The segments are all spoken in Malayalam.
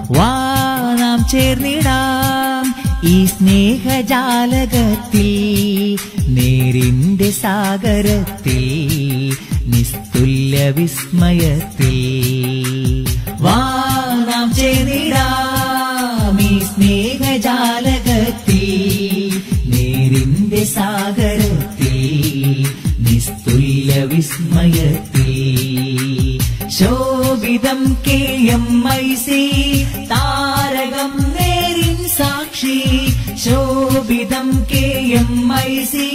വാ നാം ചേർന്നിടാം ഈ സ്നേഹജാലകത്തിൽ നേരിന്റെ സാഗരത്തിൽ നിസ്തുല്യ വിസ്മയത്തിൽ വാ നാം ചേർന്നിടാം ഈ സ്നേഹജാലകത്തിൽ നേരിന്റെ സാഗരത്തിൽ നിസ്തുല്യ വിസ്മയത്തിൽ ശോഭിതം കെ എം ഐ സി താരകം നേരിൻ സാക്ഷി ശോഭിതം കെ എം ഐ സി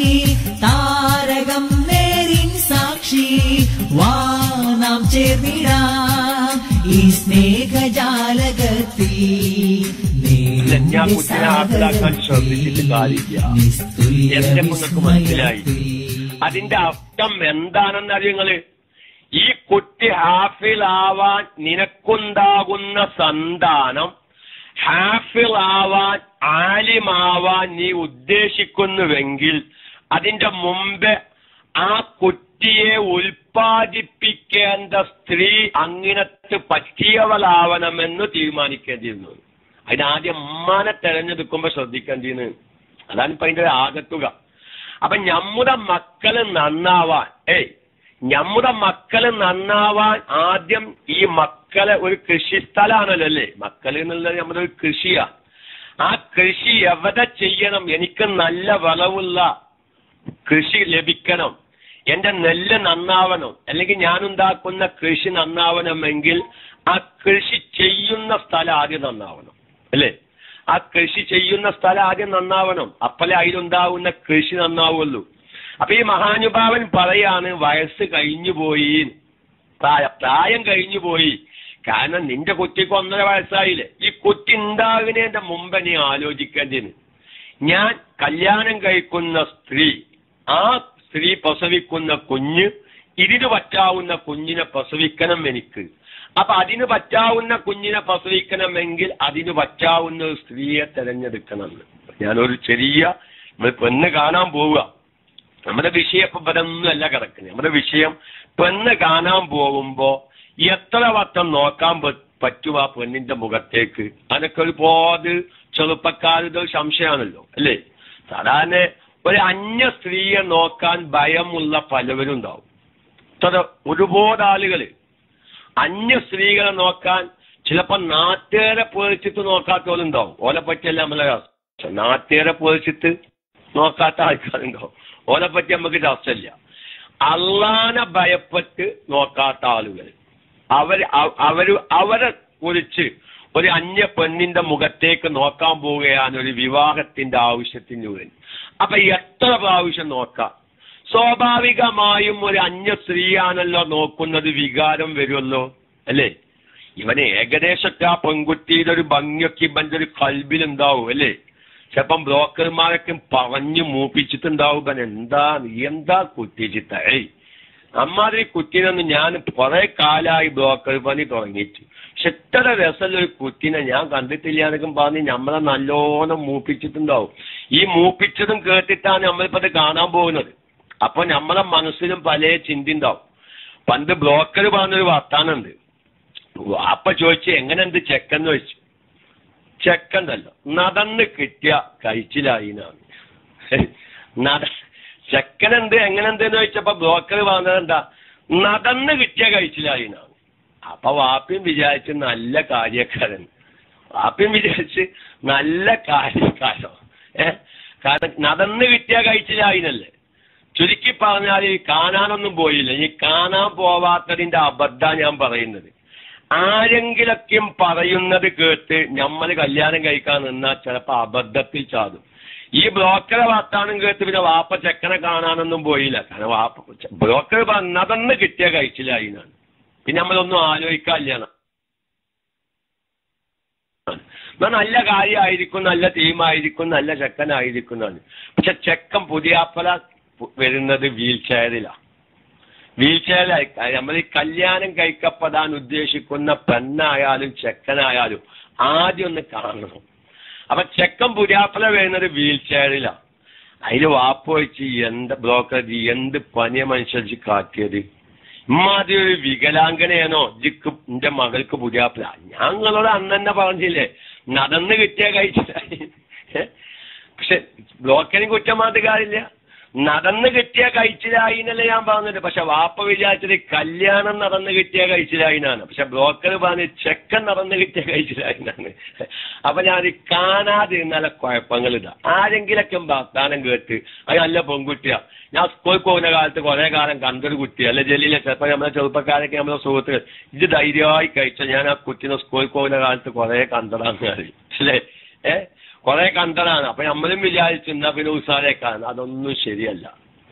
താരകം നേരിൻ സാക്ഷി വാ നാം ചേർന്നിടാം ഈ സ്നേഹജാലകത്തിൽ ഇല്ല, ഞാൻ കുട്ടിനെ ഹാപ്പിലാക്കാൻ ശ്രദ്ധിച്ചിട്ട് കാര്യമില്ല. എന്നെ നിങ്ങൾക്ക് മനസ്സിലായി. അതിന്റെ അർത്ഥം എന്താണെന്ന് അറിയുങ്ങള് ഈ കുട്ടി ഹാഫിലാവാൻ നിനക്കുണ്ടാകുന്ന സന്താനം ഹാഫിലാവാൻ ആലിമാവാൻ നീ ഉദ്ദേശിക്കുന്നുവെങ്കിൽ അതിന്റെ മുമ്പ് ആ കുട്ടിയെ ഉൽപ്പാദിപ്പിക്കേണ്ട സ്ത്രീ അങ്ങനത്തെ പറ്റിയവളാവണമെന്ന് തീരുമാനിക്കേണ്ടിയിരുന്നു അതിനാദ്യം ഉമ്മാനെ തെരഞ്ഞെടുക്കുമ്പോ ശ്രദ്ധിക്കേണ്ടിന്ന് അതാണ് ഇപ്പൊ അതിന്റെ ആകത്തുക അപ്പൊ നമ്മുടെ മക്കള് നന്നാവാൻ ഏയ് നമ്മുടെ മക്കള് നന്നാവാൻ ആദ്യം ഈ മക്കളെ ഒരു കൃഷിസ്ഥലാണല്ലോ അല്ലേ മക്കൾ എന്നുള്ളത് നമ്മുടെ ഒരു കൃഷിയാണ് ആ കൃഷി എവിടെ ചെയ്യണം എനിക്ക് നല്ല വിളവുള്ള കൃഷി ലഭിക്കണം എന്റെ നെല്ല് നന്നാവണം അല്ലെങ്കിൽ ഞാനുണ്ടാക്കുന്ന കൃഷി നന്നാവണമെങ്കിൽ ആ കൃഷി ചെയ്യുന്ന സ്ഥലം ആദ്യം നന്നാവണം അല്ലേ ആ കൃഷി ചെയ്യുന്ന സ്ഥലം ആദ്യം നന്നാവണം അപ്പലേ അതിലുണ്ടാവുന്ന കൃഷി നന്നാവുള്ളൂ അപ്പൊ ഈ മഹാനുഭാവൻ പറയാണ് വയസ്സ് കഴിഞ്ഞു പോയി പ്രായം പ്രായം കഴിഞ്ഞു പോയി കാരണം നിന്റെ കുട്ടിക്ക് ഒന്നര വയസ്സായില്ലേ ഈ കുട്ടി ഉണ്ടാകുന്നതിന്റെ മുമ്പ് നീ ആലോചിക്കേണ്ടത് ഞാൻ കല്യാണം കഴിക്കുന്ന സ്ത്രീ ആ സ്ത്രീ പ്രസവിക്കുന്ന കുഞ്ഞ് ഇതിന് പറ്റാവുന്ന കുഞ്ഞിനെ പ്രസവിക്കണം എനിക്ക് അപ്പൊ അതിന് പറ്റാവുന്ന കുഞ്ഞിനെ പ്രസവിക്കണമെങ്കിൽ അതിന് പറ്റാവുന്ന ഒരു സ്ത്രീയെ തെരഞ്ഞെടുക്കണം ഞാനൊരു ചെറിയ നമ്മൾ പെണ്ണ് കാണാൻ പോവുക നമ്മുടെ വിഷയം ഇപ്പൊ ഇവരൊന്നുമല്ല കിടക്കുന്നത് നമ്മുടെ വിഷയം പെണ്ണ് കാണാൻ പോകുമ്പോ എത്ര വട്ടം നോക്കാൻ പ- പറ്റും ആ പെണ്ണിന്റെ മുഖത്തേക്ക് അതൊക്കെ ഒരുപാട് ചെറുപ്പക്കാരുടെ ഒരു സംശയമാണല്ലോ അല്ലേ സാധാരണ ഒരു അന്യ സ്ത്രീയെ നോക്കാൻ ഭയമുള്ള പലവരും ഉണ്ടാവും ഇത്ര ഒരുപാട് ആളുകള് അന്യ സ്ത്രീകളെ നോക്കാൻ ചിലപ്പോ നാട്ടുകാരെ പേടിച്ചിട്ട് നോക്കാത്തവരുണ്ടാവും ഓലെ പറ്റിയല്ല നമ്മളെ ചർച്ച നാട്ടുകാരെ പേടിച്ചിട്ട് നോക്കാത്ത ആൾക്കാരുണ്ടാവും ഓലെ പറ്റി നമുക്ക് ചർച്ചയില്ല അള്ളാനെ ഭയപ്പെട്ട് നോക്കാത്ത ആളുകൾ അവർ അവ- അവര് അവരെ കുറിച്ച് ഒരു അന്യ പെണ്ണിന്റെ മുഖത്തേക്ക് നോക്കാൻ പോവുകയാണ് ഒരു വിവാഹത്തിന്റെ ആവശ്യത്തിന് വേണ്ടി അപ്പൊ എത്ര പ്രാവശ്യം നോക്കാം സ്വാഭാവികമായും ഒരു അന്യ സ്ത്രീയാണല്ലോ നോക്കുന്നത് വികാരം വരുമല്ലോ അല്ലേ ഇവന് ഏകദേശമൊക്കെ ആ പെൺകുട്ടിയുടെ ഒരു ഭംഗിയൊക്കെ ഇവന്റെ ഒരു കൽബിലുണ്ടാവും അല്ലേ ചിലപ്പം ബ്രോക്കർമാരൊക്കെ പറഞ്ഞു മൂപ്പിച്ചിട്ടുണ്ടാവും ഇവൻ എന്താ നീ എന്താ കുത്തിച്ചിട്ട ഏയ് അമ്മാതിരി കുട്ടീനൊന്നും ഞാൻ കുറെ കാലമായി ബ്രോക്കർ പണി തുടങ്ങിയിട്ട് പക്ഷെ ഇത്ര രസമുള്ള ഒരു കുട്ടീനെ ഞാൻ കണ്ടിട്ടില്ല എന്നൊക്കെ പറഞ്ഞ് നമ്മളെ നല്ലോണം മൂപ്പിച്ചിട്ടുണ്ടാവും ഈ മൂപ്പിച്ചതും കേട്ടിട്ടാണ് നമ്മളിപ്പോ അത് കാണാൻ പോകുന്നത് അപ്പൊ നമ്മളെ മനസ്സിലും പല ചിന്ത ഉണ്ടാവും പണ്ട് ബ്രോക്കർ പറഞ്ഞൊരു വർത്താനുണ്ട് അപ്പ ചോദിച്ചു എങ്ങനെയുണ്ട് ചെക്കെന്ന് ചോദിച്ചു ചെക്കണ്ടല്ലോ നടന്ന് കിട്ടിയ കഴിച്ചിലായി എന്നാണ് നട ചെക്കനുണ്ട് എങ്ങനെയുണ്ട് എന്ന് ചോദിച്ചപ്പോ ബ്രോക്കർ പറഞ്ഞത് എന്താ നടന്ന് കിട്ടിയ കഴിച്ചിലായി എന്നാണ് അപ്പൊ വാപ്പിയും വിചാരിച്ച് നല്ല കാര്യക്കാരൻ വാപ്പിയും വിചാരിച്ച് നല്ല കാര്യക്കാരോ ഏ കാരണം നടന്ന് കിട്ടിയ കഴിച്ചിലായിനല്ലേ ചുരുക്കി പറഞ്ഞാൽ ഈ കാണാനൊന്നും പോയില്ല ഈ കാണാൻ പോവാത്തതിന്റെ അബദ്ധ ഞാൻ പറയുന്നത് ആരെങ്കിലൊക്കെയും പറയുന്നത് കേട്ട് നമ്മൾ കല്യാണം കഴിക്കാൻ നിന്നാൽ ചിലപ്പോ അബദ്ധത്തിൽ ചാടും ഈ ബ്രോക്കറെ വർത്താനം കേട്ട് പിന്നെ വാപ്പ ചെക്കനെ കാണാനൊന്നും പോയില്ല കാരണം വാപ്പ ബ്രോക്കർ പറഞ്ഞതെന്ന് കിട്ടിയ കഴിച്ചിലായി എന്നാണ് പിന്നെ നമ്മളൊന്നും ആലോചിക്കാനില്ല എന്നാ നല്ല കാര്യമായിരിക്കും നല്ല ടീമായിരിക്കും നല്ല ചെക്കനായിരിക്കും എന്നാണ് പക്ഷെ ചെക്കൻ പുതിയാപ്പല വരുന്നത് വീൽ ചെയറിലാണ് വീൽ ചെയറിലായി നമ്മൾ ഈ കല്യാണം കഴിക്കപ്പെടാൻ ഉദ്ദേശിക്കുന്ന പെണ്ണായാലും ചെക്കനായാലും ആദ്യം ഒന്ന് കാണണം അപ്പൊ ചെക്കൻ പുതിയാപ്പല വരുന്നത് വീൽ ചെയറിലാണ് അതിൽ വാപ്പ് വെച്ച് എന്ത് ബ്രോക്കർ എന്ത് പനിയ മനുഷ്യർക്ക് കാട്ടിയത് ഇമ്മാതിരി ഒരു വികലാംഗനെയാണോ ജിക്ക് എന്റെ മകൾക്ക് പുതിയാപ്പില ഞങ്ങളോട് അന്ന് തന്നെ പറഞ്ഞില്ലേ നടന്ന് കിട്ടിയ കഴിച്ചിലായി ഏ? പക്ഷെ ബ്ലോക്കിന് കുറ്റം മാത്രം കാര്യമില്ല നടന്ന് കിട്ടിയ കഴിച്ചിലായി എന്നല്ലേ ഞാൻ പറഞ്ഞത് പക്ഷെ വാപ്പ വിചാരിച്ചത് കല്യാണം നടന്ന് കിട്ടിയ കഴിച്ചിലായിനാണ് പക്ഷെ ബ്രോക്കർ പറഞ്ഞ് ചെക്കൻ നടന്ന് കിട്ടിയ കഴിച്ചിലായിനാണ് അപ്പൊ ഞാൻ കാണാതിരുന്നാല കുഴപ്പങ്ങൾ ഇതാ ആരെങ്കിലൊക്കെ വർത്താനം കേട്ട് അത് നല്ല പെൺകുട്ടിയാ ഞാൻ സ്കൂളിൽ പോകുന്ന കാലത്ത് കുറെ കാലം കണ്ടൊരു കുട്ടി അല്ലെ ജലീലെ ചിലപ്പോ നമ്മളെ ചെറുപ്പക്കാരൊക്കെ നമ്മളെ സുഹൃത്തുക്കൾ ഇത് ധൈര്യമായി കഴിച്ച ഞാൻ ആ കുട്ടീനെ സ്കൂളിൽ പോകുന്ന കാലത്ത് കുറെ കണ്ടതാന്ന് അറിയും അല്ലേ ഏ കുറെ കണ്ടതാണ് അപ്പൊ നമ്മളും വിചാരിച്ചു എന്നാ പിന്നെ ഉസാരേക്കാണ് അതൊന്നും ശരിയല്ല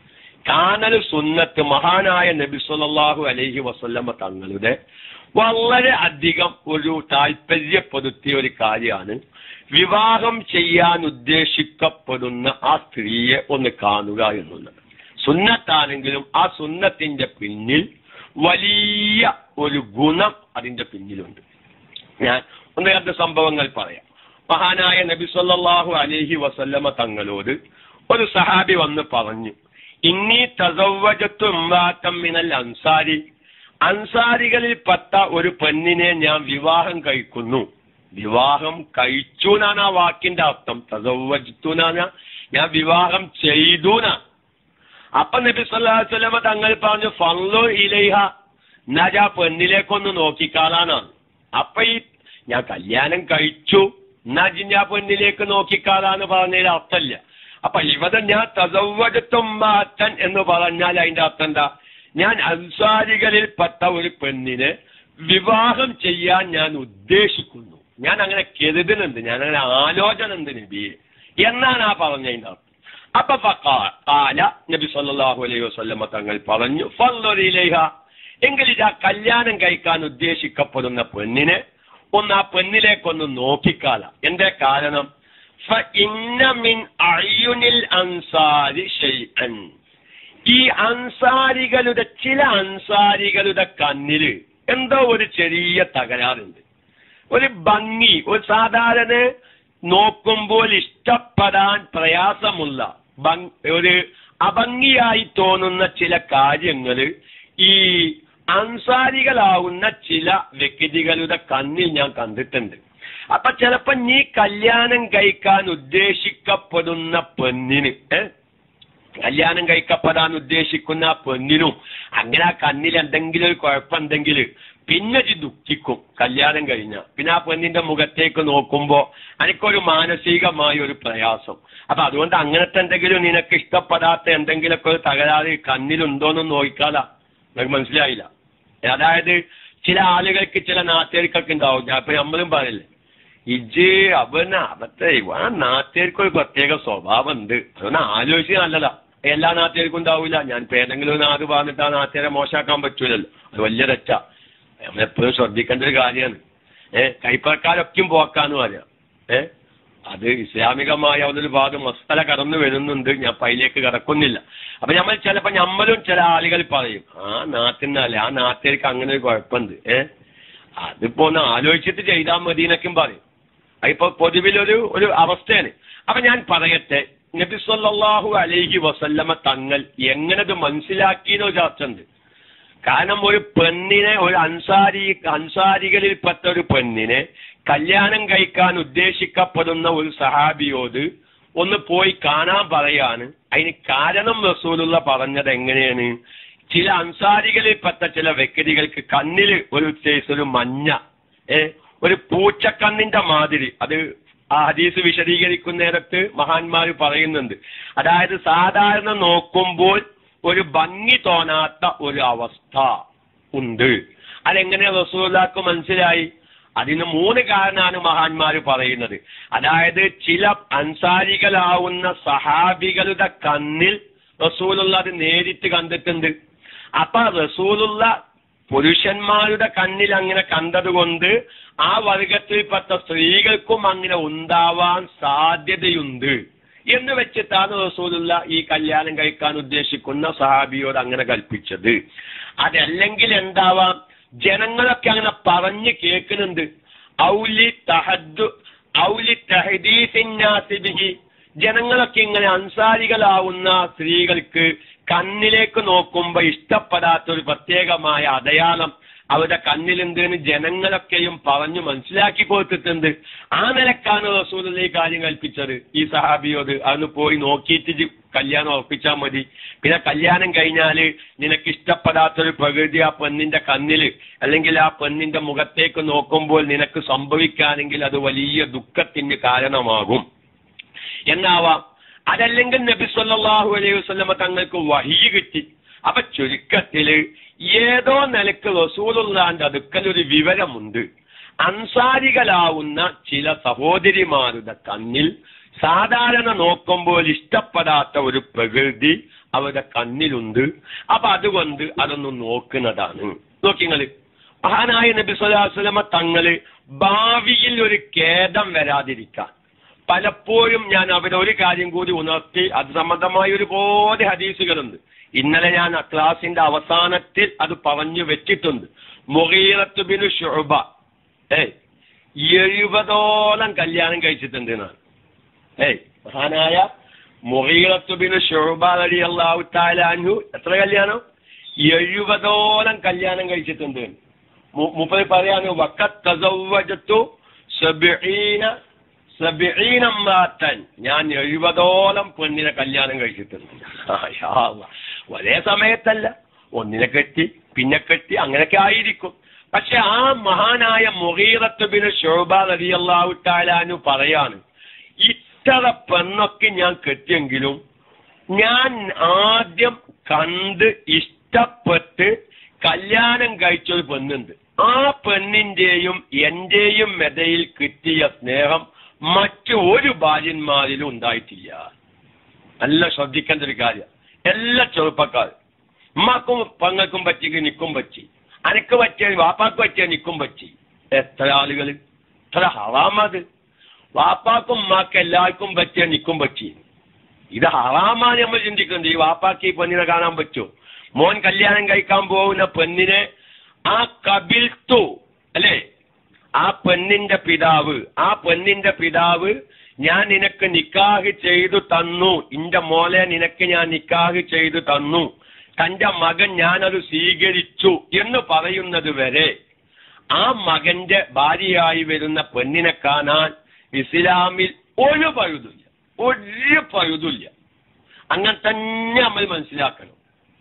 കാനൽ സുന്നത്ത് മഹാനായ നബി സല്ലല്ലാഹു അലൈഹി വസല്ലമ തങ്ങളുടെ വളരെ അധികം ഒരു താല്പര്യപ്പെടുത്തിയ ഒരു കാര്യമാണ് വിവാഹം ചെയ്യാൻ ഉദ്ദേശിക്കപ്പെടുന്ന ആ സ്ത്രീയെ ഒന്ന് കാണുക എന്നുള്ളത് സുന്നത്താണെങ്കിലും ആ സുന്നത്തിന്റെ പിന്നിൽ വലിയ ഒരു ഗുണം അതിന്റെ പിന്നിലുണ്ട് ഞാൻ ഒന്ന് രണ്ട് സംഭവങ്ങൾ പറയാം മഹാനായ നബി സല്ലല്ലാഹു അലൈഹി വസല്ലമ തങ്ങളോട് ഒരു സഹാബി വന്ന് പറഞ്ഞു ഇന്നി തസവ്വജത്തു ഇമ്രാത്തം മിനൽ അൻസാരി അൻസാരികളിൽപ്പെട്ട ഒരു പെണ്ണിനെ ഞാൻ വിവാഹം കഴിക്കുന്നു വിവാഹം കഴിച്ചു എന്നാണ് ആ വാക്കിന്റെ അർത്ഥം തസവ്വജത്തു എന്നാണ് ഞാൻ വിവാഹം ചെയ്തു എന്നാണ് അപ്പൊ നബി സല്ലല്ലാഹു അലൈഹി വസല്ലമ തങ്ങൾ പറഞ്ഞു ഫൻലു ഇലൈഹ എന്നാ ആ പെണ്ണിലേക്കൊന്ന് നോക്കിക്കാളാനാണ് അപ്പൊ ഈ ഞാൻ കല്യാണം കഴിച്ചു എന്നാ ജിഞ്ഞ ആ പെണ്ണിലേക്ക് നോക്കിക്കാളാന്ന് പറഞ്ഞതിൽ അർത്ഥമില്ല അപ്പൊ ഇവിടെ ഞാൻ തസവ്വജത്തും മാറ്റൻ എന്ന് പറഞ്ഞാൽ അതിന്റെ അർത്ഥം എന്താ ഞാൻ അൻസാരികളിൽപ്പെട്ട ഒരു പെണ്ണിനെ വിവാഹം ചെയ്യാൻ ഞാൻ ഉദ്ദേശിക്കുന്നു ഞാൻ അങ്ങനെ കരുതുന്നുണ്ട് ഞാൻ അങ്ങനെ ആലോചന ഉണ്ട് നബിയെ എന്നാണ് ആ പറഞ്ഞതിന്റെ അർത്ഥം അപ്പൊ ഫഖാ- ഖാല നബി സല്ലല്ലാഹു അലൈഹി വസല്ലമ തങ്ങൾ പറഞ്ഞു ഫല്ലറിയിലേഹ എങ്കിൽ ഇതാ കല്യാണം കഴിക്കാൻ ഉദ്ദേശിക്കപ്പെടുന്ന പെണ്ണിനെ ഒന്ന് ആ പെണ്ണിലേക്കൊന്ന് നോക്കിക്കാല എന്തേ കാരണം فإن من أعين الأنصار شيئا ഈ അൻസാരികളുടെ ചില അൻസാരികളുടെ കണ്ണില് എന്തോ ഒരു ചെറിയ തകരാറുണ്ട് ഒരു ഭംഗി ഒരു സാധാരണ നോക്കുമ്പോൾ ഇഷ്ടപ്പെടാൻ പ്രയാസമുള്ള ഭംഗ്- ഒരു അഭംഗിയായി തോന്നുന്ന ചില കാര്യങ്ങള് ഈ അൻസാരികളാവുന്ന ചില വ്യക്തികളുടെ കണ്ണിൽ ഞാൻ കണ്ടിട്ടുണ്ട് അപ്പൊ ചിലപ്പോ നീ കല്യാണം കഴിക്കാൻ ഉദ്ദേശിക്കപ്പെടുന്ന പെണ്ണിന് ഏ കല്യാണം കഴിക്കപ്പെടാൻ ഉദ്ദേശിക്കുന്ന ആ പെണ്ണിനും അങ്ങനെ ആ കണ്ണിൽ എന്തെങ്കിലും ഒരു കുഴപ്പമുണ്ടെങ്കിൽ പിന്നെ ഇത് ദുഃഖിക്കും കല്യാണം കഴിഞ്ഞ പിന്നെ ആ പെണ്ണിന്റെ മുഖത്തേക്ക് നോക്കുമ്പോ എനിക്കൊരു മാനസികമായ ഒരു പ്രയാസം അപ്പൊ അതുകൊണ്ട് അങ്ങനത്തെ എന്തെങ്കിലും നിനക്ക് ഇഷ്ടപ്പെടാത്ത എന്തെങ്കിലുമൊക്കെ ഒരു തകരാറ് കണ്ണിലുണ്ടോന്ന് നോക്കാലാ നിങ്ങൾക്ക് മനസ്സിലായില്ല അതായത് ചില ആളുകൾക്ക് ചില നാട്ടുകാർക്കൊക്കെ ഉണ്ടാവും ഞാൻ ഇപ്പൊ നമ്മളും പറയില്ലേ ഇജ് അവന് അവത്തെ ആ നാട്ടുകാർക്ക് ഒരു പ്രത്യേക സ്വഭാവം ഉണ്ട് അതൊന്ന് ആലോചിച്ച് നല്ലതാ എല്ലാ നാട്ടുകാർക്കും ഉണ്ടാവില്ല ഞാൻ ഇപ്പൊ ഏതെങ്കിലും ഒരു നാട് പറഞ്ഞിട്ട് ആ നാട്ടുകാരെ മോശമാക്കാൻ പറ്റൂലല്ലോ അത് വലിയ തെറ്റാ നമ്മളെപ്പോഴും ശ്രദ്ധിക്കേണ്ട ഒരു കാര്യമാണ് ഏഹ് കൈപ്പറക്കാരൊക്കെയും പോക്കാന്ന് പറയാം ഏഹ് അത് ഇസ്ലാമികമായ ഒരു ഭാഗം മസ്തല കടന്നു വരുന്നുണ്ട് ഞാൻ ഇപ്പൊ അതിലേക്ക് കടക്കുന്നില്ല അപ്പൊ നമ്മൾ ചിലപ്പോ നമ്മളും ചില ആളുകൾ പറയും ആ നാട്ടിന്നല്ല ആ നാട്ടുകാർക്ക് അങ്ങനെ ഒരു കുഴപ്പമുണ്ട് ഏഹ് അതിപ്പോ ഒന്ന് ആലോചിച്ചിട്ട് ചെയ്താൽ മതി എന്നൊക്കെയും പറയും അതിപ്പോ പൊതുവിലൊരു ഒരു അവസ്ഥയാണ് അപ്പൊ ഞാൻ പറയട്ടെ നബി സല്ലല്ലാഹു അലൈഹി വസല്ലമ തങ്ങൾ എങ്ങനത് മനസ്സിലാക്കിയെന്നോ ചർച്ച ഉണ്ട് കാരണം ഒരു പെണ്ണിനെ ഒരു അൻസാരി അൻസാരികളിൽപ്പെട്ട ഒരു പെണ്ണിനെ കല്യാണം കഴിക്കാൻ ഉദ്ദേശിക്കപ്പെടുന്ന ഒരു സഹാബിയോട് ഒന്ന് പോയി കാണാൻ പറയാണ് അതിന് കാരണം റസൂലുള്ള പറഞ്ഞത് എങ്ങനെയാണ് ചില അൻസാരികളിൽപ്പെട്ട ചില വ്യക്തികൾക്ക് കണ്ണിൽ ഒരു സൈസ് ഒരു മഞ്ഞ ഏ ഒരു പൂച്ചക്കണ്ണിന്റെ മാതിരി അത് ആ ഹദീസ് വിശദീകരിക്കുന്നിടത്ത് മഹാന്മാർ പറയുന്നുണ്ട് അതായത് സാധാരണ നോക്കുമ്പോൾ ഒരു ഭംഗി തോന്നാത്ത ഒരു അവസ്ഥ ഉണ്ട് അതെങ്ങനെ റസൂലാക്ക് മനസ്സിലായി അതിന് മൂന്ന് കാരണമാണ് മഹാന്മാർ പറയുന്നത് അതായത് ചില അൻസാരികളാവുന്ന സഹാബികളുടെ കണ്ണിൽ റസൂലുള്ള അത് നേരിട്ട് കണ്ടിട്ടുണ്ട് അപ്പൊ റസൂലുള്ള പുരുഷന്മാരുടെ കണ്ണിൽ അങ്ങനെ കണ്ടതുകൊണ്ട് ആ വർഗത്തിൽപ്പെട്ട സ്ത്രീകൾക്കും അങ്ങനെ ഉണ്ടാവാൻ സാധ്യതയുണ്ട് എന്ന് വെച്ചിട്ടാണ് റസൂലുള്ള ഈ കല്യാണം കഴിക്കാൻ ഉദ്ദേശിക്കുന്ന സഹാബിയോട് അങ്ങനെ കൽപ്പിച്ചത് അതല്ലെങ്കിൽ എന്താവാം ജനങ്ങളൊക്കെ അങ്ങനെ പറഞ്ഞു കേൾക്കുന്നുണ്ട് ഔലി തഹദ്ദു ഔലി തഹദീസിന്നാസിബിഹി ജനങ്ങളൊക്കെ ഇങ്ങനെ അൻസാരികളാവുന്ന സ്ത്രീകൾക്ക് കണ്ണിലേക്ക് നോക്കുമ്പോ ഇഷ്ടപ്പെടാത്ത ഒരു പ്രത്യേകമായ അടയാളം അവരുടെ കണ്ണിലുണ്ടെന്ന് ജനങ്ങളൊക്കെയും പറഞ്ഞു മനസ്സിലാക്കി കൊടുത്തിട്ടുണ്ട് ആ നിലക്കാണ് റസൂൽ ഈ കാര്യം കൽപ്പിച്ചത് ഈ സഹാബിയോട് അന്ന് പോയി നോക്കിയിട്ട് ഇജ്ജ് കല്യാണം ഉറപ്പിച്ചാൽ മതി പിന്നെ കല്യാണം കഴിഞ്ഞാല് നിനക്ക് ഇഷ്ടപ്പെടാത്തൊരു പ്രകൃതി ആ പെണ്ണിന്റെ കണ്ണില് അല്ലെങ്കിൽ ആ പെണ്ണിന്റെ മുഖത്തേക്ക് നോക്കുമ്പോൾ നിനക്ക് സംഭവിക്കാനെങ്കിൽ അത് വലിയ ദുഃഖത്തിന് കാരണമാകും എന്നാവാം അതല്ലെങ്കിൽ നബി സല്ലല്ലാഹു അലൈഹി വസല്ലമ തങ്ങൾക്ക് വഹി കിട്ടി അപ്പൊ ചുരുക്കത്തില് ഏതോ നിലക്ക് റസൂലുള്ളാന്റെ അടുക്കൽ ഒരു വിവരമുണ്ട് അൻസാരികളാവുന്ന ചില സഹോദരിമാരുടെ കണ്ണിൽ സാധാരണ നോക്കുമ്പോൾ ഇഷ്ടപ്പെടാത്ത ഒരു പ്രകൃതി അവരുടെ കണ്ണിലുണ്ട് അപ്പൊ അതുകൊണ്ട് അതൊന്ന് നോക്കുന്നതാണ് നോക്കിങ്ങള് മഹാനായ നബി സ്വല്ലല്ലാഹു അലൈഹി വസല്ലമ തങ്ങള് ഭാവിയിൽ ഒരു ഖേദം വരാതിരിക്കാൻ പലപ്പോഴും ഞാൻ അവരെ ഒരു കാര്യം കൂടി ഉണർത്തി അത് സംബന്ധമായ ഒരുപാട് ഹദീസുകളുണ്ട് ഇന്നലെ ഞാൻ ആ ക്ലാസിന്റെ അവസാനത്തിൽ അത് പറഞ്ഞു വെച്ചിട്ടുണ്ട് മുഹീറത്തുബിനു ഷുബ ഏയ് എഴുപതോളം കല്യാണം കഴിച്ചിട്ടുണ്ട് എന്നാണ് ഏയ് മഹാനായ മുഹീറത്തുബിനു ഷുബ അലി അള്ളാഹു താലാൻഹു എത്ര കല്യാണം എഴുപതോളം കല്യാണം കഴിച്ചിട്ടുണ്ട് മു- മുപ്പത് പറയാണ് വക്കത്തസവ്വജത്തു സബീന സബീനമ്മാത്തൻ ഞാൻ എഴുപതോളം പെണ്ണിനെ കല്യാണം കഴിച്ചിട്ടുണ്ട് ആ, യാ അല്ലാ. ഒരേ സമയത്തല്ല ഒന്നിനെ കെട്ടി പിന്നെ കെട്ടി അങ്ങനെയൊക്കെ ആയിരിക്കും പക്ഷെ ആ മഹാനായ മുഹീറത്തുബിന് ഷോബ റളിയല്ലാഹു താലാനു പറയാണ് ഇത്ര പെണ്ണൊക്കെ ഞാൻ കെട്ടിയെങ്കിലും ഞാൻ ആദ്യം കണ്ട് ഇഷ്ടപ്പെട്ട് കല്യാണം കഴിച്ചൊരു പെണ്ണുണ്ട് ആ പെണ്ണിന്റെയും എന്റെയും മെതയിൽ കിട്ടിയ സ്നേഹം മറ്റു ഒരു ഭാര്യന്മാരിലും ഉണ്ടായിട്ടില്ല നല്ല ശ്രദ്ധിക്കേണ്ട ഒരു കാര്യം എല്ലാ ചെറുപ്പക്കാരും ഉമ്മാക്കും പങ്ങൾക്കും പറ്റിയെങ്കിൽ നിൽക്കും പറ്റി അനക്ക് പറ്റിയ വാപ്പാക്ക് പറ്റിയ നിൽക്കും പറ്റി എത്ര ആളുകൾ എത്ര ഹറാമത് വാപ്പാക്കും ഉമ്മാക്ക് എല്ലാവർക്കും പറ്റിയ നിൽക്കും പറ്റി ഇത് ഹറാമാണ് നമ്മൾ ചിന്തിക്കുന്നത് ഈ വാപ്പാക്ക് ഈ പെണ്ണിനെ കാണാൻ പറ്റുമോ മോൻ കല്യാണം കഴിക്കാൻ പോകുന്ന പെണ്ണിനെ ആ കബിൽത്തു അല്ലേ ആ പെണ്ണിന്റെ പിതാവ് ആ പെണ്ണിന്റെ പിതാവ് ഞാൻ നിനക്ക് നിക്കാഹ് ചെയ്തു തന്നു ഇന്റെ മോലെ നിനക്ക് ഞാൻ നിക്കാഹ് ചെയ്തു തന്നു തന്റെ മകൻ ഞാനത് സ്വീകരിച്ചു എന്ന് പറയുന്നത് വരെ ആ മകന്റെ ഭാര്യയായി വരുന്ന പെണ്ണിനെ കാണാൻ ഇസ്ലാമിൽ ഒരു പഴുതില്ല ഒരു പഴുതില്ല അങ്ങനെ തന്നെ നമ്മൾ മനസ്സിലാക്കണം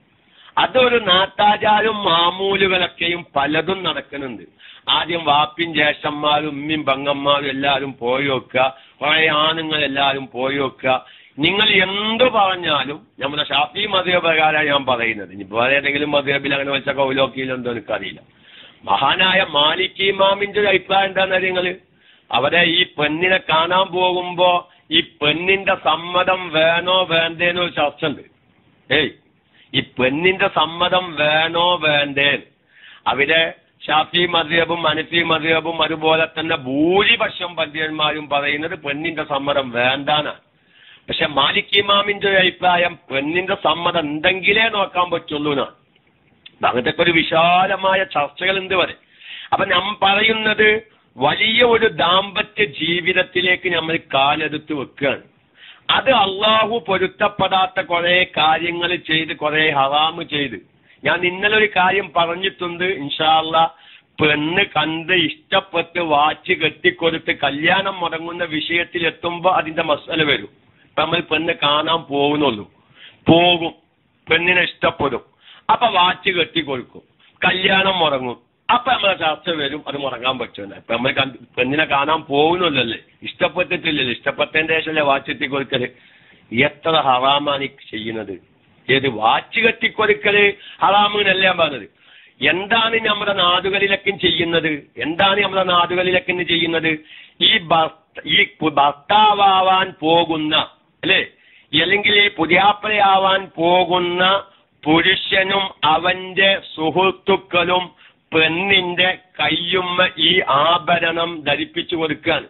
അതൊരു നാട്ടാചാരും മാമൂലുകളൊക്കെയും പലതും നടക്കുന്നുണ്ട് ആദ്യം വാപ്പിയും ജ്യേഷ്ഠന്മാരും ഉമ്മയും പങ്ങന്മാരും എല്ലാവരും പോയി വെക്കുക കുറെ ആണുങ്ങൾ എല്ലാവരും പോയി വെക്കുക നിങ്ങൾ എന്തു പറഞ്ഞാലും നമ്മുടെ ഷാഫി മതയ പ്രകാരമാണ് ഞാൻ പറയുന്നത് ഇനി വേറെ ഏതെങ്കിലും മതയബിൽ അങ്ങനെ വെച്ച കൗലോക്കിയിലുണ്ടോ എനിക്കറിയില്ല മഹാനായ മാലിക് ഇമാമിന്റെ ഒരു അഭിപ്രായം എന്താണെന്ന് നിങ്ങള് അവരെ ഈ പെണ്ണിനെ കാണാൻ പോകുമ്പോ ഈ പെണ്ണിന്റെ സമ്മതം വേണോ വേണ്ടേന്നോ ഒരു ചർച്ച ഉണ്ട് ഏയ് ഈ പെണ്ണിന്റെ സമ്മതം വേണോ വേണ്ടേ അവിടെ ഷാഫി മദ്യബും അനഫി മദ്യബും അതുപോലെ തന്നെ ഭൂരിപക്ഷം പണ്ഡിതന്മാരും പറയുന്നത് പെണ്ണിന്റെ സമ്മതം വേണ്ടാനാണ് പക്ഷെ മാലിക് ഇമാമിന്റെ ഒരു അഭിപ്രായം പെണ്ണിന്റെ സമ്മതം എന്തെങ്കിലേ നോക്കാൻ പറ്റുള്ളൂ എന്നാണ് അങ്ങനത്തെ ഒരു വിശാലമായ ചർച്ചകൾ ഉണ്ട് വരെ അപ്പൊ നാം പറയുന്നത് വലിയ ഒരു ദാമ്പത്യ ജീവിതത്തിലേക്ക് നമ്മൾ കാലെടുത്ത് വെക്കുകയാണ് അത് അള്ളാഹു പൊരുത്തപ്പെടാത്ത കുറെ കാര്യങ്ങൾ ചെയ്ത് കുറെ ഹറാമ് ചെയ്ത് ഞാൻ ഇന്നലെ ഒരു കാര്യം പറഞ്ഞിട്ടുണ്ട് ഇൻഷാല്ല പെണ്ണ് കണ്ട് ഇഷ്ടപ്പെട്ട് വാച്ച് കെട്ടിക്കൊടുത്ത് കല്യാണം മുടങ്ങുന്ന വിഷയത്തിൽ എത്തുമ്പോ അതിന്റെ മസല വരും ഇപ്പൊ നമ്മൾ പെണ്ണ് കാണാൻ പോകുന്നുള്ളൂ പോകും പെണ്ണിനെ ഇഷ്ടപ്പെടും അപ്പൊ വാച്ച് കെട്ടിക്കൊടുക്കും കല്യാണം മുടങ്ങും അപ്പൊ നമ്മളെ ചർച്ച വരും അത് മുടങ്ങാൻ പറ്റുമല്ലോ ഇപ്പൊ നമ്മൾ കണ്ട് പെണ്ണിനെ കാണാൻ പോകുന്നില്ലല്ലേ ഇഷ്ടപ്പെട്ടിട്ടില്ലല്ലോ ഇഷ്ടപ്പെട്ടതിന്റെ ശേഷമല്ലേ വാച്ച് കെട്ടിക്കൊടുക്കല് എത്ര ഹറാമാണ് ഈ ചെയ്യുന്നത് ഏത് വാച്ച് കെട്ടിക്കൊടുക്കല് ഹറാമെന്നല്ല ഞാൻ പറഞ്ഞത് എന്താണ് നമ്മുടെ നാടുകളിലൊക്കെ ചെയ്യുന്നത് എന്താണ് നമ്മുടെ നാടുകളിലൊക്കെ ഇന്ന് ചെയ്യുന്നത് ഈ ഭർത്ത- ഈ പു- ഭർത്താവാൻ പോകുന്ന അല്ലേ അല്ലെങ്കിൽ ഈ പുതിയാപ്പലയാവാൻ പോകുന്ന പുരുഷനും അവന്റെ സുഹൃത്തുക്കളും പെണ്ണിന്റെ കയ്യുമ്മ ഈ ആഭരണം ധരിപ്പിച്ചു കൊടുക്കുകയാണ്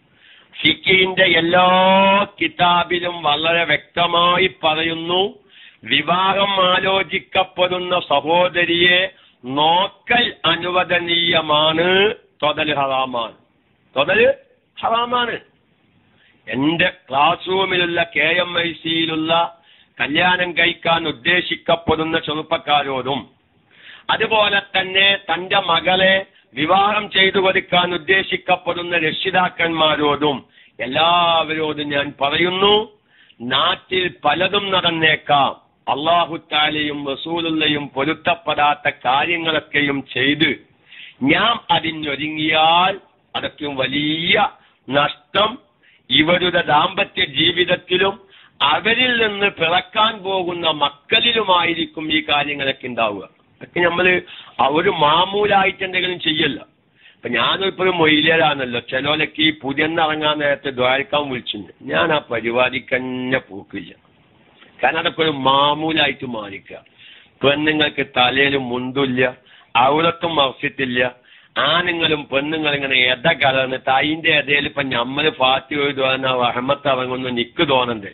ഫിക്കിന്റെ എല്ലാ കിതാബിലും വളരെ വ്യക്തമായി പറയുന്നു വിവാഹം ആലോചിക്കപ്പെടുന്ന സഹോദരിയെ നോക്കൽ അനുവദനീയമാണ് തൊതൽ ഹറാമാണ് തൊതൽ ഹറാമാണ് എന്റെ ക്ലാസ് റൂമിലുള്ള കെ എം ഐ സിയിലുള്ള കല്യാണം കഴിക്കാൻ ഉദ്ദേശിക്കപ്പെടുന്ന ചെറുപ്പക്കാരോടും അതുപോലെ തന്നെ തന്റെ മകളെ വിവാഹം ചെയ്തു കൊടുക്കാൻ ഉദ്ദേശിക്കപ്പെടുന്ന രക്ഷിതാക്കന്മാരോടും എല്ലാവരോടും ഞാൻ പറയുന്നു നാട്ടിൽ പലതും നടന്നേക്കാം അള്ളാഹുത്താലയും റസൂലുള്ളയും പൊരുത്തപ്പെടാത്ത കാര്യങ്ങളൊക്കെയും ചെയ്ത് ഞാൻ അതിനൊരുങ്ങിയാൽ അതൊക്കെ വലിയ നഷ്ടം ഇവരുടെ ദാമ്പത്യ ജീവിതത്തിലും അവരിൽ നിന്ന് പിറക്കാൻ പോകുന്ന മക്കളിലുമായിരിക്കും ഈ കാര്യങ്ങളൊക്കെ ഉണ്ടാവുക അതൊക്കെ നമ്മള് ആ ഒരു മാമൂലായിട്ട് എന്തെങ്കിലും ചെയ്യല്ല ഇപ്പൊ ഞാനിപ്പോ ഒരു മൊയിലേരാണല്ലോ ചിലോലൊക്കെ ഈ പുതിയെന്നിറങ്ങാൻ നേരത്തെ ദ്വാരക്കാൻ വിളിച്ചിട്ടുണ്ട് ഞാൻ ആ പരിപാടിക്ക് തന്നെ പോക്കില്ല കാരണം അതൊക്കെ ഒരു മാമൂലായിട്ട് മാറിക്കുക പെണ്ണുങ്ങൾക്ക് തലയിൽ മുണ്ടില്ല ഔറത്തും മറച്ചിട്ടില്ല ആണുങ്ങളും പെണ്ണുങ്ങളും ഇങ്ങനെ എത കലർന്നിട്ട് അതിന്റെ ഇടയിൽ ഇപ്പൊ ഞമ്മള് ഫാത്തി എഴുതുവാൻ റഹമത്ത് ഇറങ്ങുന്നു നിക്ക് തോന്നണ്ടേ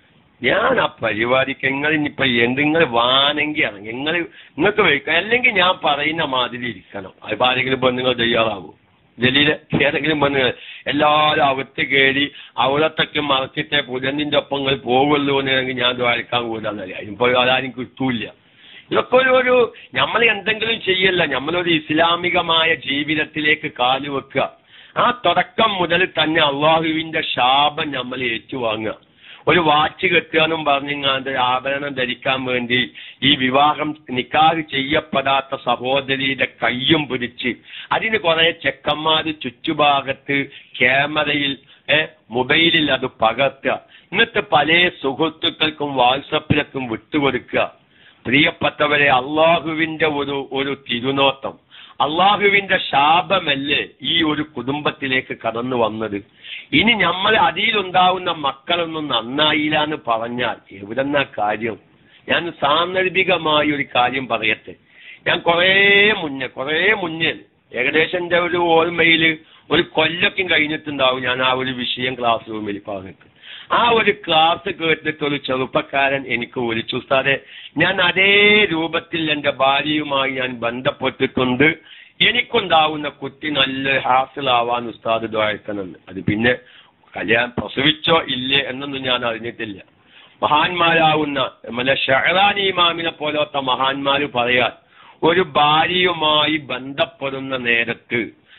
ഞാൻ ആ പരിപാടിക്ക് നിങ്ങൾ ഇനിയിപ്പൊ എന്തെങ്ങൾ വാനെങ്കിൽ ഇറങ്ങി നിങ്ങൾ നിങ്ങൾക്ക് വയ്ക്കാം അല്ലെങ്കിൽ ഞാൻ പറയുന്ന മാതിരി ഇരിക്കണം അതിപ്പോ ആരെങ്കിലും പെണ്ണുങ്ങൾ തയ്യാറാവൂ ജലീല് ഏതെങ്കിലും പെണ്ണുങ്ങൾ എല്ലാവരും അകത്ത് കയറി അവിടത്തൊക്കെ മറച്ചിട്ടേ പുലന്തിന്റെ ഒപ്പം നിങ്ങൾ പോകുള്ളൂ എന്നെങ്കിൽ ഞാൻ ദ്വാരക്കാൻ കൂടാന്നറിയാം ഇപ്പൊ അതാരും കിട്ടൂല ഇതൊക്കെ ഒരു ഒരു നമ്മൾ എന്തെങ്കിലും ചെയ്യല്ല നമ്മളൊരു ഇസ്ലാമികമായ ജീവിതത്തിലേക്ക് കാലുവെക്കുക ആ തുടക്കം മുതൽ തന്നെ അള്ളാഹുവിന്റെ ശാപം നമ്മൾ ഏറ്റുവാങ്ങുക ഒരു വാച്ച് കെട്ടുകയെന്നും പറഞ്ഞിങ്ങാണ്ട് ആഭരണം ധരിക്കാൻ വേണ്ടി ഈ വിവാഹം നിക്കാഹ് ചെയ്യപ്പെടാത്ത സഹോദരിയുടെ കയ്യും പിടിച്ച് അതിന് കുറെ ചെക്കന്മാര് ചുറ്റുഭാഗത്ത് ക്യാമറയിൽ ഏ മൊബൈലിൽ അത് പകർത്തുക എന്നിട്ട് പല സുഹൃത്തുക്കൾക്കും വാട്സപ്പിലൊക്കെ വിട്ടുകൊടുക്കുക പ്രിയപ്പെട്ടവരെ അള്ളാഹുവിന്റെ ഒരു ഒരു തിരുനോട്ടം അള്ളാഹുവിന്റെ ശാപമല്ലേ ഈ ഒരു കുടുംബത്തിലേക്ക് കടന്നു വന്നത് ഇനി നമ്മൾ അതിലുണ്ടാവുന്ന മക്കളൊന്നും നന്നായില്ല എന്ന് പറഞ്ഞാൽ എവിടെന്നാ കാര്യം ഞാൻ സാന്ദർഭികമായ ഒരു കാര്യം പറയട്ടെ ഞാൻ കുറേ മുന്നേ കുറേ മുന്നേ ഏകദേശം എൻ്റെ ഒരു ഓർമ്മയിൽ ഒരു കൊല്ലൊക്കെ കഴിഞ്ഞിട്ടുണ്ടാവും ഞാൻ ആ ഒരു വിഷയം ക്ലാസ് റൂമിൽ പറഞ്ഞിട്ട് ആ ഒരു ക്ലാസ് കേട്ടിട്ട് ഒരു ചെറുപ്പക്കാരൻ എനിക്ക് വിളിച്ചു ഉസ്താദെ ഞാൻ അതേ രൂപത്തിൽ എൻ്റെ ഭാര്യയുമായി ഞാൻ ബന്ധപ്പെട്ടിട്ടുണ്ട് എനിക്കുണ്ടാവുന്ന കുട്ടി നല്ല ഹാസിലാവാൻ ഉസ്താദ് ദ്വായക്കണമെന്ന് അത് പിന്നെ കല്യാണം പ്രസവിച്ചോ ഇല്ലേ എന്നൊന്നും ഞാൻ അറിഞ്ഞിട്ടില്ല മഹാന്മാരാവുന്ന നമ്മളെ ഷഹറാനി ഇമാമിനെ പോലത്തെ മഹാന്മാര് പറയാൻ ഒരു ഭാര്യയുമായി ബന്ധപ്പെടുന്ന നേരത്ത്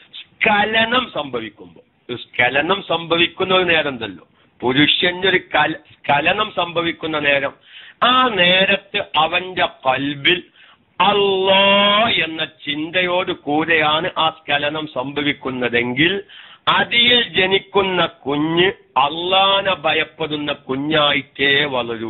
സ്ഖലനം സംഭവിക്കുമ്പോൾ സ്ഖലനം സംഭവിക്കുന്ന ഒരു നേരം ഉണ്ടല്ലോ പുരുഷനൊരു കല സ്ഖലനം സംഭവിക്കുന്ന നേരം ആ നേരത്ത് അവന്റെ കൽബിൽ അള്ളാ എന്ന ചിന്തയോട് കൂടെയാണ് ആ സ്ഖലനം സംഭവിക്കുന്നതെങ്കിൽ അതിൽ ജനിക്കുന്ന കുഞ്ഞ് അള്ളാനെ ഭയപ്പെടുന്ന കുഞ്ഞായിട്ടേ വളരൂ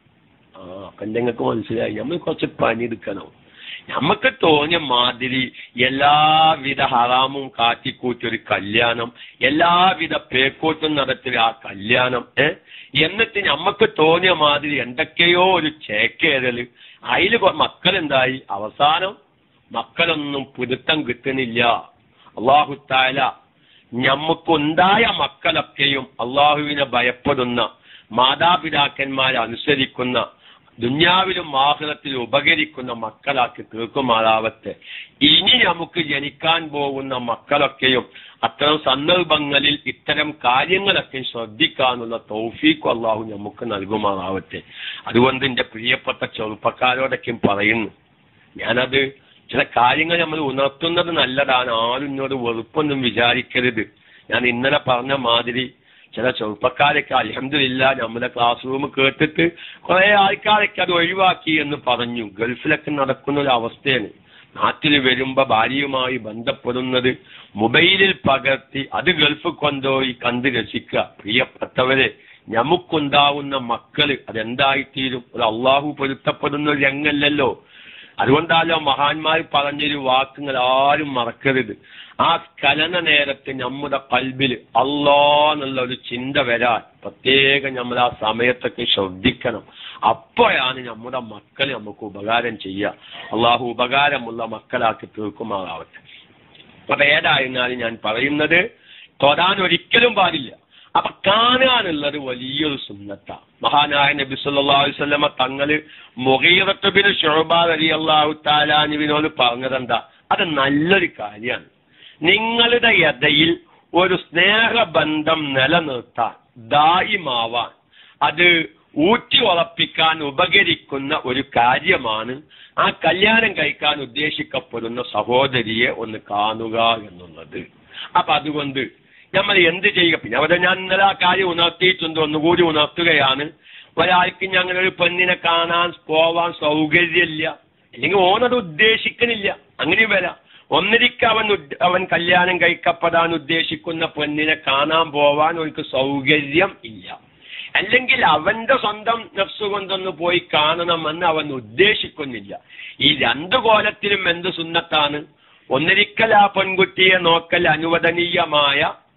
ആ അപ്പൊ നിങ്ങൾക്ക് മനസ്സിലായി നമ്മൾ കുറച്ച് പണിയെടുക്കണം നമുക്ക് തോന്നിയ മാതിരി എല്ലാവിധ ഹറാമും കാറ്റിക്കൂട്ടി ഒരു കല്യാണം എല്ലാവിധ പേക്കൂട്ടും നടത്തിയ ആ കല്യാണം ഏ എന്നിട്ട് നമുക്ക് തോന്നിയ മാതിരി എന്തൊക്കെയോ ഒരു ചേക്കേറല് അതിൽ മക്കളെന്തായി അവസാനം മക്കളൊന്നും പുതുത്തം കിട്ടുന്നില്ല അള്ളാഹുത്താല ഞമ്മക്കുണ്ടായ മക്കളൊക്കെയും അള്ളാഹുവിനെ ഭയപ്പെടുന്ന മാതാപിതാക്കന്മാരെ അനുസരിക്കുന്ന ദുന്യാവിലും ആഹ്ലത്തിലും ഉപകരിക്കുന്ന മക്കളാക്കി തീർക്കുമാറാവട്ടെ ഇനി നമുക്ക് ജനിക്കാൻ പോകുന്ന മക്കളൊക്കെയും അത്തരം സന്ദർഭങ്ങളിൽ ഇത്തരം കാര്യങ്ങളൊക്കെ ശ്രദ്ധിക്കാനുള്ള തൗഫീഖ് അള്ളാഹു നമുക്ക് നൽകുമാറാവട്ടെ അതുകൊണ്ട് എന്റെ പ്രിയപ്പെട്ട ചെറുപ്പക്കാരോടൊക്കെയും പറയുന്നു ഞാനത് ചില കാര്യങ്ങൾ നമ്മൾ ഉണർത്തുന്നത് നല്ലതാണ് ആരും എന്നോട് വെറുപ്പൊന്നും വിചാരിക്കരുത് ഞാൻ ഇന്നലെ പറഞ്ഞ മാതിരി ചില ചെറുപ്പക്കാരൊക്കെ അലഹമില്ല നമ്മുടെ ക്ലാസ് റൂം കേട്ടിട്ട് കുറെ ആൾക്കാരൊക്കെ അത് ഒഴിവാക്കി എന്ന് പറഞ്ഞു ഗൾഫിലൊക്കെ നടക്കുന്ന ഒരു അവസ്ഥയാണ് നാട്ടിൽ വരുമ്പോ ഭാര്യയുമായി ബന്ധപ്പെടുന്നത് മൊബൈലിൽ പകർത്തി അത് ഗൾഫ് കൊണ്ടുപോയി കണ്ട് രസിക്കുക പ്രിയപ്പെട്ടവരെ നമുക്കുണ്ടാവുന്ന മക്കള് അതെന്തായിത്തീരും ഒരു അള്ളാഹു പൊരുത്തപ്പെടുന്ന ഒരു രംഗല്ലല്ലോ അതുകൊണ്ടാലോ മഹാന്മാർ പറഞ്ഞൊരു വാക്കുകൾ ആരും മറക്കരുത് ആ സ്ഖലന നേരത്ത് നമ്മുടെ കൽബിൽ അള്ളാ എന്നുള്ള ഒരു ചിന്ത വരാൻ പ്രത്യേകം നമ്മൾ ആ സമയത്തൊക്കെ ശ്രദ്ധിക്കണം അപ്പോഴാണ് നമ്മുടെ മക്കൾ നമുക്ക് ഉപകാരം ചെയ്യുക അള്ളാഹു ഉപകാരമുള്ള മക്കളാക്കി തീർക്കുമാറാവട്ടെ അപ്പൊ ഏതായിരുന്നാലും ഞാൻ പറയുന്നത് തൊടാൻ ഒരിക്കലും പാടില്ല അപ്പൊ കാണാനുള്ളത് വലിയൊരു സുന്നത്ത മഹാനായ നബി സല്ലല്ലാഹു അലൈഹി വസല്ലമ തങ്ങള് മുഗീറത്തുബിൻ ഷുഅബ റളിയല്ലാഹു തആലാനുവിനോട് പറഞ്ഞതെന്താ അത് നല്ലൊരു കാര്യമാണ് നിങ്ങളുടെ യഥയിൽ ഒരു സ്നേഹബന്ധം നിലനിർത്താൻ ദായിമാവാൻ അത് ഊറ്റി ഉറപ്പിക്കാൻ ഉപകരിക്കുന്ന ഒരു കാര്യമാണ് ആ കല്യാണം കഴിക്കാൻ ഉദ്ദേശിക്കപ്പെടുന്ന സഹോദരിയെ ഒന്ന് കാണുക എന്നുള്ളത് അപ്പൊ അതുകൊണ്ട് നമ്മൾ എന്ത് ചെയ്യുക പിന്നെ അവിടെ ഞാൻ ഇന്നലെ ആ കാര്യം ഉണർത്തിയിട്ടുണ്ട് ഒന്നുകൂടി ഉണർത്തുകയാണ് ഒരാൾക്ക് ഞങ്ങൾ ഒരു പെണ്ണിനെ കാണാൻ പോവാൻ സൗകര്യമില്ല അല്ലെങ്കിൽ ഓനത് ഉദ്ദേശിക്കണില്ല അങ്ങനെയും വരാം ഒന്നിരിക്ക അവൻ ഉദ്- അവൻ കല്യാണം കഴിക്കപ്പെടാൻ ഉദ്ദേശിക്കുന്ന പെണ്ണിനെ കാണാൻ പോവാൻ അവർക്ക് സൗകര്യം ഇല്ല അല്ലെങ്കിൽ അവന്റെ സ്വന്തം നഫ്സ് കൊണ്ടൊന്ന് പോയി കാണണമെന്ന് അവൻ ഉദ്ദേശിക്കുന്നില്ല ഈ രണ്ടു കോലത്തിലും എന്ത് സുന്നത്താണ് ഒന്നിരിക്കൽ ആ പെൺകുട്ടിയെ നോക്കൽ അനുവദനീയമായ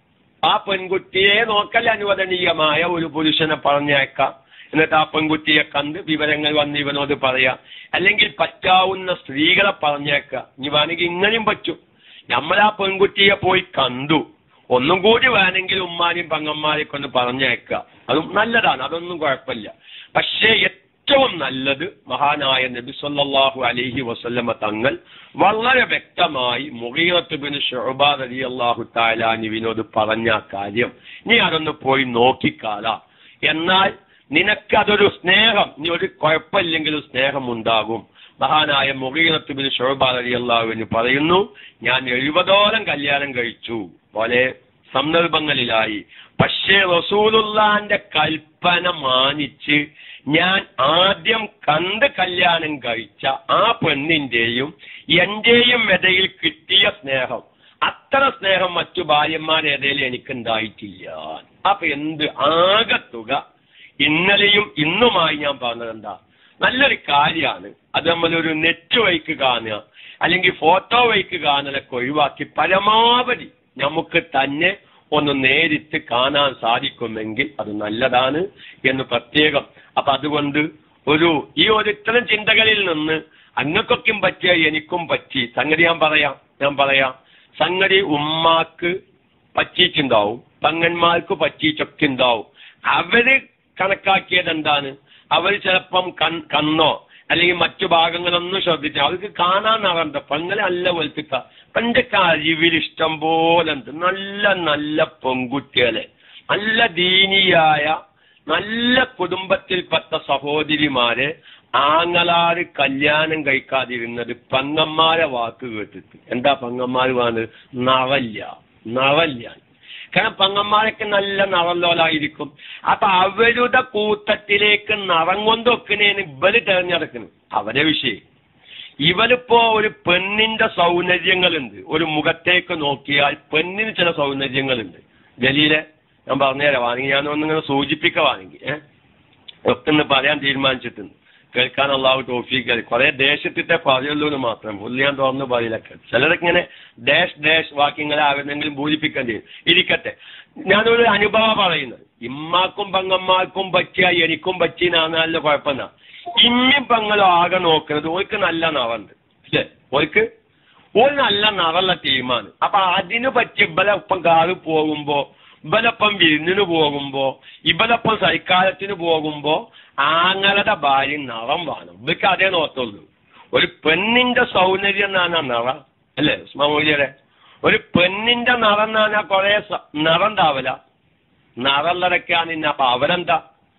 ആ പെൺകുട്ടിയെ നോക്കൽ അനുവദനീയമായ ഒരു പുരുഷനെ പറഞ്ഞേക്കാം എന്നിട്ട് ആ പെൺകുട്ടിയെ കണ്ട് വിവരങ്ങൾ വന്ന് ഇവനോട് പറയാം അല്ലെങ്കിൽ പറ്റാവുന്ന സ്ത്രീകളെ പറഞ്ഞേക്കാം ഇനി വേണമെങ്കിൽ ഇങ്ങനെയും പറ്റും നമ്മൾ ആ പെൺകുട്ടിയെ പോയി കണ്ടു ഒന്നും കൂടി വേണമെങ്കിൽ ഉമ്മാനെയും പങ്ങന്മാരെയൊക്കെ ഒന്ന് പറഞ്ഞേക്കാം അതും നല്ലതാണ് അതൊന്നും കുഴപ്പമില്ല പക്ഷേ ഏറ്റവും നല്ലത് മഹാനായ നബി സല്ലല്ലാഹു അലൈഹി വസല്ലമ തങ്ങൾ വളരെ വ്യക്തമായി മുഗീറത്ത് ബിൻ ഷുഅബ റളിയല്ലാഹു തആലാനുവിനോട് പറഞ്ഞ ആ കാര്യം നീ അതൊന്ന് പോയി നോക്കിക്കാളാ എന്നാൽ നിനക്കതൊരു സ്നേഹം നീ ഒരു കുഴപ്പമില്ലെങ്കിലും സ്നേഹം ഉണ്ടാകും മഹാനായ മുഗീറത്ത് ബിൻ ഷുഅബ റളിയല്ലാഹുവിന് പറയുന്നു ഞാൻ എഴുപതോളം കല്യാണം കഴിച്ചു പോലെ സന്ദർഭങ്ങളിലായി പക്ഷേ റസൂലുള്ളാന്റെ കൽപ്പന മാനിച്ച് ഞാൻ ആദ്യം കണ്ട് കല്യാണം കഴിച്ച ആ പെണ്ണിന്റെയും എന്റെയും ഇടയിൽ കിട്ടിയ സ്നേഹം അത്ര സ്നേഹം മറ്റു ഭാര്യന്മാരേതേലും എനിക്കുണ്ടായിട്ടില്ല അപ്പൊ എന്ത് ആകത്തുക ഇന്നലെയും ഇന്നുമായി ഞാൻ പറഞ്ഞത് എന്താ നല്ലൊരു കാര്യമാണ് അത് നമ്മളൊരു നെറ്റ് വൈക്ക് കാണുക അല്ലെങ്കിൽ ഫോട്ടോ വൈക്ക് കാണലൊക്കെ ഒഴിവാക്കി പരമാവധി നമുക്ക് തന്നെ ഒന്ന് നേരിട്ട് കാണാൻ സാധിക്കുമെങ്കിൽ അത് നല്ലതാണ് എന്ന് പ്രത്യേകം അപ്പൊ അതുകൊണ്ട് ഒരു ഈ ഒരു ഇത്തരം ചിന്തകളിൽ നിന്ന് അങ്ങക്കൊക്കും പറ്റിയ എനിക്കും പറ്റി സംഗതി ഞാൻ പറയാം ഞാൻ പറയാം സംഗതി ഉമ്മാക്ക് പറ്റിയിട്ടുണ്ടാവും പങ്ങന്മാർക്ക് പറ്റിയിട്ടൊക്കെ ഉണ്ടാവും അവര് കണക്കാക്കിയത് എന്താണ് അവർ ചിലപ്പം കൺ കണ്ണോ അല്ലെങ്കിൽ മറ്റു ഭാഗങ്ങളൊന്നും ശ്രദ്ധിച്ചു അവർക്ക് കാണാൻ അറിയണ്ട പങ്ങളെ അല്ല വെളുപ്പിക്ക പണ്ട് കഴിവിൽ ഇഷ്ടം പോലെ ഉണ്ട് നല്ല നല്ല പെൺകുട്ടികളെ നല്ല ദീനിയായ നല്ല കുടുംബത്തിൽപ്പെട്ട സഹോദരിമാരെ ആങ്ങളാറ് കല്യാണം കഴിക്കാതിരുന്നത് പങ്ങന്മാരെ വാക്ക് കേട്ടിട്ട് എന്താ പങ്ങന്മാര് വേണ്ടത് നവല്ല നവല്ല കാരണം പങ്ങന്മാരൊക്കെ നല്ല നറല്ലോലായിരിക്കും അപ്പൊ അവരുടെ കൂട്ടത്തിലേക്ക് നിറം കൊണ്ടൊക്കിനേന് ഇവര് തെരഞ്ഞെടുക്കണം അവരെ വിഷയം ഇവരിപ്പോ ഒരു പെണ്ണിന്റെ സൗന്ദര്യങ്ങളുണ്ട് ഒരു മുഖത്തേക്ക് നോക്കിയാൽ പെണ്ണിന് ചില സൗന്ദര്യങ്ങളുണ്ട് ജലീലെ ഞാൻ പറഞ്ഞുതരാം വാണെങ്കിൽ ഞാൻ ഒന്നിങ്ങനെ സൂചിപ്പിക്കുവാണെങ്കിൽ ഏഹ് ഒക്കെ ഒന്ന് പറയാൻ തീരുമാനിച്ചിട്ടുണ്ട് കേൾക്കാൻ അള്ളാഹു തോഫിക്കൽ കുറെ ദേശത്തിന്റെ പറയുള്ളൂ എന്ന് മാത്രം പുള്ളി ഞാൻ തുറന്ന് പറയില്ലൊക്കെ ചിലരൊക്കെ ഇങ്ങനെ ഡാഷ് ഡാഷ് വാക്യങ്ങളെ ആരെന്തെങ്കിലും ബോധിപ്പിക്കേണ്ടി വരും ഇരിക്കട്ടെ ഞാനൊരു അനുഭവം പറയുന്നത് ഇമ്മാക്കും പങ്ങന്മാർക്കും പറ്റിയ എനിക്കും പറ്റിയെന്നാണല്ലോ കുഴപ്പമെന്നാ ഇമ്മയും പങ്ങളും ആകെ നോക്കുന്നത് ഓർക്ക് നല്ല നറുണ്ട് അല്ലേ ഓർക്ക് ഒരു നല്ല നറുള്ള ടീമാണ് അപ്പൊ അതിന് പറ്റിയ ഇബലൊപ്പം കാറ് പോകുമ്പോ ഇബലൊപ്പം വിരുന്നിന് പോകുമ്പോ ഇബലൊപ്പം സൈക്കാലത്തിന് പോകുമ്പോ ആങ്ങളുടെ ഭാര്യ നിറം വേണം ഇവർക്ക് അതേ നോക്കുള്ളൂ ഒരു പെണ്ണിന്റെ സൗന്ദര്യം എന്നാണ് നിറ അല്ലേ ഉസ്മാമൂലിയുടെ ഒരു പെണ്ണിന്റെ നിറം എന്നാണ് കുറെ നിറം ഉണ്ടാവില്ല നിറമുള്ളതൊക്കെയാണ് ഇന്ന അപ്പൊ അവരെന്താ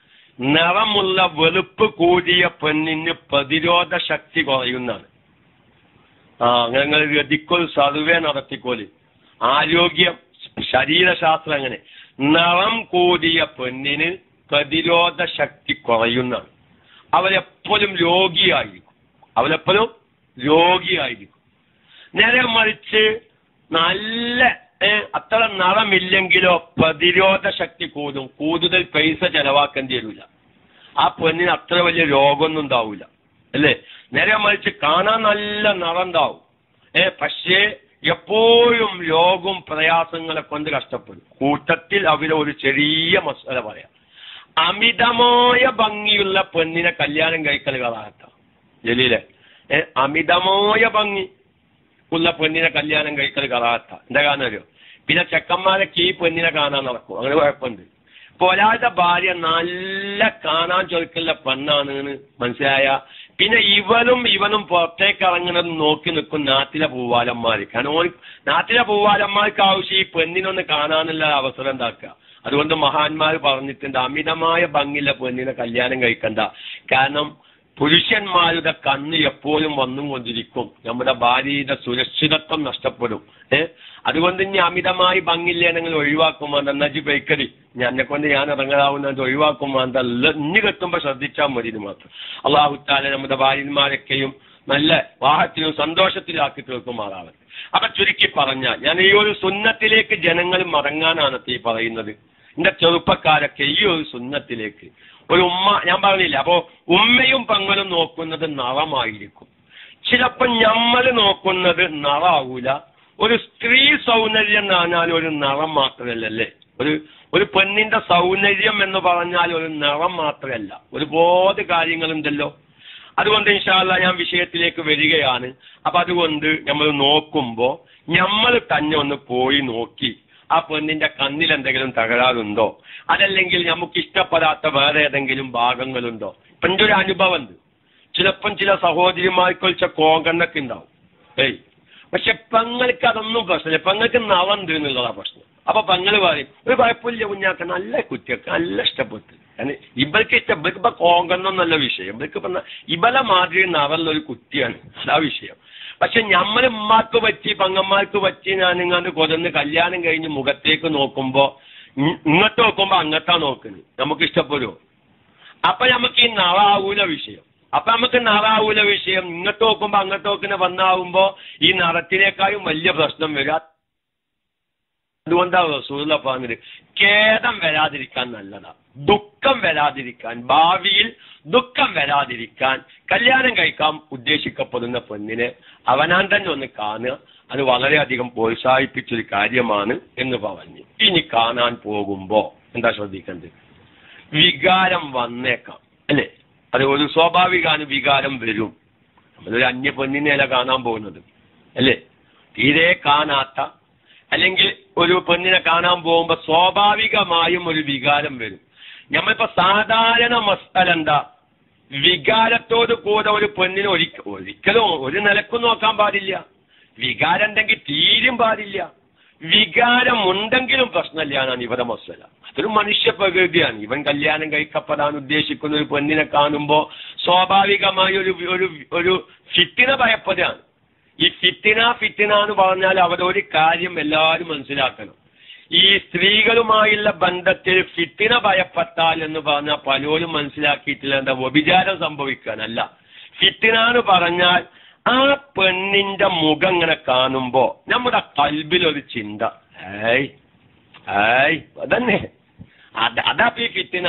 നിറമുള്ള വെളുപ്പ് കൂടിയ പെണ്ണിന് പ്രതിരോധ ശക്തി കുറയുന്നതാണ് ആ അങ്ങനെ ഗതിക്കോൽ സർവേ നടത്തിക്കോല് ആരോഗ്യം ശരീരശാസ്ത്രം അങ്ങനെ നിറം കൂടിയ പെണ്ണിന് പ്രതിരോധ ശക്തി കുറയുന്നതാണ് അവരെപ്പോഴും രോഗിയായിരിക്കും അവരെപ്പോഴും രോഗിയായിരിക്കും നേരെ മറിച്ച് നല്ല ഏ, അത്ര നിറമില്ലെങ്കിലോ പ്രതിരോധ ശക്തി കൂടും കൂടുതൽ പൈസ ചെലവാക്കേണ്ടി വരില്ല ആ പെണ്ണിന് അത്ര വലിയ രോഗമൊന്നും ഉണ്ടാവില്ല അല്ലേ നേരെ മറിച്ച് കാണാൻ നല്ല നിറം ഉണ്ടാവും ഏ പക്ഷേ എപ്പോഴും രോഗവും പ്രയാസങ്ങളെ കൊണ്ട് കഷ്ടപ്പെടും കൂട്ടത്തിൽ അവരെ ഒരു ചെറിയ മസാല പറയാം അമിതമായ ഭംഗിയുള്ള പെണ്ണിനെ കല്യാണം കഴിക്കൽ കഥാകത്ത ജലീലെ ഏ അമിതമായ ഭംഗി ഉള്ള പെണ്ണിനെ കല്യാണം കഴിക്കൽ കഥാകത്ത എന്താ കാണുമല്ലോ പിന്നെ ചെക്കന്മാരൊക്കെ ഈ പെണ്ണിനെ കാണാൻ നടക്കും അങ്ങനെ കുഴപ്പമുണ്ട് ഇപ്പൊ ഒരാളുടെ ഭാര്യ നല്ല കാണാൻ ചൊരുക്കുള്ള പെണ്ണാണ് എന്ന് മനസ്സിലായ പിന്നെ ഇവനും ഇവനും പുറത്തേക്ക് ഇറങ്ങുന്നത് നോക്കി നിൽക്കും നാട്ടിലെ പൂവാലന്മാർ കാരണം ഓൻ നാട്ടിലെ പൂവാലന്മാർക്ക് ആവശ്യം ഈ പെണ്ണിനൊന്ന് കാണാനുള്ള അവസരം ഉണ്ടാക്കുക അതുകൊണ്ട് മഹാന്മാർ പറഞ്ഞിട്ടുണ്ട് അമിതമായ ഭംഗിയുള്ള പെണ്ണിനെ കല്യാണം കഴിക്കണ്ട കാരണം പുരുഷന്മാരുടെ കണ്ണ് എപ്പോഴും വന്നും കൊണ്ടിരിക്കും നമ്മുടെ ഭാര്യയുടെ സുരക്ഷിതത്വം നഷ്ടപ്പെടും ഏ അതുകൊണ്ട് ഇനി അമിതമായി ഭംഗിയില്ലെങ്കിൽ ഒഴിവാക്കുമാണ്ട നജി ബേക്കറി ഞാൻ എന്നെ കൊണ്ട് ഞാൻ ഇറങ്ങാവുന്നത് ഒഴിവാക്കുമാണ്ട ഇഞ്ഞു കെട്ടുമ്പോ ശ്രദ്ധിച്ചാൽ മതി ഇത് മാത്രം അള്ളാഹുത്താല നമ്മുടെ ഭാര്യന്മാരൊക്കെയും നല്ല വാഹത്തിലും സന്തോഷത്തിലാക്കി തീർക്കുമാറാവൻ അപ്പൊ ചുരുക്കി പറഞ്ഞാൽ ഞാൻ ഈ ഒരു സുന്നത്തിലേക്ക് ജനങ്ങൾ മടങ്ങാനാണ് ഈ പറയുന്നത് എന്റെ ചെറുപ്പക്കാരൊക്കെ ഈ ഒരു സുന്നത്തിലേക്ക് ഒരു ഉമ്മ ഞാൻ പറഞ്ഞില്ല അപ്പോ ഉമ്മയും പെങ്ങളും നോക്കുന്നത് നിറമായിരിക്കും ചിലപ്പോൾ നമ്മൾ നോക്കുന്നത് നിറാവൂല ഒരു സ്ത്രീ സൗന്ദര്യം എന്ന് പറഞ്ഞാൽ ഒരു നിറം മാത്രമല്ലല്ലേ ഒരു ഒരു പെണ്ണിന്റെ സൗന്ദര്യം എന്ന് പറഞ്ഞാൽ ഒരു നിറം മാത്രമല്ല ഒരുപാട് കാര്യങ്ങളുണ്ടല്ലോ അതുകൊണ്ട് ഇൻഷാല്ല ഞാൻ വിഷയത്തിലേക്ക് വരികയാണ് അപ്പൊ അതുകൊണ്ട് നമ്മൾ നോക്കുമ്പോ നമ്മൾ തന്നെ ഒന്ന് പോയി നോക്കി ആ പെണ്ണിന്റെ കണ്ണിൽ എന്തെങ്കിലും തകരാറുണ്ടോ അതല്ലെങ്കിൽ നമുക്ക് ഇഷ്ടപ്പെടാത്ത വേറെ ഏതെങ്കിലും ഭാഗങ്ങളുണ്ടോ ഇപ്പൊ എൻ്റെ ഒരു അനുഭവം ഉണ്ട് ചിലപ്പം ചില സഹോദരിമാർക്ക് വെച്ച കോങ്കണ്ണൊക്കെ ഉണ്ടാവും ഏയ് പക്ഷെ പെങ്ങൾക്ക് അതൊന്നും പ്രശ്നമില്ല പെങ്ങൾക്ക് നവണ്ട് എന്നുള്ളതാ പ്രശ്നം അപ്പൊ പെങ്ങള് പറയും ഒരു കുഴപ്പമില്ല കുഞ്ഞാക്ക നല്ല കുറ്റിയൊക്കെ നല്ല ഇഷ്ടപ്പെട്ടു കാരണം ഇവർക്ക് ഇഷ്ടം ഇവർക്ക് ഇപ്പൊ കോങ്കണ്ണം നല്ല വിഷയം ഇവർക്ക് ഇപ്പൊ ഇവലെ മാതിരി നറുള്ള ഒരു കുറ്റിയാണ് അതാ വിഷയം പക്ഷെ നമ്മൾ ഉമ്മാക്ക് പറ്റി പങ്ങന്മാർക്ക് പറ്റി ഞാൻ ഇങ്ങാണ്ട് കൊതന്ന് കല്യാണം കഴിഞ്ഞ് മുഖത്തേക്ക് നോക്കുമ്പോ ഇ- ഇങ്ങോട്ട് നോക്കുമ്പോ അങ്ങട്ടാ നോക്കുന്നത് നമുക്ക് ഇഷ്ടപ്പെടുമോ അപ്പൊ നമുക്ക് ഈ നറാവൂല വിഷയം അപ്പൊ നമുക്ക് നറാവൂല വിഷയം ഇങ്ങോട്ട് നോക്കുമ്പോ അങ്ങോട്ട് നോക്കുന്ന വന്നാവുമ്പോ ഈ നിറത്തിനേക്കാളും വലിയ പ്രശ്നം വരിക അതുകൊണ്ടാണ് റസൂല പറഞ്ഞത് ഖേദം വരാതിരിക്കാൻ നല്ലതാ ദുഃഖം വരാതിരിക്കാൻ ഭാവിയിൽ ദുഃഖം വരാതിരിക്കാൻ കല്യാണം കഴിക്കാൻ ഉദ്ദേശിക്കപ്പെടുന്ന പെണ്ണിനെ അവനാൻ തന്നെ ഒന്ന് കാണുക അത് വളരെയധികം പ്രോത്സാഹിപ്പിച്ചൊരു കാര്യമാണ് എന്ന് പറഞ്ഞു ഇനി കാണാൻ പോകുമ്പോ എന്താ ശ്രദ്ധിക്കേണ്ടത് വികാരം വന്നേക്കാം അല്ലേ അത് ഒരു സ്വാഭാവികമാണ് വികാരം വരും നമ്മളൊരു അന്യ പെണ്ണിനെയല്ല കാണാൻ പോകുന്നത് അല്ലേ തീരെ കാണാത്ത അല്ലെങ്കിൽ ഒരു പെണ്ണിനെ കാണാൻ പോകുമ്പോ സ്വാഭാവികമായും ഒരു വികാരം വരും നമ്മളിപ്പോ സാധാരണ മസ്തല എന്താ വികാരത്തോട് കൂടെ ഒരു പെണ്ണിനെ ഒരിക്ക ഒരിക്കലും ഒരു നിലക്കും നോക്കാൻ പാടില്ല വികാരം ഉണ്ടെങ്കിൽ തീരും പാടില്ല വികാരം ഉണ്ടെങ്കിലും പ്രശ്നമില്ല എന്നാണ് ഇവരുടെ മസ്വല അതൊരു മനുഷ്യ പ്രകൃതിയാണ് ഇവൻ കല്യാണം കഴിക്കപ്പെടാൻ ഉദ്ദേശിക്കുന്ന ഒരു പെണ്ണിനെ കാണുമ്പോ സ്വാഭാവികമായി ഒരു ഒരു ഒരു ഫിത്തിന ഭയപ്പെടുകയാണ് ഈ ഫിത്തിന ഫിത്തിന എന്ന് പറഞ്ഞാൽ അവരൊരു കാര്യം എല്ലാവരും മനസ്സിലാക്കണം ഈ സ്ത്രീകളുമായുള്ള ബന്ധത്തിൽ ഫിത്തിന ഭയപ്പെട്ടാൽ എന്ന് പറഞ്ഞാൽ പലരും മനസ്സിലാക്കിയിട്ടില്ല എന്താ വ്യഭിചാരം സംഭവിക്കാനല്ല ഫിത്തിന എന്ന് പറഞ്ഞാൽ ആ പെണ്ണിന്റെ മുഖം ഇങ്ങനെ കാണുമ്പോ നമ്മുടെ കൽബിലൊരു ചിന്ത ഏയ് ഏയ് അതന്നെ അത് അതാ ഇപ്പൊ ഈ ഫിത്തിന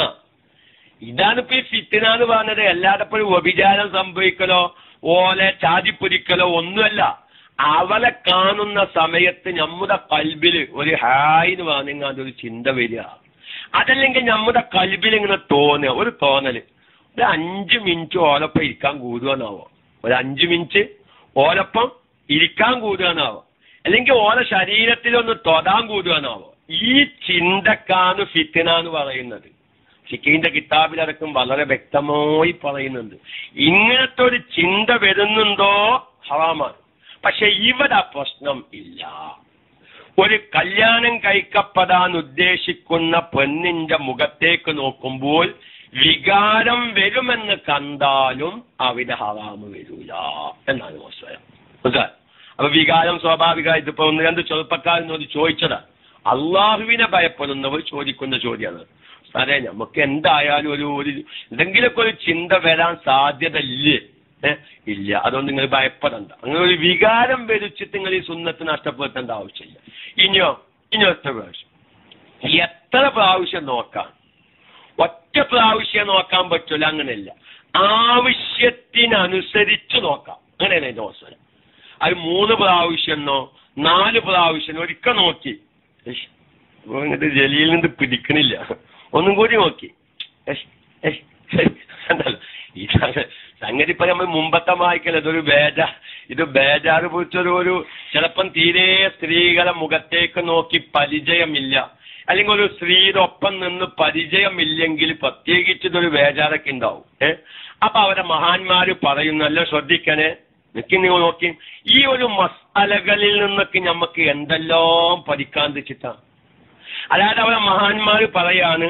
ഇതാണ് ഇപ്പൊ ഈ ഫിത്തിന എന്ന് പറഞ്ഞത് എല്ലാടപ്പോഴും വ്യഭിചാരം സംഭവിക്കലോ ഓലെ ചാതിപ്പൊരിക്കലോ ഒന്നുമല്ല അവളെ കാണുന്ന സമയത്ത് നമ്മുടെ കൽബില് ഒരു ഹായ് എന്ന് പറഞ്ഞാൽ ഒരു ചിന്ത വരിക അതല്ലെങ്കിൽ നമ്മുടെ കൽബിൽ ഇങ്ങനെ തോന്നുക ഒരു തോന്നല് ഒരു അഞ്ച് മിനിറ്റ് ഓലപ്പം ഇരിക്കാൻ കൂടുകയെന്നാവോ ഒരു അഞ്ച് മിനിറ്റ് ഓലപ്പം ഇരിക്കാൻ കൂടുകയെന്നാവോ അല്ലെങ്കിൽ ഓല ശരീരത്തിലൊന്ന് തൊടാൻ കൂടുകയെന്നാവോ ഈ ചിന്തക്കാണ് ഫിത്തിന എന്ന് പറയുന്നത് ഫിക്കിന്റെ കിതാബിലടക്കം വളരെ വ്യക്തമായി പറയുന്നുണ്ട് ഇങ്ങനത്തെ ഒരു ചിന്ത വരുന്നുണ്ടോ ഹറാമാണ് പക്ഷെ ഇവിടെ പ്രശ്നം ഇല്ല ഒരു കല്യാണം കഴിക്കപ്പെടാൻ ഉദ്ദേശിക്കുന്ന പെണ്ണിന്റെ മുഖത്തേക്ക് നോക്കുമ്പോൾ വികാരം വരുമെന്ന് കണ്ടാലും അവിടെ ഹറാമ് വരൂല എന്നാണ് മോശം മനസ്സിലായോ? അപ്പൊ വികാരം സ്വാഭാവികമായിട്ട് ഇപ്പൊ ഒന്ന് രണ്ട് ചെറുപ്പക്കാരനോട് ചോദിച്ചതാ അള്ളാഹുവിനെ ഭയപ്പെടുന്നവർ ചോദിക്കുന്ന ചോദ്യമാണ് സാറേ നമുക്ക് എന്തായാലും ഒരു ഒരു എന്തെങ്കിലുമൊക്കെ ഒരു ചിന്ത വരാൻ സാധ്യത ഇല്ലേ ഏ? ഇല്ല അതുകൊണ്ട് നിങ്ങൾ ഭയപ്പെടണ്ട അങ്ങനെ ഒരു വികാരം വരിച്ചിട്ട് നിങ്ങൾ ഈ സുന്നത്ത് നഷ്ടപ്പെടുത്തേണ്ട ആവശ്യമില്ല ഇനിയോ ഇനി ഒറ്റ പ്രാവശ്യം എത്ര പ്രാവശ്യം നോക്കാം ഒറ്റ പ്രാവശ്യം നോക്കാൻ പറ്റില്ല അങ്ങനെയല്ല ആവശ്യത്തിനനുസരിച്ച് നോക്കാം അങ്ങനെയാണ് എന്റെ അവസരം അത് മൂന്ന് പ്രാവശ്യമോ നാല് പ്രാവശ്യം ഒരിക്കൽ നോക്കി ഇഷ്, ഇപ്പൊ ഇങ്ങോട്ട് ജലീൽ നിന്ന് പിടിക്കണില്ല ഒന്നും കൂടി നോക്കി ഇഷ്, ഇഷ്, ഇഷ്. കണ്ടല്ലോ ഇതാണ് സംഗതി ഇപ്പൊ നമ്മൾ മുമ്പത്തെ വായിക്കല ഇതൊരു ബേജാ ഇത് ബേജാറ് പിടിച്ചൊരു ഒരു ചിലപ്പം തീരെ സ്ത്രീകളെ മുഖത്തേക്ക് നോക്കി പരിചയമില്ല അല്ലെങ്കിൽ ഒരു സ്ത്രീയുടെ ഒപ്പം നിന്ന് പരിചയമില്ലെങ്കിൽ പ്രത്യേകിച്ച് ഇതൊരു ബേജാറൊക്കെ ഉണ്ടാവും ഏ അപ്പൊ അവരെ മഹാന്മാര് പറയുന്നല്ലോ ശ്രദ്ധിക്കണേ നിക്ക് നിങ്ങൾ നോക്കി ഈ ഒരു മസാലകളിൽ നിന്നൊക്കെ നമുക്ക് എന്തെല്ലാം പഠിക്കാൻ വെച്ചിട്ടാ അതായത് അവരെ മഹാന്മാർ പറയാണ്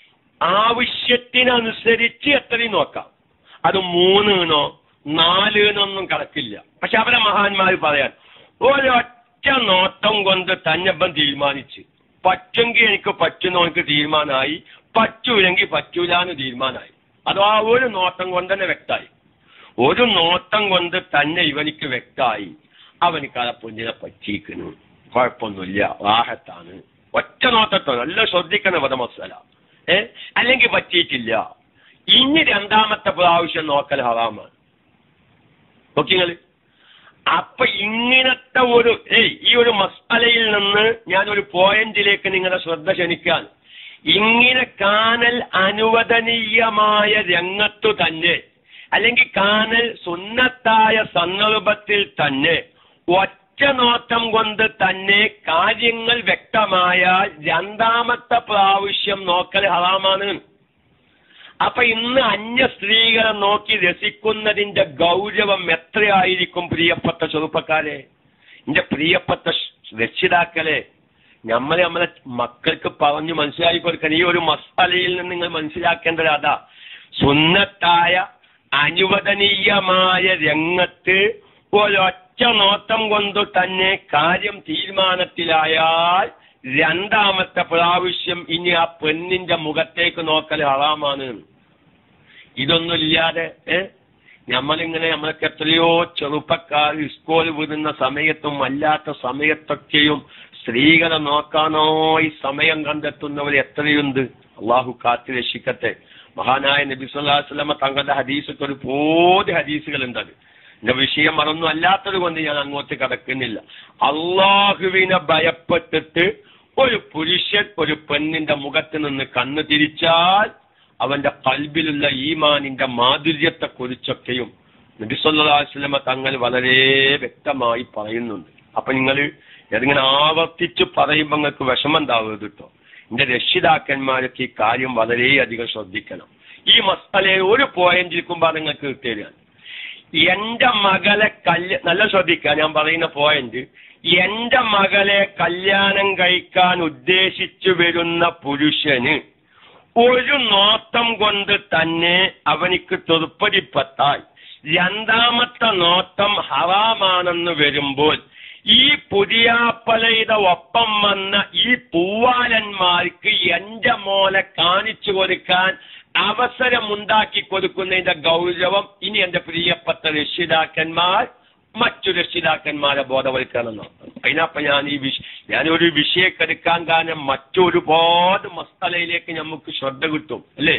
ആവശ്യത്തിനനുസരിച്ച് എത്രയും നോക്കാം അത് മൂന്നിനോ നാലിനൊന്നും കണക്കില്ല പക്ഷെ അവരെ മഹാന്മാർ പറയാൻ ഒരൊറ്റ നോട്ടം കൊണ്ട് തന്നെപ്പം തീരുമാനിച്ച് പറ്റുമെങ്കിൽ എനിക്ക് പറ്റുന്ന എനിക്ക് തീരുമാനമായി പറ്റൂലെങ്കിൽ പറ്റൂലെന്ന് തീരുമാനമായി അഥവാ ഒരു നോട്ടം കൊണ്ട് തന്നെ വ്യക്തമായി ഒരു നോട്ടം കൊണ്ട് തന്നെ ഇവനിക്ക് വ്യക്തമായി അവനിക്ക് ആ പൊന്നിനെ പറ്റിയിരിക്കുന്നു കുഴപ്പമൊന്നുമില്ല വാഹത്താണ് ഒറ്റ നോട്ടത്തോ നല്ല ശ്രദ്ധിക്കുന്ന പദമസല ഏ അല്ലെങ്കിൽ പറ്റിയിട്ടില്ല ഇനി രണ്ടാമത്തെ പ്രാവശ്യം നോക്കൽ ഹറാമാണ് നോക്കിങ്ങള് അപ്പൊ ഇങ്ങനത്തെ ഒരു ഏയ് ഈ ഒരു മസാലയിൽ നിന്ന് ഞാൻ ഒരു പോയിന്റിലേക്ക് നിങ്ങളുടെ ശ്രദ്ധ ക്ഷണിക്കാൻ ഇങ്ങനെ കാണൽ അനുവദനീയമായ രംഗത്തു തന്നെ അല്ലെങ്കിൽ കാണൽ സുന്നത്തായ സന്ദർഭത്തിൽ തന്നെ ഒറ്റ നോട്ടം കൊണ്ട് തന്നെ കാര്യങ്ങൾ വ്യക്തമായാൽ രണ്ടാമത്തെ പ്രാവശ്യം നോക്കൽ ഹറാമാണ് അപ്പൊ ഇന്ന് അന്യ സ്ത്രീകളെ നോക്കി രസിക്കുന്നതിന്റെ ഗൗരവം എത്രയായിരിക്കും പ്രിയപ്പെട്ട ചെറുപ്പക്കാരെ എന്റെ പ്രിയപ്പെട്ട രക്ഷിതാക്കളെ നമ്മൾ നമ്മളെ മക്കൾക്ക് പറഞ്ഞു മനസ്സിലാക്കി കൊടുക്കണം ഈ ഒരു മസാലയിൽ നിന്ന് നിങ്ങൾ മനസ്സിലാക്കേണ്ടത് അതാ സുന്നത്തായ അനുവദനീയമായ രംഗത്ത് ഒരൊറ്റ നോട്ടം കൊണ്ട് തന്നെ കാര്യം തീരുമാനത്തിലായാൽ രണ്ടാമത്തെ പ്രാവശ്യം ഇനി ആ പെണ്ണിന്റെ മുഖത്തേക്ക് നോക്കൽ ഹറാമാണ് ഇതൊന്നുമില്ലാതെ ഏ നമ്മളിങ്ങനെ നമ്മൾക്ക് എത്രയോ ചെറുപ്പക്കാർ സ്കൂൾ വിടുന്ന സമയത്തും അല്ലാത്ത സമയത്തൊക്കെയും സ്ത്രീകളെ നോക്കാനോ ഈ സമയം കണ്ടെത്തുന്നവർ എത്രയുണ്ട് അള്ളാഹു കാത്തു രക്ഷിക്കട്ടെ മഹാനായ നബി സല്ലല്ലാഹു അലൈഹി വസല്ലമ തങ്ങളുടെ ഹദീസൊക്കെ ഒരു പോതി ഹദീസുകൾ ഉണ്ടത് എന്റെ വിഷയം അതൊന്നും അല്ലാത്തത് കൊണ്ട് ഞാൻ അങ്ങോട്ട് കടക്കുന്നില്ല അള്ളാഹുവിനെ ഭയപ്പെട്ടിട്ട് ഒരു പുരുഷൻ ഒരു പെണ്ണിന്റെ മുഖത്ത് നിന്ന് കണ്ണ് തിരിച്ചാൽ അവന്റെ കൽബിലുള്ള ഈമാനിന്റെ മാധുര്യത്തെ കുറിച്ചൊക്കെയും നബി സല്ലല്ലാഹു അലൈഹി വസല്ലമ തങ്ങൾ വളരെ വ്യക്തമായി പറയുന്നുണ്ട് അപ്പൊ നിങ്ങൾ ഇതിങ്ങനെ ആവർത്തിച്ച് പറയുമ്പോൾ നിങ്ങൾക്ക് വിഷമം ഉണ്ടാവരുത് കേട്ടോ എന്റെ രക്ഷിതാക്കന്മാരൊക്കെ ഈ കാര്യം വളരെയധികം ശ്രദ്ധിക്കണം ഈ മസാലയെ ഒരു പോയിന്റ് ഇരിക്കുമ്പോൾ നിങ്ങൾക്ക് കിട്ടിയാണ് എന്റെ മകളെ കല്യ നല്ല ശ്രദ്ധിക്കുക ഞാൻ പറയുന്ന പോയിന്റ് എന്റെ മകളെ കല്യാണം കഴിക്കാൻ ഉദ്ദേശിച്ചു വരുന്ന പുരുഷന് ഒരു നോട്ടം കൊണ്ട് തന്നെ അവനിക്ക് തൃപ്പതിപ്പെട്ടാൽ രണ്ടാമത്തെ നോട്ടം ഹറാമാണെന്ന് വരുമ്പോൾ ഈ പുതിയാപ്പലയുടെ ഒപ്പം വന്ന ഈ പൂവാലന്മാർക്ക് എന്റെ മോലെ കാണിച്ചു കൊടുക്കാൻ അവസരമുണ്ടാക്കി കൊടുക്കുന്നതിന്റെ ഗൗരവം ഇനി എന്റെ പ്രിയപ്പെട്ട രക്ഷിതാക്കന്മാർ മറ്റു രക്ഷിതാക്കന്മാരെ ബോധവൽക്കരണം നടത്തണം അതിനപ്പ ഞാൻ ഈ വിഷ ഞാനൊരു വിഷയക്കെടുക്കാൻ കാരണം മറ്റൊരുപാട് മസ്തലയിലേക്ക് നമുക്ക് ശ്രദ്ധ കിട്ടും അല്ലേ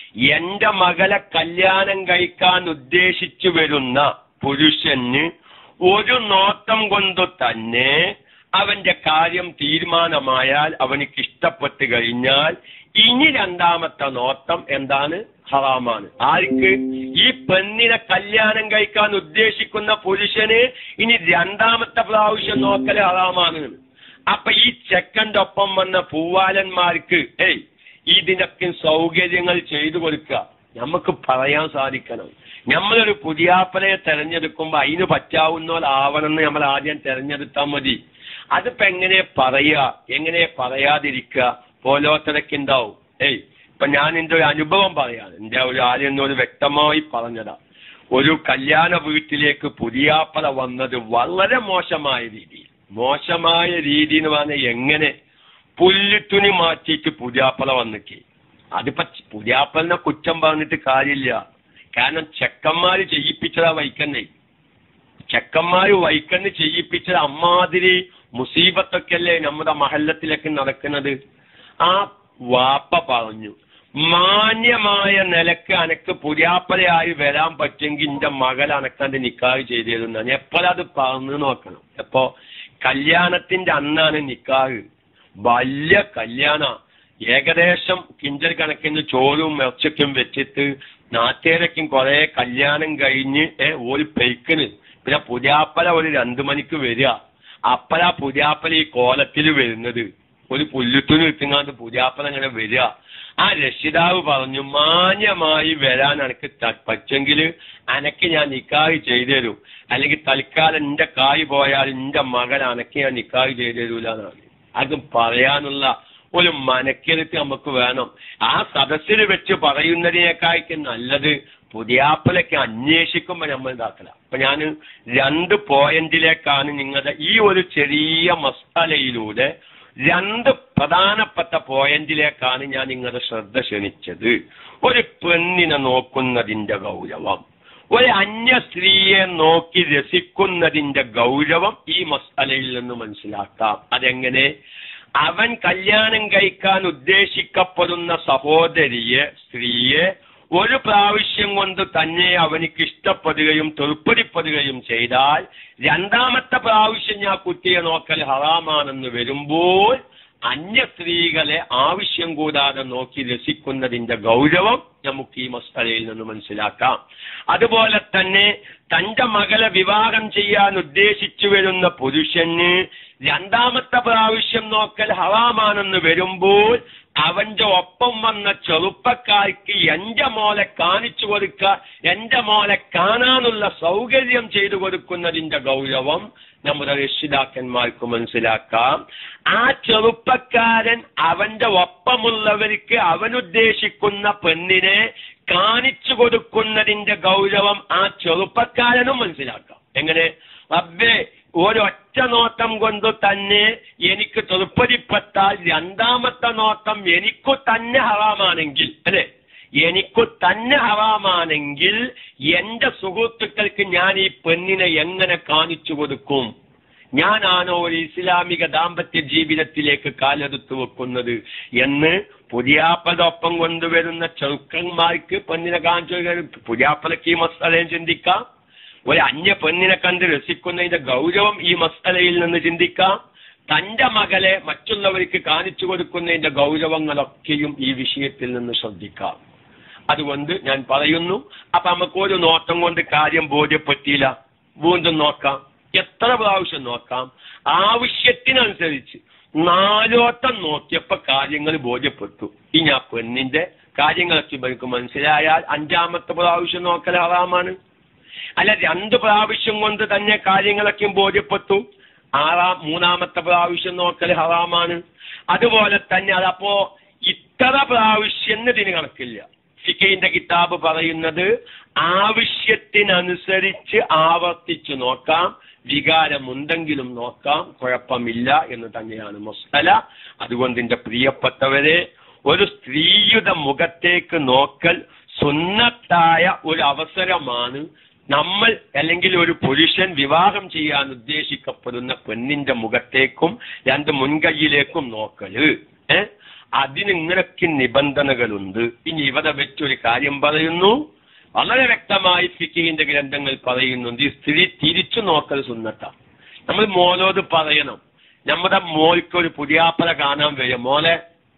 എന്റെ മകളെ കല്യാണം കഴിക്കാൻ ഉദ്ദേശിച്ചു വരുന്ന പുരുഷന് ഒരു നോട്ടം കൊണ്ട് തന്നെ അവന്റെ കാര്യം തീരുമാനമായാൽ അവനിക്ക് ഇഷ്ടപ്പെട്ട് കഴിഞ്ഞാൽ ഇനി രണ്ടാമത്തെ നോട്ടം എന്താണ് ഹറാമാണ് ആർക്ക് ഈ പെണ്ണിനെ കല്യാണം കഴിക്കാൻ ഉദ്ദേശിക്കുന്ന പുരുഷന് ഇനി രണ്ടാമത്തെ പ്രാവശ്യം നോക്കൽ ഹറാമാണ് അപ്പൊ ഈ ചെക്കന്റെ ഒപ്പം വന്ന പൂവാലന്മാർക്ക് ഏയ് ഇതിനൊക്കെ സൗകര്യങ്ങൾ ചെയ്തു കൊടുക്കുക നമുക്ക് പറയാൻ സാധിക്കണം നമ്മളൊരു പുതിയാപ്പലയെ തെരഞ്ഞെടുക്കുമ്പോ അതിന് പറ്റാവുന്നവരാവണമെന്ന് നമ്മൾ ആദ്യം തെരഞ്ഞെടുത്താൽ മതി അതിപ്പോ എങ്ങനെ പറയുക എങ്ങനെ പറയാതിരിക്കുക പോലോത്തരക്ക് ഉണ്ടാവും ഏയ് ഇപ്പൊ ഞാൻ എന്റെ ഒരു അനുഭവം പറയാണ് എന്റെ ഒരു ആദ്യം എന്നോട് വ്യക്തമായി പറഞ്ഞതാ ഒരു കല്യാണ വീട്ടിലേക്ക് പുതിയാപ്പല വന്നത് വളരെ മോശമായ രീതിയിൽ മോശമായ രീതി എന്ന് പറഞ്ഞാൽ എങ്ങനെ പുല്ലുത്തുണി മാറ്റിയിട്ട് പുതിയാപ്പല വന്നിക്ക് അതിപ്പോ പുതിയാപ്പലിനെ കുറ്റം പറഞ്ഞിട്ട് കാര്യമില്ല കാരണം ചെക്കന്മാര് ചെയ്യിപ്പിച്ചതാ വൈക്കന്നെ ചെക്കന്മാര് വൈക്കന്ന് ചെയ്യിപ്പിച്ചത് അമ്മാതിരി മുസീബത്തൊക്കെ അല്ലേ നമ്മുടെ മഹല്ലത്തിലൊക്കെ നടക്കുന്നത് ആ വാപ്പ പറഞ്ഞു മാന്യമായ നിലക്ക് അനക്ക് പുതിയാപ്പലയായി വരാൻ പറ്റുമെങ്കിൽ എന്റെ മകൾ അനക്കാണ്ട് നിക്കാഹ് ചെയ്തിരുന്ന എപ്പോഴത് പറഞ്ഞു നോക്കണം എപ്പോ കല്യാണത്തിന്റെ അന്നാണ് നിക്കാഹ് വലിയ കല്യാണ ഏകദേശം കിഞ്ചൽ കണക്കിന് ചോറും ഇറച്ചയ്ക്കും വെച്ചിട്ട് നാട്ടേരയ്ക്കും കുറെ കല്യാണം കഴിഞ്ഞ് ഏ ഒരു പെയ്ക്കിന് പിന്നെ പുതിയാപ്പല ഒരു രണ്ടു മണിക്ക് വരിക അപ്പഴാ പുതിയാപ്പല ഈ കോലത്തിൽ വരുന്നത് ഒരു പുല്ലുത്തുണി ഇട്ടുങ്ങാണ്ട് പുതിയാപ്പല ഇങ്ങനെ വരിക ആ രക്ഷിതാവ് പറഞ്ഞു മാന്യമായി വരാൻ അനക്ക് പറ്റെങ്കിൽ അനക്ക് ഞാൻ നിക്കാഹ് ചെയ്തു തരും അല്ലെങ്കിൽ തൽക്കാലം എന്റെ കായ് പോയാൽ എന്റെ മകൻ അനക്ക് ഞാൻ നിക്കാഹ് ചെയ്തു തരൂല എന്നാണ് അത് പറയാനുള്ള ഒരു മനക്കെടുത്ത് നമുക്ക് വേണം ആ സദസ്സിൽ വെച്ച് പറയുന്നതിനേക്കാൾക്ക് നല്ലത് പുതിയാപ്പലൊക്കെ അന്വേഷിക്കുമ്പോ നമ്മൾ ഇതാക്കല അപ്പൊ ഞാൻ രണ്ട് പോയിന്റിലേക്കാണ് നിങ്ങളുടെ ഈ ഒരു ചെറിയ മസാലയിലൂടെ രണ്ട് പ്രധാനപ്പെട്ട പോയിന്റിലേക്കാണ് ഞാൻ നിങ്ങളുടെ ശ്രദ്ധ ക്ഷണിച്ചത് ഒരു പെണ്ണിനെ നോക്കുന്നതിന്റെ ഗൗരവം ഒരു അന്യ സ്ത്രീയെ നോക്കി രസിക്കുന്നതിന്റെ ഗൗരവം ഈ മസാലയിൽ നിന്ന് മനസ്സിലാക്കാം അതെങ്ങനെ അവൻ കല്യാണം കഴിക്കാൻ ഉദ്ദേശിക്കപ്പെടുന്ന സഹോദരിയെ സ്ത്രീയെ ഒരു പ്രാവശ്യം കൊണ്ട് തന്നെ അവനിക്ക് ഇഷ്ടപ്പെടുകയും തൃപ്തിപ്പെടുകയും ചെയ്താൽ രണ്ടാമത്തെ പ്രാവശ്യം ഞാൻ കുട്ടിയെ നോക്കൽ ഹറാമാണെന്ന് വരുമ്പോൾ അന്യ സ്ത്രീകളെ ആവശ്യം കൂടാതെ നോക്കി രസിക്കുന്നതിന്റെ ഗൗരവം നമുക്ക് ഈ മസ്തലയിൽ നിന്ന് മനസ്സിലാക്കാം അതുപോലെ തന്നെ തന്റെ മകളെ വിവാഹം ചെയ്യാൻ ഉദ്ദേശിച്ചു വരുന്ന പുരുഷന് രണ്ടാമത്തെ പ്രാവശ്യം നോക്കൽ ഹറാമാണെന്ന് വരുമ്പോൾ അവന്റെ ഒപ്പം വന്ന ചെറുപ്പക്കാർക്ക് എന്റെ മോലെ കാണിച്ചു കൊടുക്കുക എന്റെ മോലെ കാണാനുള്ള സൗകര്യം ചെയ്തു കൊടുക്കുന്നതിന്റെ ഗൗരവം നമ്മുടെ രക്ഷിതാക്കന്മാർക്ക് മനസ്സിലാക്കാം ആ ചെറുപ്പക്കാരൻ അവന്റെ ഒപ്പമുള്ളവർക്ക് അവനുദ്ദേശിക്കുന്ന പെണ്ണിനെ കാണിച്ചു കൊടുക്കുന്നതിന്റെ ഗൗരവം ആ ചെറുപ്പക്കാരനും മനസ്സിലാക്കാം എങ്ങനെ റബ്ബേ ഒരൊറ്റ നോട്ടം കൊണ്ട് തന്നെ എനിക്ക് തൃപ്പതിപ്പെട്ടാൽ രണ്ടാമത്തെ നോട്ടം എനിക്കു തന്നെ ഹറാമാണെങ്കിൽ അല്ലെ എനിക്കു തന്നെ ഹറാമാണെങ്കിൽ എന്റെ സുഹൃത്തുക്കൾക്ക് ഞാൻ ഈ പെണ്ണിനെ എങ്ങനെ കാണിച്ചു കൊടുക്കും ഞാനാണോ ഒരു ഇസ്ലാമിക ദാമ്പത്യ ജീവിതത്തിലേക്ക് കാലെടുത്തു വെക്കുന്നത് എന്ന് പുതിയാപ്പലൊപ്പം കൊണ്ടുവരുന്ന ചെറുക്കന്മാർക്ക് പെണ്ണിനെ കാണിച്ചു പുതിയാപ്പലക്ക് ഈ മസാലയും ചിന്തിക്കാം ഒരു അന്യ പെണ്ണിനെ കണ്ട് രസിക്കുന്നതിന്റെ ഗൗരവം ഈ മസ്തലയിൽ നിന്ന് ചിന്തിക്കാം തന്റെ മകളെ മറ്റുള്ളവർക്ക് കാണിച്ചു കൊടുക്കുന്നതിന്റെ ഗൗരവങ്ങളൊക്കെയും ഈ വിഷയത്തിൽ നിന്ന് ശ്രദ്ധിക്കാം അതുകൊണ്ട് ഞാൻ പറയുന്നു അപ്പൊ നമുക്ക് ഒരു നോട്ടം കൊണ്ട് കാര്യം ബോധ്യപ്പെട്ടില്ല വീണ്ടും നോക്കാം എത്ര പ്രാവശ്യം നോക്കാം ആവശ്യത്തിനനുസരിച്ച് നാലോട്ടം നോക്കിയപ്പോ കാര്യങ്ങൾ ബോധ്യപ്പെട്ടു ഇനി ആ പെണ്ണിന്റെ കാര്യങ്ങളൊക്കെ ഇവർക്ക് മനസ്സിലായാൽ അഞ്ചാമത്തെ പ്രാവശ്യം നോക്കൽ ഹറാമാണ് അല്ല രണ്ട് പ്രാവശ്യം കൊണ്ട് തന്നെ കാര്യങ്ങളൊക്കെ ബോധ്യപ്പെട്ടു ആറാം മൂന്നാമത്തെ പ്രാവശ്യം നോക്കൽ ഹറാമാണ് അതുപോലെ തന്നെ അതപ്പോ ഇത്ര പ്രാവശ്യം ഇതിന് കണക്കില്ല ഫിക്കയിന്റെ കിതാബ് പറയുന്നത് ആവശ്യത്തിനനുസരിച്ച് ആവർത്തിച്ചു നോക്കാം വികാരമുണ്ടെങ്കിലും നോക്കാം കുഴപ്പമില്ല എന്ന് തന്നെയാണ് മസ്തല അതുകൊണ്ട് എന്റെ പ്രിയപ്പെട്ടവരെ ഒരു സ്ത്രീയുടെ മുഖത്തേക്ക് നോക്കൽ സുന്നത്തായ ഒരു അവസരമാണ് നമ്മൾ അല്ലെങ്കിൽ ഒരു പുരുഷൻ വിവാഹം ചെയ്യാൻ ഉദ്ദേശിക്കപ്പെടുന്ന പെണ്ണിന്റെ മുഖത്തേക്കും രണ്ട് മുൻകൈയിലേക്കും നോക്കല് ഏ അതിന് ഇങ്ങനൊക്കെ നിബന്ധനകളുണ്ട് ഇനി ഇവിടെ വെച്ചൊരു കാര്യം പറയുന്നു വളരെ വ്യക്തമായി ഫിക്കിന്റെ ഗ്രന്ഥങ്ങൾ പറയുന്നുണ്ട് ഈ സ്ത്രീ തിരിച്ചു നോക്കൽ സുന്നത്ത നമ്മൾ മോനോട് പറയണം നമ്മുടെ മോൾക്ക് ഒരു പുതിയാപ്പല കാണാൻ വരും മോനെ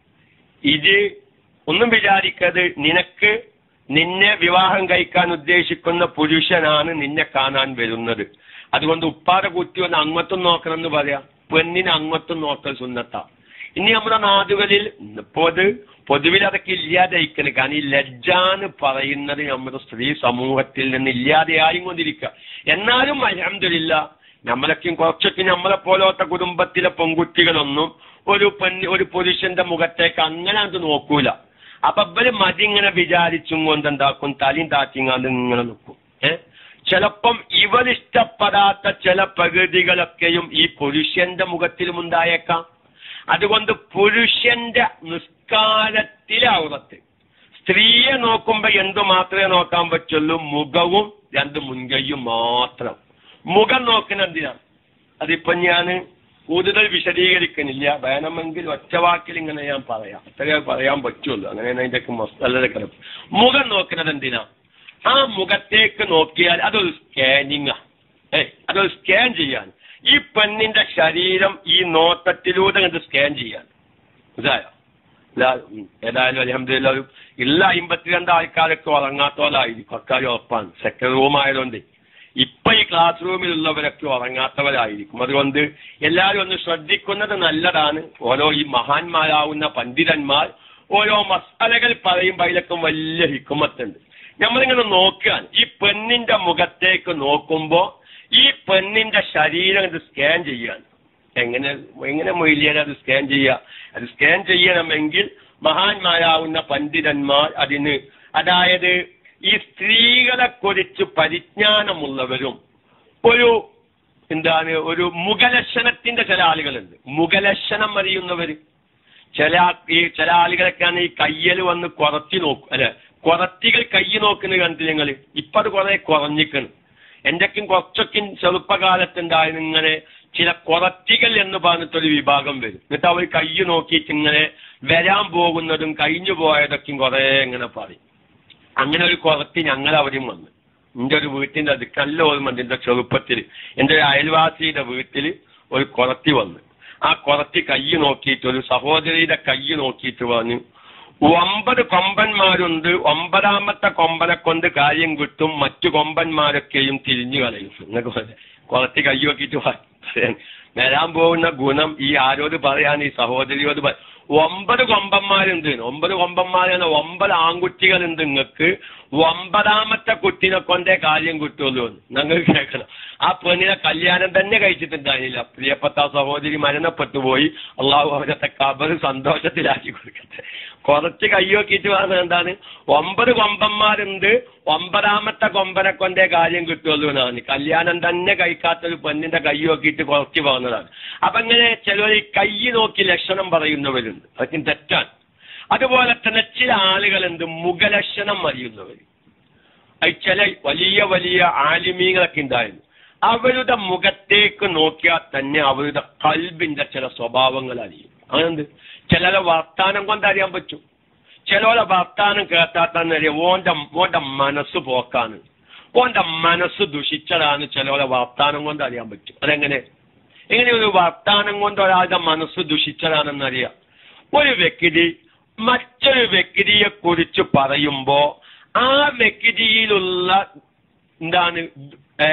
ഇത് ഒന്നും വിചാരിക്കരുത് നിനക്ക് നിന്നെ വിവാഹം കഴിക്കാൻ ഉദ്ദേശിക്കുന്ന പുരുഷനാണ് നിന്നെ കാണാൻ വരുന്നത് അതുകൊണ്ട് ഉപ്പാടെ കുത്തി ഒന്ന് അങ്ങോട്ടും നോക്കണം എന്ന് പറയാം പെണ്ണിന് അങ്ങോട്ടും നോക്കൽ സുന്നത്ത ഇനി നമ്മുടെ നാടുകളിൽ പൊതു പൊതുവിൽ അതൊക്കെ ഇല്ലാതായിക്കണം കാരണം ഈ ലജ്ജാന്ന് പറയുന്നത് നമ്മുടെ സ്ത്രീ സമൂഹത്തിൽ നിന്ന് ഇല്ലാതെയായും കൊണ്ടിരിക്കുക എന്നാലും അലഹമില്ല നമ്മളൊക്കെയും കുറച്ചൊക്കെ നമ്മളെ പോലത്തെ കുടുംബത്തിലെ പെൺകുട്ടികളൊന്നും ഒരു പെണ്ണ് ഒരു പുരുഷന്റെ മുഖത്തേക്ക് അങ്ങനെ അത് നോക്കൂല അപ്പൊ ഇവര് മതി ഇങ്ങനെ വിചാരിച്ചും കൊണ്ട് എന്താക്കും തലയും താറ്റിങ്ങാണ്ട് ഇങ്ങനെ നിൽക്കും ഏ ചിലപ്പം ഇവരിഷ്ടപ്പെടാത്ത ചില പ്രകൃതികളൊക്കെയും ഈ പുരുഷന്റെ മുഖത്തിലും ഉണ്ടായേക്കാം അതുകൊണ്ട് പുരുഷന്റെ നിസ്കാരത്തിലെ ഔറത്ത് സ്ത്രീയെ നോക്കുമ്പോ എന്തു മാത്രമേ നോക്കാൻ പറ്റുള്ളൂ മുഖവും രണ്ട് മുൻകൈയും മാത്രം മുഖം നോക്കുന്ന എന്തിനാണ് അതിപ്പോ ഞാൻ കൂടുതൽ വിശദീകരിക്കുന്നില്ല വേണമെങ്കിൽ ഒറ്റവാക്കിൽ ഇങ്ങനെ ഞാൻ പറയാം അത്രയേ പറയാൻ പറ്റുള്ളൂ അങ്ങനെയാണ് അതിന്റെ മസാല കിടപ്പ് മുഖം നോക്കുന്നത് എന്തിനാ ആ മുഖത്തേക്ക് നോക്കിയാൽ അതൊരു സ്കാനിങ് ഏ അതൊരു സ്കാൻ ചെയ്യാൻ ഈ പെണ്ണിന്റെ ശരീരം ഈ നോട്ടത്തിലൂടെ കണ്ട് സ്കാൻ ചെയ്യാൻ മനസ്സിലായോ ഏതായാലും അലഹമില്ല ഒരു ഇല്ല അമ്പത്തിരണ്ട് ആൾക്കാരൊക്കെ ഉറങ്ങാത്തവരായിരിക്കും അക്കാര്യം ഉറപ്പാണ് സെക്കൻഡ് റൂം ആയതുകൊണ്ട് ഇപ്പൊ ഈ ക്ലാസ് റൂമിലുള്ളവരൊക്കെ ഉറങ്ങാത്തവരായിരിക്കും അതുകൊണ്ട് എല്ലാവരും ഒന്ന് ശ്രദ്ധിക്കുന്നത് നല്ലതാണ് ഓരോ ഈ മഹാന്മാരാവുന്ന പണ്ഡിതന്മാർ ഓരോ മസാലകൾ പറയുമ്പോൾ അതിലൊക്കെ വലിയ ഹിക്കുമത്തുണ്ട് നമ്മളിങ്ങനെ നോക്കാൻ ഈ പെണ്ണിന്റെ മുഖത്തേക്ക് നോക്കുമ്പോ ഈ പെണ്ണിന്റെ ശരീരം ഇത് സ്കാൻ ചെയ്യാൻ എങ്ങനെ എങ്ങനെ മൊയ്ലിയാൻ അത് സ്കാൻ ചെയ്യുക അത് സ്കാൻ ചെയ്യണമെങ്കിൽ മഹാന്മാരാവുന്ന പണ്ഡിതന്മാർ അതിന് അതായത് ഈ സ്ത്രീകളെ കുറിച്ച് പരിജ്ഞാനമുള്ളവരും ഒരു എന്താണ് ഒരു മുഖലക്ഷണത്തിന്റെ ചില ആളുകളുണ്ട് മുഖലക്ഷണം അറിയുന്നവര് ചില ആ- ഈ ചില ആളുകളൊക്കെയാണ് ഈ കയ്യൽ വന്ന് കുറത്തി നോക്കും അല്ലെ കുറത്തികൾ കൈ നോക്കുന്നത് കണ്ടില്ല നിങ്ങള് ഇപ്പൊ അത് കുറെ കുറഞ്ഞിക്കണം എന്റെക്കും കുറച്ചൊക്കെ ചെറുപ്പകാലത്തുണ്ടായിരുന്നു ഇങ്ങനെ ചില കുറത്തികൾ എന്ന് പറഞ്ഞിട്ടൊരു വിഭാഗം വരും എന്നിട്ട് അവർ കൈ നോക്കിയിട്ട് ഇങ്ങനെ വരാൻ പോകുന്നതും കഴിഞ്ഞു പോയതൊക്കെയും കുറെ ഇങ്ങനെ പറയും അങ്ങനെ ഒരു കുറത്തി ഞങ്ങൾ അവിടെയും വന്നു എന്റെ ഒരു വീട്ടിന്റെ അത് നല്ല ഓർമ്മ എന്റെ ചെറുപ്പത്തിൽ എന്റെ ഒരു അയൽവാസിയുടെ വീട്ടിൽ ഒരു കുറത്തി വന്നു ആ കുറത്തി കൈ നോക്കിയിട്ട് ഒരു സഹോദരിയുടെ കൈ നോക്കിയിട്ട് പറഞ്ഞു ഒമ്പത് കൊമ്പന്മാരുണ്ട് ഒമ്പതാമത്തെ കൊമ്പനെ കൊണ്ട് കാര്യം കിട്ടും മറ്റു കൊമ്പന്മാരൊക്കെയും തിരിഞ്ഞു കളയും എന്നൊക്കെ പോലെ കുറത്തി കൈ നോക്കിയിട്ട് പറയാൻ വരാൻ പോകുന്ന ഗുണം ഈ ആരോട് പറയാൻ ഈ സഹോദരിയോട് പറ- ഒമ്പത് കൊമ്പന്മാരുണ്ട് ഒമ്പത് കൊമ്പന്മാരാണ് ഒമ്പത് ആൺകുട്ടികളുണ്ട് നിങ്ങൾക്ക് ഒമ്പതാമത്തെ കുട്ടിനെ കൊണ്ടേ കാര്യം കിട്ടുള്ളൂ എന്ന് ഞങ്ങൾ കേൾക്കണം ആ പെണ്ണിനെ കല്യാണം തന്നെ കഴിച്ചിട്ടുണ്ടായില്ല പ്രിയപ്പെട്ട ആ സഹോദരി മരണപ്പെട്ടു പോയി അള്ളാഹു അവരത്തെ കബർ സന്തോഷത്തിലാക്കി കൊടുക്കട്ടെ കുറച്ച് കയ്യോക്കിയിട്ട് പറഞ്ഞത് എന്താണ് ഒമ്പത് കൊമ്പന്മാരുണ്ട് ഒമ്പതാമത്തെ കൊമ്പനെ കൊണ്ടേ കാര്യം കിട്ടുള്ളൂ എന്നാണ് കല്യാണം തന്നെ കഴിക്കാത്തൊരു പെണ്ണിന്റെ കൈ നോക്കിയിട്ട് കുറച്ച് പറഞ്ഞതാണ് അപ്പൊ ഇങ്ങനെ ചിലർ ഈ കൈ നോക്കി ലക്ഷണം പറയുന്നവരുണ്ട് അതൊക്കെ തെറ്റാണ് അതുപോലെ തന്നെ ചില ആളുകളുണ്ട് മുഖലക്ഷണം അറിയുന്നവർ അത് ചില വലിയ വലിയ ആലിമീങ്ങളൊക്കെ ഉണ്ടായിരുന്നു അവരുടെ മുഖത്തേക്ക് നോക്കിയാൽ തന്നെ അവരുടെ കൽബിന്റെ ചില സ്വഭാവങ്ങൾ അറിയും അങ്ങനെന്ത് ചിലരെ വർത്താനം കൊണ്ട് അറിയാൻ പറ്റും ചിലരെ വർത്താനം കേട്ടാൽ തന്നെ അറിയാം ഓന്റെ ഓന്റെ മനസ്സ് പോക്കാണ് ഓന്റെ മനസ്സ് ദുഷിച്ചതാണ് ചിലരെ വർത്താനം കൊണ്ട് അറിയാൻ പറ്റും അതെങ്ങനെ എങ്ങനെ ഒരു വർത്താനം കൊണ്ട് ഒരാളുടെ മനസ്സ് ദുഷിച്ചതാണെന്നറിയാം ഒരു വ്യക്തി മറ്റൊരു വ്യക്തിയെ കുറിച്ച് പറയുമ്പോ ആ വ്യക്തിയിലുള്ള എന്താണ് ഏ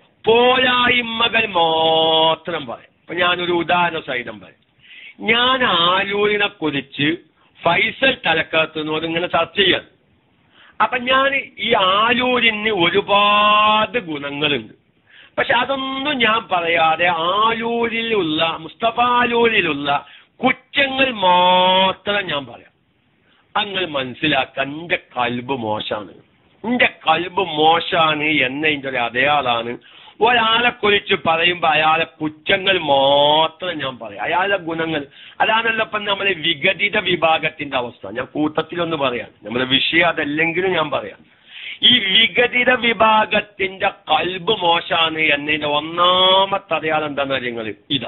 പോരായ്മകൾ മാത്രം പറയും ഇപ്പൊ ഞാനൊരു ഉദാഹരണ സഹിതം പറയും ഞാൻ ആലൂരിനെ കുറിച്ച് ഫൈസൽ തലക്കകത്തുനിന്നോട് ഇങ്ങനെ ചർച്ച ചെയ്യാൻ അപ്പൊ ഞാൻ ഈ ആലൂരിന് ഒരുപാട് ഗുണങ്ങളുണ്ട് പക്ഷെ അതൊന്നും ഞാൻ പറയാതെ ആലൂരിലുള്ള മുസ്തഫ ആലൂരിലുള്ള കുറ്റങ്ങൾ മാത്രം ഞാൻ പറയാം അങ്ങനെ മനസ്സിലാക്കാൻ എന്റെ കൽബ് മോശാണ് എന്റെ കൽബ് മോശാണ് എന്നതിന്റെ ഒരു അടയാളാണ് ഒരാളെ കുറിച്ച് പറയുമ്പോ അയാളെ കുറ്റങ്ങൾ മാത്രം ഞാൻ പറയാം അയാളുടെ ഗുണങ്ങൾ അതാണല്ലോ ഇപ്പം നമ്മളെ വിഘടിത വിഭാഗത്തിന്റെ അവസ്ഥ ഞാൻ കൂട്ടത്തിലൊന്ന് പറയാം നമ്മുടെ വിഷയം അതല്ലെങ്കിലും ഞാൻ പറയാം ഈ വിഘടിത വിഭാഗത്തിന്റെ കൽബ് മോശാണ് എന്നതിന്റെ ഒന്നാമത്തെ അടയാളം എന്താണെന്ന് അറിയങ്ങൾ ഇതാ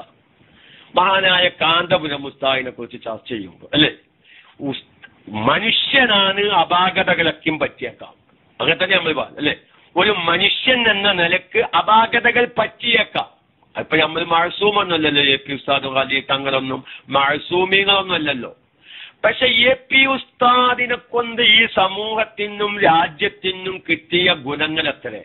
മഹാനായ കാന്തപുരം മുസ്താഹിനെ കുറിച്ച് ചർച്ച ചെയ്യുമ്പോൾ അല്ലേ ഉസ്- മനുഷ്യനാണ് അപാകതകളൊക്കെയും പറ്റിയേക്കാം അങ്ങനെ തന്നെ നമ്മൾ പറഞ്ഞു അല്ലേ ഒരു മനുഷ്യൻ എന്ന നിലക്ക് അപാകതകൾ പറ്റിയേക്കാം ഇപ്പൊ നമ്മൾ മഴസൂമൊന്നുമല്ലല്ലോ എ പി ഉസ്താദും ഖാലി തങ്ങളൊന്നും മഴസൂമികളൊന്നും അല്ലല്ലോ പക്ഷെ എ പി ഉസ്താദിനെ കൊണ്ട് ഈ സമൂഹത്തിനും രാജ്യത്തിനും കിട്ടിയ ഗുണങ്ങൾ എത്ര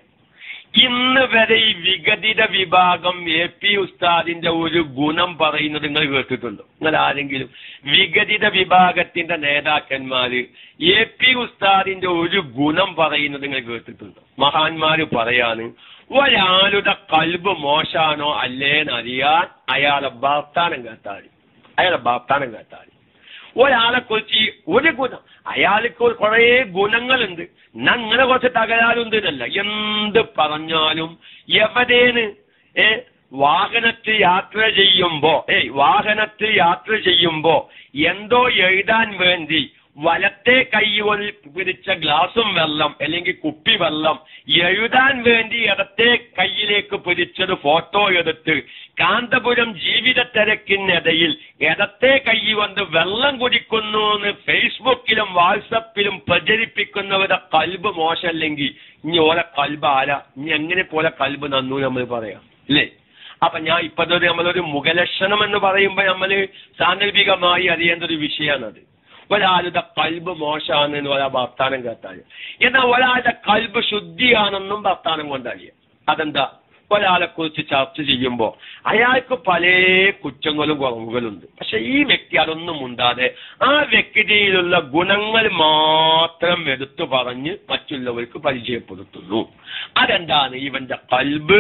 ഇന്ന് വരെ ഈ വിഘടിത വിഭാഗം എ പി ഉസ്താദിന്റെ ഒരു ഗുണം പറയുന്നത് നിങ്ങൾ കേട്ടിട്ടുണ്ടോ നിങ്ങൾ ആരെങ്കിലും വിഘടിത വിഭാഗത്തിന്റെ നേതാക്കന്മാര് എ പി ഉസ്താദിന്റെ ഒരു ഗുണം പറയുന്നത് നിങ്ങൾ കേട്ടിട്ടുണ്ടോ മഹാന്മാര് പറയാണ് ഒരാളുടെ കൽബ് മോശാണോ അല്ലേന്നറിയാൻ അയാളെ ഭർത്താനം കേട്ടാൽ അയാളെ ഭർത്താനം കേട്ടാൽ ഒരാളെ കുറിച്ച് ഒരു ഗുണം അയാൾക്ക് കുറേ ഗുണങ്ങളുണ്ട് അങ്ങനെ കുറച്ച് തകരാറുണ്ട് എന്നല്ല എന്ത് പറഞ്ഞാലും എവിടേന് ഏ വാഹനത്തിൽ യാത്ര ചെയ്യുമ്പോ ഏയ് വാഹനത്തിൽ യാത്ര ചെയ്യുമ്പോ എന്തോ എഴുതാൻ വേണ്ടി വലത്തെ കൈ കൊണ്ട് പിടിച്ച ഗ്ലാസും വെള്ളം അല്ലെങ്കിൽ കുപ്പി വെള്ളം എഴുതാൻ വേണ്ടി ഇടത്തെ കൈയിലേക്ക് പിടിച്ചത് ഫോട്ടോ എടുത്ത് കാന്തപുരം ജീവിത തിരക്കിനിടയിൽ ഇടത്തെ കൈ കൊണ്ട് വെള്ളം കുടിക്കുന്നു എന്ന് ഫേസ്ബുക്കിലും വാട്സപ്പിലും പ്രചരിപ്പിക്കുന്നവരുടെ കൽബ് മോശമല്ലെങ്കിൽ ഇനി ഓലെ കൽബ് ആരാ ഇനി എങ്ങനെ പോലെ കൽബ് നന്നു നമ്മൾ പറയാം അല്ലേ അപ്പൊ ഞാൻ ഇപ്പതൊരു നമ്മളൊരു മുഖലക്ഷണം എന്ന് പറയുമ്പോൾ നമ്മൾ സാന്ദർഭികമായി അറിയേണ്ട ഒരു വിഷയമാണത് ഒരാളുടെ കൽബ് മോശമാണ് എന്ന് ഒരാൾ വർത്താനം കേട്ടാൽ എന്നാൽ ഒരാളുടെ കൽബ് ശുദ്ധിയാണെന്നും വർത്താനം കൊണ്ടറിയാം അതെന്താ ഒരാളെ കുറിച്ച് ചർച്ച ചെയ്യുമ്പോൾ അയാൾക്ക് പല കുറ്റങ്ങളും കുറവുകളുണ്ട് പക്ഷെ ഈ വ്യക്തി അതൊന്നും ഉണ്ടാതെ ആ വ്യക്തിയിലുള്ള ഗുണങ്ങൾ മാത്രം എടുത്തു പറഞ്ഞ് മറ്റുള്ളവർക്ക് പരിചയപ്പെടുത്തുന്നു അതെന്താണ് ഇവന്റെ കൽബ്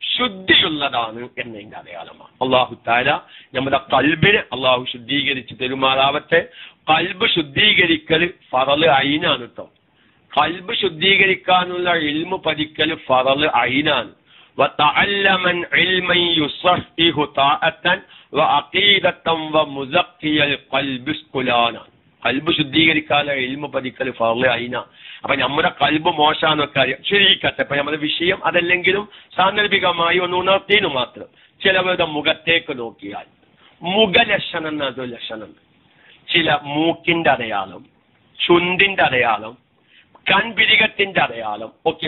ശുദ്ധിയുള്ളതാണ് എന്നതിന്റെ അടയാളമാണ് അള്ളാഹു താല നമ്മുടെ കൽബിനെ അള്ളാഹു ശുദ്ധീകരിച്ച് തെരുമാറാവട്ടെ കൽബ് ശുദ്ധീകരിക്കൽ ഫറല് അയിനാണ് കേട്ടോ കൽബ് ശുദ്ധീകരിക്കാനുള്ള ഇൽമു പഠിക്കൽ ഫറല് അയിനാണ് وتعلما علما يصحح طاعة وعقيدة ومزكي القلب اسكلانا കൽബ് ശുദ്ധീകരിക്കാതെ ഇൽമ പതിക്കൽ ഫറല് അയിന അപ്പൊ നമ്മുടെ കൽബ് മോശാന്നൊക്കെ അറിയാം ശരിക്കട്ടെ ഇപ്പൊ നമ്മുടെ വിഷയം അതല്ലെങ്കിലും സാന്ദർഭികമായി ഒന്ന് ഉണർത്തിനു മാത്രം ചിലവരുടെ മുഖത്തേക്ക് നോക്കിയാൽ മുഖലക്ഷണം എന്നതൊരു ലക്ഷണം ചില മൂക്കിന്റെ അടയാളം ചുണ്ടിന്റെ അടയാളം കൺപിരികത്തിന്റെ അടയാളം ഒക്കെ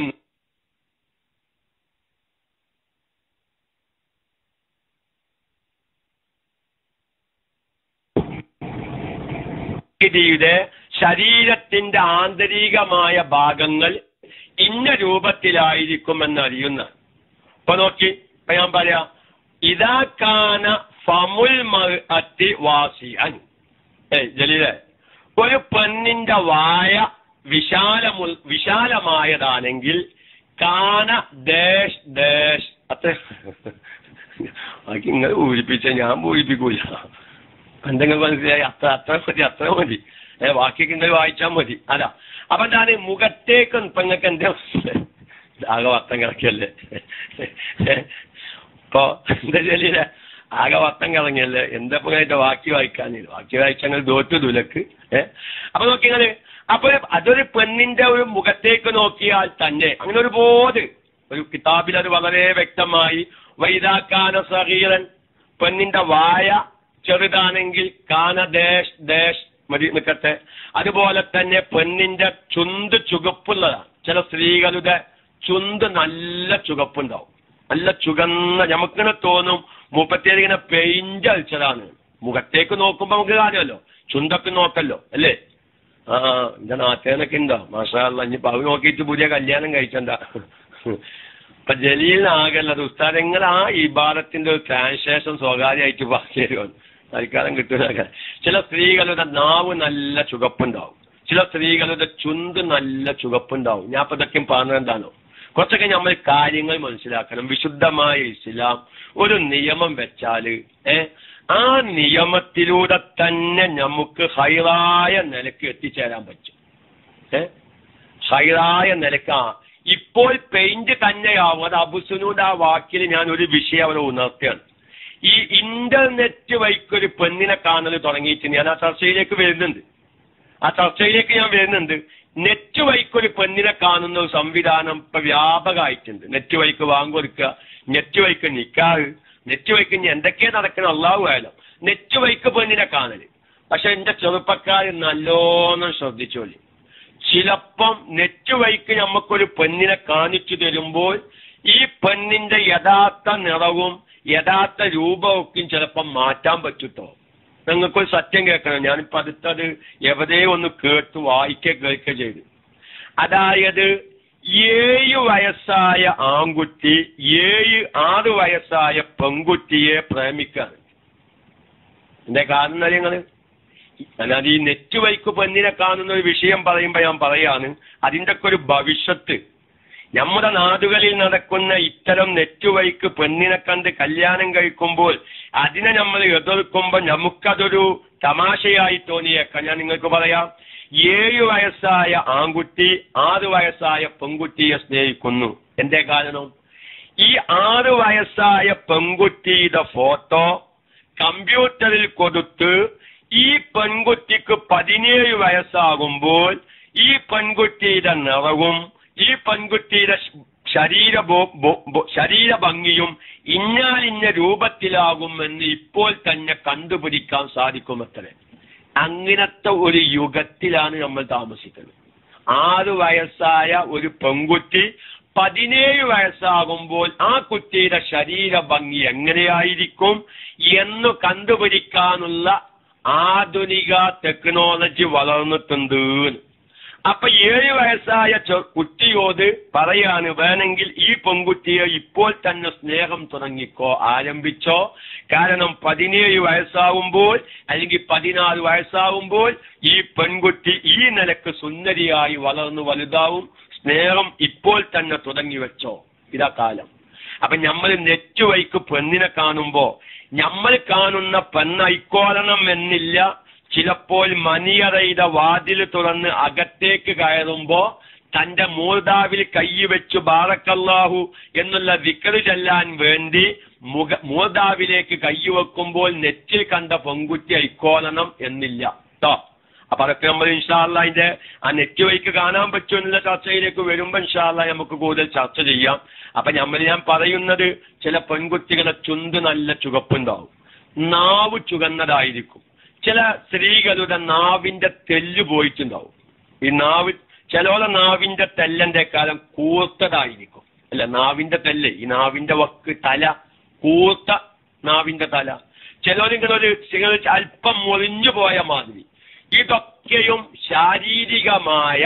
വ്യക്തിയുടെ ശരീരത്തിന്റെ ആന്തരികമായ ഭാഗങ്ങൾ ഇന്ന രൂപത്തിലായിരിക്കുമെന്ന് അറിയുന്ന ഇപ്പൊ നോക്കി ഇപ്പൊ ഞാൻ പറയാം ഇതാക്കാന ഫമുൽ അത്തി വാസിയൻ ഏയ് ജലീലെ ഒരു പെണ്ണിന്റെ വായ വിശാലമു വിശാലമായതാണെങ്കിൽ കാന ദേശ് ദേശ് അത്ര ബാക്കി നിങ്ങൾ പൂരിപ്പിച്ച ഞാൻ പൂരിപ്പിക്കൂല എന്തെങ്കിലും മനസ്സിലായി അത്ര അത്ര മതി അത്ര മതി ഏ ബാക്കിയൊക്കെ നിങ്ങൾ വായിച്ചാൽ മതി അല്ല അപ്പൊ ഞാൻ മുഖത്തേക്ക് ഇപ്പൊ നിങ്ങൾക്ക് എന്താ ആകെ വത്തം കിടക്കല്ലേ ഇപ്പൊ എന്താ ചെല്ലില്ല ആകെ വത്തം കിടങ്ങിയല്ലേ എന്താ ഇപ്പൊ ഇങ്ങനെ ബാക്കി വായിക്കാനില്ല ബാക്കി വായിച്ചങ്ങൾ ദോറ്റു തുലക്ക് ഏ അപ്പൊ നോക്കിങ്ങള് അപ്പൊ അതൊരു പെണ്ണിന്റെ ഒരു മുഖത്തേക്ക് നോക്കിയാൽ തന്നെ അങ്ങനെ ഒരു ബോധ് ഒരു കിതാബിൽ അത് വളരെ വ്യക്തമായി വൈദാക്കാന സഹീറൻ പെണ്ണിന്റെ വായ ചെറുതാണെങ്കിൽ കാന ദേശ് ദേശ് മതി നിൽക്കട്ടെ അതുപോലെ തന്നെ പെണ്ണിന്റെ ചുണ്ട് ചുവപ്പുള്ളതാണ് ചില സ്ത്രീകളുടെ ചുണ്ട് നല്ല ചുവപ്പുണ്ടാവും നല്ല ചുകന്ന നമുക്കിങ്ങനെ തോന്നും മുപ്പത്തേഴ് ഇങ്ങനെ പെയിന്റ് അടിച്ചതാണ് മുഖത്തേക്ക് നോക്കുമ്പോ നമുക്ക് കാണുമല്ലോ ചുണ്ടൊക്കെ നോക്കല്ലോ അല്ലേ ആ എന്റെ നാട്ടേനൊക്കെ ഉണ്ടോ മാഷാല്ല ഇനിയിപ്പോ അത് നോക്കിയിട്ട് പുതിയ കല്യാണം കഴിച്ചണ്ട ഇപ്പൊ ജലീലിനാകല്ലത് ഉസ്താദങ്ങൾ ആ ഇബാദത്തിന്റെ ഒരു ട്രാൻസ്ലേഷൻ സ്വകാര്യമായിട്ട് പറഞ്ഞു തരുമെന്ന് തൽക്കാലം കിട്ടുന്ന ചില സ്ത്രീകളുടെ നാവ് നല്ല ചുവപ്പുണ്ടാവും ചില സ്ത്രീകളുടെ ചുണ്ട് നല്ല ചുവപ്പുണ്ടാവും ഞാൻ ഇപ്പൊ ഇതൊക്കെ പറഞ്ഞത് എന്താണോ കുറച്ചൊക്കെ നമ്മൾ കാര്യങ്ങൾ മനസ്സിലാക്കണം വിശുദ്ധമായ ഇസ്ലാം ഒരു നിയമം വെച്ചാല് ഏ ആ നിയമത്തിലൂടെ തന്നെ നമുക്ക് ഹൈറായ നിലക്ക് എത്തിച്ചേരാൻ പറ്റും ഏ ഹൈറായ നിലക്ക് ആ ഇപ്പോൾ പെയിന്റ് തന്നെയാവും അത് അബുസുനൂടെ ആ വാക്കിൽ ഞാൻ ഒരു വിഷയം അവിടെ ഉണർത്തുകയാണ് ഈ ഇന്റർനെറ്റ് വഴിക്കൊരു പെണ്ണിനെ കാണൽ തുടങ്ങിയിട്ട് ഞാൻ ആ ചർച്ചയിലേക്ക് വരുന്നുണ്ട് ആ ചർച്ചയിലേക്ക് ഞാൻ വരുന്നുണ്ട് നെറ്റ് വഴിക്കൊരു പെണ്ണിനെ കാണുന്ന ഒരു സംവിധാനം ഇപ്പൊ വ്യാപകമായിട്ടുണ്ട് നെറ്റ് വഴിക്ക് വാങ്ങിക്കൊടുക്കുക നെറ്റ് വഴിക്ക് നിക്കാറ് നെറ്റ് വഴിക്ക് ഇനി എന്തൊക്കെയാ നടക്കണം അള്ളാഹു ആയാലും നെറ്റ് വഴിക്ക് പെണ്ണിനെ കാണല് പക്ഷെ എന്റെ ചെറുപ്പക്കാർ നല്ലോണം ശ്രദ്ധിച്ചോളി ചിലപ്പം നെറ്റ് വഴിക്ക് നമുക്കൊരു പെണ്ണിനെ കാണിച്ചു തരുമ്പോൾ ഈ പെണ്ണിന്റെ യഥാർത്ഥ നിറവും യഥാർത്ഥ രൂപമൊക്കെ ചിലപ്പം മാറ്റാൻ പറ്റുട്ടോ നിങ്ങൾക്കൊരു സത്യം കേൾക്കണം ഞാനിപ്പോ അടുത്തത് എവിടെ ഒന്ന് കേട്ട് വായിക്ക കേൾക്കുക ചെയ്തു അതായത് ഏഴ് വയസ്സായ ആൺകുട്ടി ഏഴ് ആറ് വയസ്സായ പെൺകുട്ടിയെ പ്രേമിക്കാണ് എന്റെ കാരണം നിങ്ങള് അല്ലാതെ ഈ നെറ്റ് വൈക്ക് പെണ്ണിനെ കാണുന്ന ഒരു വിഷയം പറയുമ്പോ ഞാൻ പറയാണ് അതിന്റെ ഒക്കെ ഒരു ഭവിഷ്യത്ത് നമ്മുടെ നാടുകളിൽ നടക്കുന്ന ഇത്തരം നെറ്റ് വൈക്ക് പെണ്ണിനെ കണ്ട് കല്യാണം കഴിക്കുമ്പോൾ അതിനെ നമ്മൾ എതിർക്കുമ്പോൾ നമുക്കതൊരു തമാശയായി തോന്നിയേക്കാം ഞാൻ നിങ്ങൾക്ക് പറയാം ഏഴ് വയസ്സായ ആൺകുട്ടി ആറ് വയസ്സായ പെൺകുട്ടിയെ സ്നേഹിക്കുന്നു എന്തേ കാരണം ഈ ആറ് വയസ്സായ പെൺകുട്ടിയുടെ ഫോട്ടോ കമ്പ്യൂട്ടറിൽ കൊടുത്ത് ഈ പെൺകുട്ടിക്ക് പതിനേഴ് വയസ്സാകുമ്പോൾ ഈ പെൺകുട്ടിയുടെ നിറവും ഈ പെൺകുട്ടിയുടെ ശരീര ശരീര ഭംഗിയും ഇന്നാലിന്ന രൂപത്തിലാകുമെന്ന് ഇപ്പോൾ തന്നെ കണ്ടുപിടിക്കാൻ സാധിക്കുമത്രേ അങ്ങനത്തെ ഒരു യുഗത്തിലാണ് നമ്മൾ താമസിക്കുന്നത് ആറ് വയസ്സായ ഒരു പെൺകുട്ടി പതിനേഴ് വയസ്സാകുമ്പോൾ ആ കുട്ടിയുടെ ശരീര ഭംഗി എങ്ങനെയായിരിക്കും എന്ന് കണ്ടുപിടിക്കാനുള്ള ആധുനിക ടെക്നോളജി വളർന്നിട്ടുണ്ട് അപ്പൊ ഏഴ് വയസ്സായ കുട്ടിയോട് പറയാണ് വേണമെങ്കിൽ ഈ പെൺകുട്ടിയെ ഇപ്പോൾ തന്നെ സ്നേഹം തുടങ്ങിക്കോ ആരംഭിച്ചോ കാരണം പതിനേഴ് വയസ്സാവുമ്പോൾ അല്ലെങ്കിൽ പതിനാറ് വയസ്സാവുമ്പോൾ ഈ പെൺകുട്ടി ഈ നിലക്ക് സുന്ദരിയായി വളർന്നു വലുതാവും സ്നേഹം ഇപ്പോൾ തന്നെ തുടങ്ങി വെച്ചോ ഇതാ കാലം അപ്പൊ നമ്മൾ നെറ്റ് വൈക്ക് പെണ്ണിനെ കാണുമ്പോ നമ്മൾ കാണുന്ന പെണ്ണൈക്കോലണം എന്നില്ല ചിലപ്പോൾ മണിയറയുടെ വാതിൽ തുറന്ന് അകത്തേക്ക് കയറുമ്പോ തന്റെ മൂർദാവിൽ കൈവെച്ചു ബാറക്കല്ലാഹു എന്നുള്ള വിക്കറ് ചെല്ലാൻ വേണ്ടി മുഖ മൂർദാവിലേക്ക് കൈവെക്കുമ്പോൾ നെറ്റിൽ കണ്ട പെൺകുട്ടി ഐക്കോലണം എന്നില്ല കേട്ടോ അപ്പൊ അതൊക്കെ നമ്മൾ ഇൻഷാല്ല അതിന്റെ ആ നെറ്റ് വഴിക്ക് കാണാൻ പറ്റുമോ എന്നുള്ള ചർച്ചയിലേക്ക് വരുമ്പോ ഇൻഷാല്ല നമുക്ക് കൂടുതൽ ചർച്ച ചെയ്യാം അപ്പൊ നമ്മൾ ഞാൻ പറയുന്നത് ചില പെൺകുട്ടികളെ ചുണ്ട് നല്ല ചുവപ്പുണ്ടാവും നാവ് ചുവന്നതായിരിക്കും ചില സ്ത്രീകളുടെ നാവിന്റെ തെല്ല് പോയിട്ടുണ്ടാവും ഈ നാവ് ചിലോടെ നാവിന്റെ തെല്ലന്റെ കാലം കൂർത്തതായിരിക്കും അല്ല നാവിന്റെ തെല്ല് ഈ നാവിന്റെ വക്ക് തല കൂർത്ത നാവിന്റെ തല ചിലരിങ്ങനെ ഒരു ചില അല്പം മുറിഞ്ഞു പോയ മാതിരി ഇതൊക്കെയും ശാരീരികമായ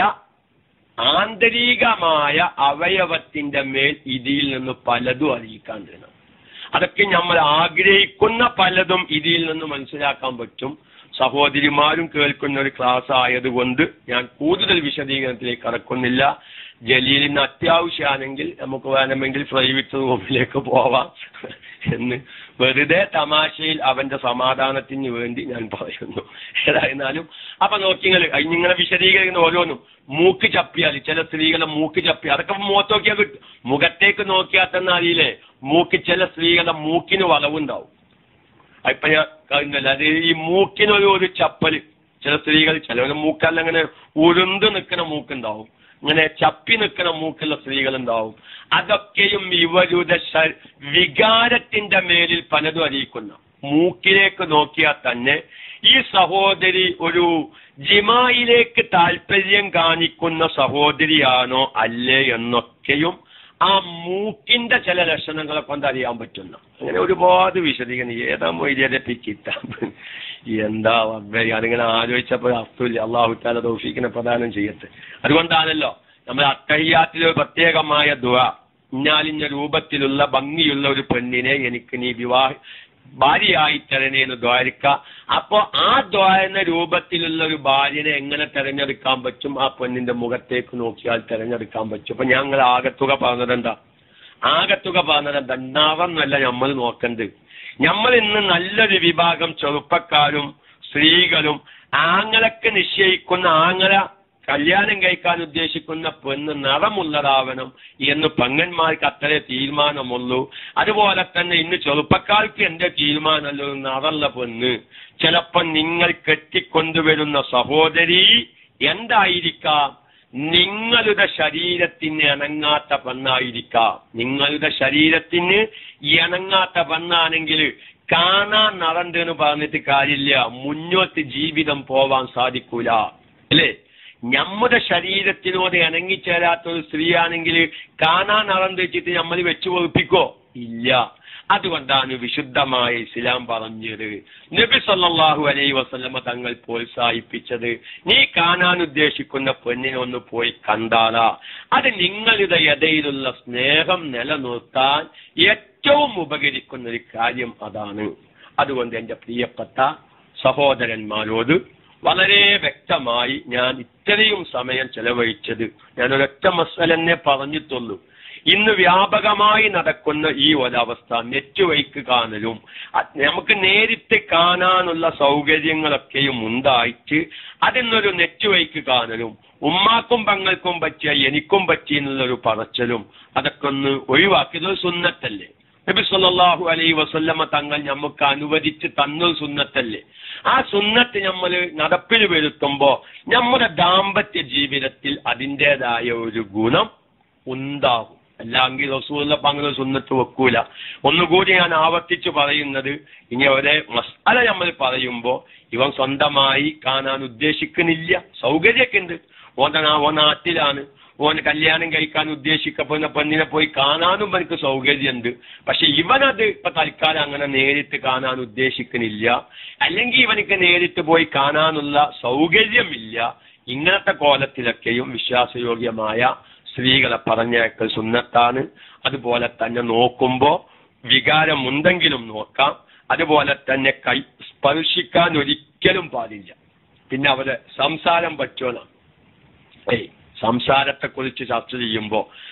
ആന്തരികമായ അവയവത്തിന്റെ മേൽ ഇതിൽ നിന്ന് പലതും അറിയിക്കാൻ തരണം അതൊക്കെ നമ്മൾ ആഗ്രഹിക്കുന്ന പലതും ഇതിൽ നിന്ന് മനസ്സിലാക്കാൻ പറ്റും സഹോദരിമാരും കേൾക്കുന്ന ഒരു ക്ലാസ് ആയതുകൊണ്ട് ഞാൻ കൂടുതൽ വിശദീകരണത്തിലേക്ക് കടക്കുന്നില്ല ജലീലിന് അത്യാവശ്യമാണെങ്കിൽ നമുക്ക് വേണമെങ്കിൽ പ്രൈവറ്റ് റൂമിലേക്ക് പോവാം എന്ന് വെറുതെ തമാശയിൽ അവന്റെ സമാധാനത്തിന് വേണ്ടി ഞാൻ പറയുന്നു ഏതായിരുന്നാലും അപ്പൊ നോക്കിങ്ങൾ നിങ്ങളെ വിശദീകരിക്കുന്ന ഓരോന്നും മൂക്ക് ചപ്പിയാൽ ചില സ്ത്രീകളെ മൂക്ക് ചപ്പി അതൊക്കെ മുഖത്ത് നോക്കിയാൽ കിട്ടും മുഖത്തേക്ക് നോക്കിയാൽ തന്നെ അറിയില്ലേ മൂക്ക് ചില സ്ത്രീകളുടെ മൂക്കിന് വളവുണ്ടാവും ഇപ്പൊ ഞാൻ കഴിഞ്ഞല്ല അത് ഈ മൂക്കിനൊരു ഒരു ചപ്പല് ചില സ്ത്രീകൾ ചിലവരുടെ മൂക്കെല്ലാം ഇങ്ങനെ ഉരുണ്ട് നിൽക്കുന്ന മൂക്കുണ്ടാവും ഇങ്ങനെ ചപ്പി നിൽക്കുന്ന മൂക്കുള്ള സ്ത്രീകൾ ഉണ്ടാവും അതൊക്കെയും ഇവരുടെ ശ- വികാരത്തിന്റെ മേലിൽ പലതും അറിയിക്കുന്ന മൂക്കിലേക്ക് നോക്കിയാൽ തന്നെ ഈ സഹോദരി ഒരു ജിമായിലേക്ക് താല്പര്യം കാണിക്കുന്ന സഹോദരിയാണോ അല്ലേ എന്നൊക്കെയും ആ മൂക്കിന്റെ ചില ലക്ഷണങ്ങളെ കൊണ്ട് അറിയാൻ പറ്റുന്നു അങ്ങനെ ഒരുപാട് വിശദീകരണം ഏതാ മൊയ്ലിയുടെ കിതാബ് എന്താ റബ്ബേ അതിങ്ങനെ ആലോചിച്ചപ്പോൾ അർത്ഥമില്ല അള്ളാഹു താല തൗഫീഖിനെ പ്രദാനം ചെയ്യട്ടെ അതുകൊണ്ടാണല്ലോ നമ്മൾ അത്തഹിയാത്തിലെ ഒരു പ്രത്യേകമായ ദുവ ഇഞ്ഞാലിഞ്ഞ രൂപത്തിലുള്ള ഭംഗിയുള്ള ഒരു പെണ്ണിനെ എനിക്ക് നീ വിവാഹ ഭാര്യയായി തരണേന്ന് ദ്വാരിക്ക അപ്പോ ആ ദ്വാരണ രൂപത്തിലുള്ള ഒരു ഭാര്യനെ എങ്ങനെ തെരഞ്ഞെടുക്കാൻ പറ്റും ആ പെണ്ണിന്റെ മുഖത്തേക്ക് നോക്കിയാൽ തെരഞ്ഞെടുക്കാൻ പറ്റും അപ്പൊ ഞങ്ങൾ ആകത്തുക പറഞ്ഞതെന്താ ആകത്തുക പറഞ്ഞതെന്താ ഉണ്ടാവുന്നല്ല നമ്മൾ നോക്കണ്ട് നമ്മൾ ഇന്ന് നല്ലൊരു വിഭാഗം ചെറുപ്പക്കാരും സ്ത്രീകളും ആങ്ങളക്ക് നിശ്ചയിക്കുന്ന ആങ്ങള കല്യാണം കഴിക്കാൻ ഉദ്ദേശിക്കുന്ന പെണ്ണ് നിറമുള്ളതാവണം എന്ന് പെങ്ങന്മാർക്ക് അത്രേ തീരുമാനമുള്ളൂ അതുപോലെ തന്നെ ഇന്ന് ചെറുപ്പക്കാർക്ക് എന്റെ തീരുമാനമല്ലോ നിറള്ള പെണ്ണ് ചിലപ്പോൾ നിങ്ങൾ കെട്ടിക്കൊണ്ടുവരുന്ന സഹോദരി എന്തായിരിക്കാം നിങ്ങളുടെ ശരീരത്തിന് ഇണങ്ങാത്ത പെണ്ണായിരിക്കാം നിങ്ങളുടെ ശരീരത്തിന് ഇണങ്ങാത്ത പെണ്ണാണെങ്കിൽ കാണാൻ നടണ്ടെന്ന് പറഞ്ഞിട്ട് കാര്യമില്ല മുന്നോട്ട് ജീവിതം പോവാൻ സാധിക്കൂല അല്ലേ നമ്മുടെ ശരീരത്തിനോട് ഇണങ്ങിച്ചേരാത്ത ഒരു സ്ത്രീയാണെങ്കിൽ കാണാൻ നടന്ന് വെച്ചിട്ട് നമ്മൾ വെച്ചു പൊറുപ്പിക്കോ ഇല്ല അതുകൊണ്ടാണ് വിശുദ്ധമായ ഇസ്ലാം പറഞ്ഞത് നബി സല്ലല്ലാഹു അലൈഹി വസല്ലമ തങ്ങൾ പ്രോത്സാഹിപ്പിച്ചത് നീ കാണാൻ ഉദ്ദേശിക്കുന്ന പെണ്ണിനെ ഒന്ന് പോയി കണ്ടാലാ അത് നിങ്ങളുടെ ഇടയിലുള്ള സ്നേഹം നിലനിർത്താൻ ഏറ്റവും ഉപകരിക്കുന്ന ഒരു കാര്യം അതാണ് അതുകൊണ്ട് എന്റെ പ്രിയപ്പെട്ട സഹോദരന്മാരോട് വളരെ വ്യക്തമായി ഞാൻ ഇത്രയും സമയം ചെലവഴിച്ചത് ഞാൻ ഒരൊറ്റ മസലെന്നെ പറഞ്ഞിട്ടുള്ളൂ ഇന്ന് വ്യാപകമായി നടക്കുന്ന ഈ ഒരവസ്ഥ നെറ്റ് വൈക്ക് കാണലും അത് നമുക്ക് നേരിട്ട് കാണാനുള്ള സൗകര്യങ്ങളൊക്കെയും ഉണ്ടായിട്ട് അതിന്നൊരു നെറ്റ് വൈക്ക് കാണലും ഉമ്മാക്കും പങ്ങൾക്കും പറ്റിയ എനിക്കും പറ്റി എന്നുള്ളൊരു പറച്ചലും അതൊക്കെ ഒന്ന് ഒഴിവാക്കിയത് സുന്നത്തല്ലേ നബി സല്ലല്ലാഹു അലൈഹി വസല്ലമ തങ്ങൾ നമുക്ക് അനുവദിച്ച് തന്നൊരു സുന്നത്തല്ലേ ആ സുന്നത്ത് നമ്മൾ നടപ്പിൽ വരുത്തുമ്പോ നമ്മുടെ ദാമ്പത്യ ജീവിതത്തിൽ അതിൻ്റെതായ ഒരു ഗുണം ഉണ്ടാകും അല്ലെങ്കിൽ റസൂല അങ്ങനെ സുന്നത്ത് വെക്കൂല ഒന്നുകൂടി ഞാൻ ആവർത്തിച്ച് പറയുന്നത് ഇനി ഒരേ മസാല നമ്മൾ പറയുമ്പോ ഇവൻ സ്വന്തമായി കാണാൻ ഉദ്ദേശിക്കുന്നില്ല സൗകര്യമൊക്കെ ഉണ്ട് ഓന്റെ നാ- ഓൻ നാട്ടിലാണ് ഓന് കല്യാണം കഴിക്കാൻ ഉദ്ദേശിക്കപ്പെടുന്ന പെണ്ണിനെ പോയി കാണാനും എനിക്ക് സൗകര്യമുണ്ട് പക്ഷെ ഇവനത് ഇപ്പൊ തൽക്കാലം അങ്ങനെ നേരിട്ട് കാണാൻ ഉദ്ദേശിക്കുന്നില്ല അല്ലെങ്കിൽ ഇവനിക്ക് നേരിട്ട് പോയി കാണാനുള്ള സൗകര്യമില്ല ഇങ്ങനത്തെ കോലത്തിലൊക്കെയും വിശ്വാസയോഗ്യമായ സ്ത്രീകളെ പറഞ്ഞേക്കൽ സുന്നത്താണ് അതുപോലെ തന്നെ നോക്കുമ്പോ വികാരമുണ്ടെങ്കിലും നോക്കാം അതുപോലെ തന്നെ കൈ സ്പർശിക്കാൻ ഒരിക്കലും പാടില്ല പിന്നെ അവരെ സംസാരം പറ്റുമോ ഏയ് സംസാരത്തെ കുറിച്ച് ചർച്ച ചെയ്യുമ്പോൾ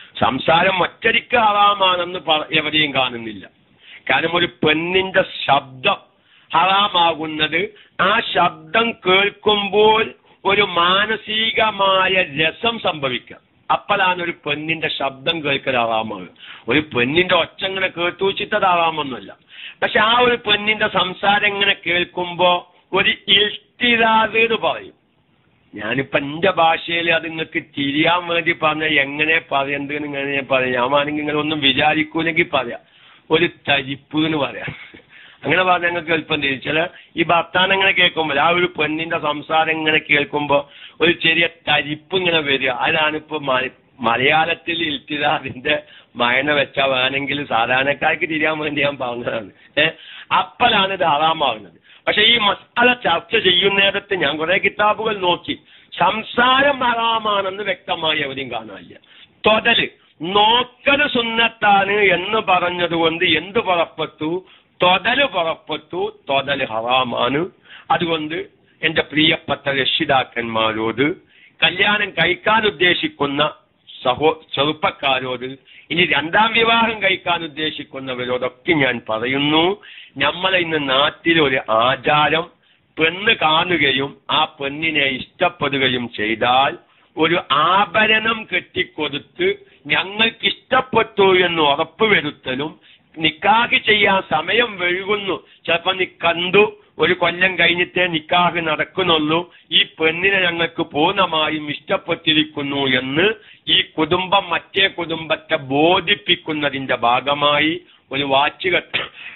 സംസാരം ഒറ്റരിക്ക് ഹറാമാണെന്ന് പ- എവിടെയും കാണുന്നില്ല കാരണം ഒരു പെണ്ണിന്റെ ശബ്ദം ഹറാമാകുന്നത് ആ ശബ്ദം കേൾക്കുമ്പോൾ ഒരു മാനസികമായ രസം സംഭവിക്കാം അപ്പോഴാണ് ഒരു പെണ്ണിന്റെ ശബ്ദം കേൾക്കൽ ഹറാമാകുക ഒരു പെണ്ണിന്റെ ഒച്ച ഇങ്ങനെ കേട്ടു വെച്ചിട്ടത് ഹറാമൊന്നുമല്ല പക്ഷെ ആ ഒരു പെണ്ണിന്റെ സംസാരം ഇങ്ങനെ കേൾക്കുമ്പോ ഒരു ഇഷ്ടിരാത് എന്ന് പറയും ഞാനിപ്പോ എന്റെ ഭാഷയിൽ അത് നിങ്ങൾക്ക് തിരിയാൻ വേണ്ടി പറഞ്ഞ എങ്ങനെ പറയണ്ടത് ഇങ്ങനെ ഞാൻ പറയാം ഞാൻ വേണമെങ്കിൽ ഇങ്ങനെ ഒന്നും വിചാരിക്കൂലെങ്കിൽ പറയാം ഒരു തരിപ്പ് എന്ന് പറയാം അങ്ങനെ പറഞ്ഞ ഞങ്ങൾക്ക് എളുപ്പം തിരിച്ചു ചില ഈ ഭർത്താനം ഇങ്ങനെ കേൾക്കുമ്പോൾ ആ ഒരു പെണ്ണിന്റെ സംസാരം ഇങ്ങനെ കേൾക്കുമ്പോൾ ഒരു ചെറിയ തരിപ്പ് ഇങ്ങനെ വരിക അതാണ് ഇപ്പൊ മ- മലയാളത്തിൽ ഇൽത്തിദാറിന്റെ മയന വെച്ചാൽ വേണമെങ്കിൽ സാധാരണക്കാർക്ക് തിരിയാൻ വേണ്ടി ഞാൻ പറഞ്ഞതാണ് ഏഹ് അപ്പോഴാണ് ഇത് ഹറാമാകുന്നത് പക്ഷെ ഈ മസാല ചർച്ച ചെയ്യുന്നിടത്ത് ഞാൻ കുറെ കിതാബുകൾ നോക്കി സംസാരം ഹറാമാണെന്ന് വ്യക്തമായി എവിടെയും കാണാനില്ല തൊടല് നോക്കല് സുന്നത്താണ് എന്ന് പറഞ്ഞതുകൊണ്ട് എന്ത് പുറപ്പെട്ടു തൊടല് പുറപ്പെട്ടു തൊടല് ഹറാമാണ് അതുകൊണ്ട് എന്റെ പ്രിയപ്പെട്ട രക്ഷിതാക്കന്മാരോട് കല്യാണം കഴിക്കാൻ ഉദ്ദേശിക്കുന്ന സഹോ ചെറുപ്പക്കാരോട് ഇനി രണ്ടാം വിവാഹം കഴിക്കാൻ ഉദ്ദേശിക്കുന്നവരോടൊക്കെ ഞാൻ പറയുന്നു നമ്മളെ ഇന്ന് നാട്ടിൽ ഒരു ആചാരം പെണ്ണ് കാണുകയും ആ പെണ്ണിനെ ഇഷ്ടപ്പെടുകയും ചെയ്താൽ ഒരു ആഭരണം കെട്ടിക്കൊടുത്ത് ഞങ്ങൾക്ക് ഇഷ്ടപ്പെട്ടു എന്ന് ഉറപ്പുവരുത്തലും നിക്കാഹ് ചെയ്യാൻ സമയം വഴുകുന്നു ചിലപ്പോ നീ കണ്ടു ഒരു കൊല്ലം കഴിഞ്ഞിട്ടേ നിക്കാഹ് നടക്കുന്നുള്ളൂ ഈ പെണ്ണിനെ ഞങ്ങൾക്ക് പൂർണ്ണമായും ഇഷ്ടപ്പെട്ടിരിക്കുന്നു എന്ന് ഈ കുടുംബം മറ്റേ കുടുംബത്തെ ബോധിപ്പിക്കുന്നതിന്റെ ഭാഗമായി ഒരു വാച്ച് കെട്ട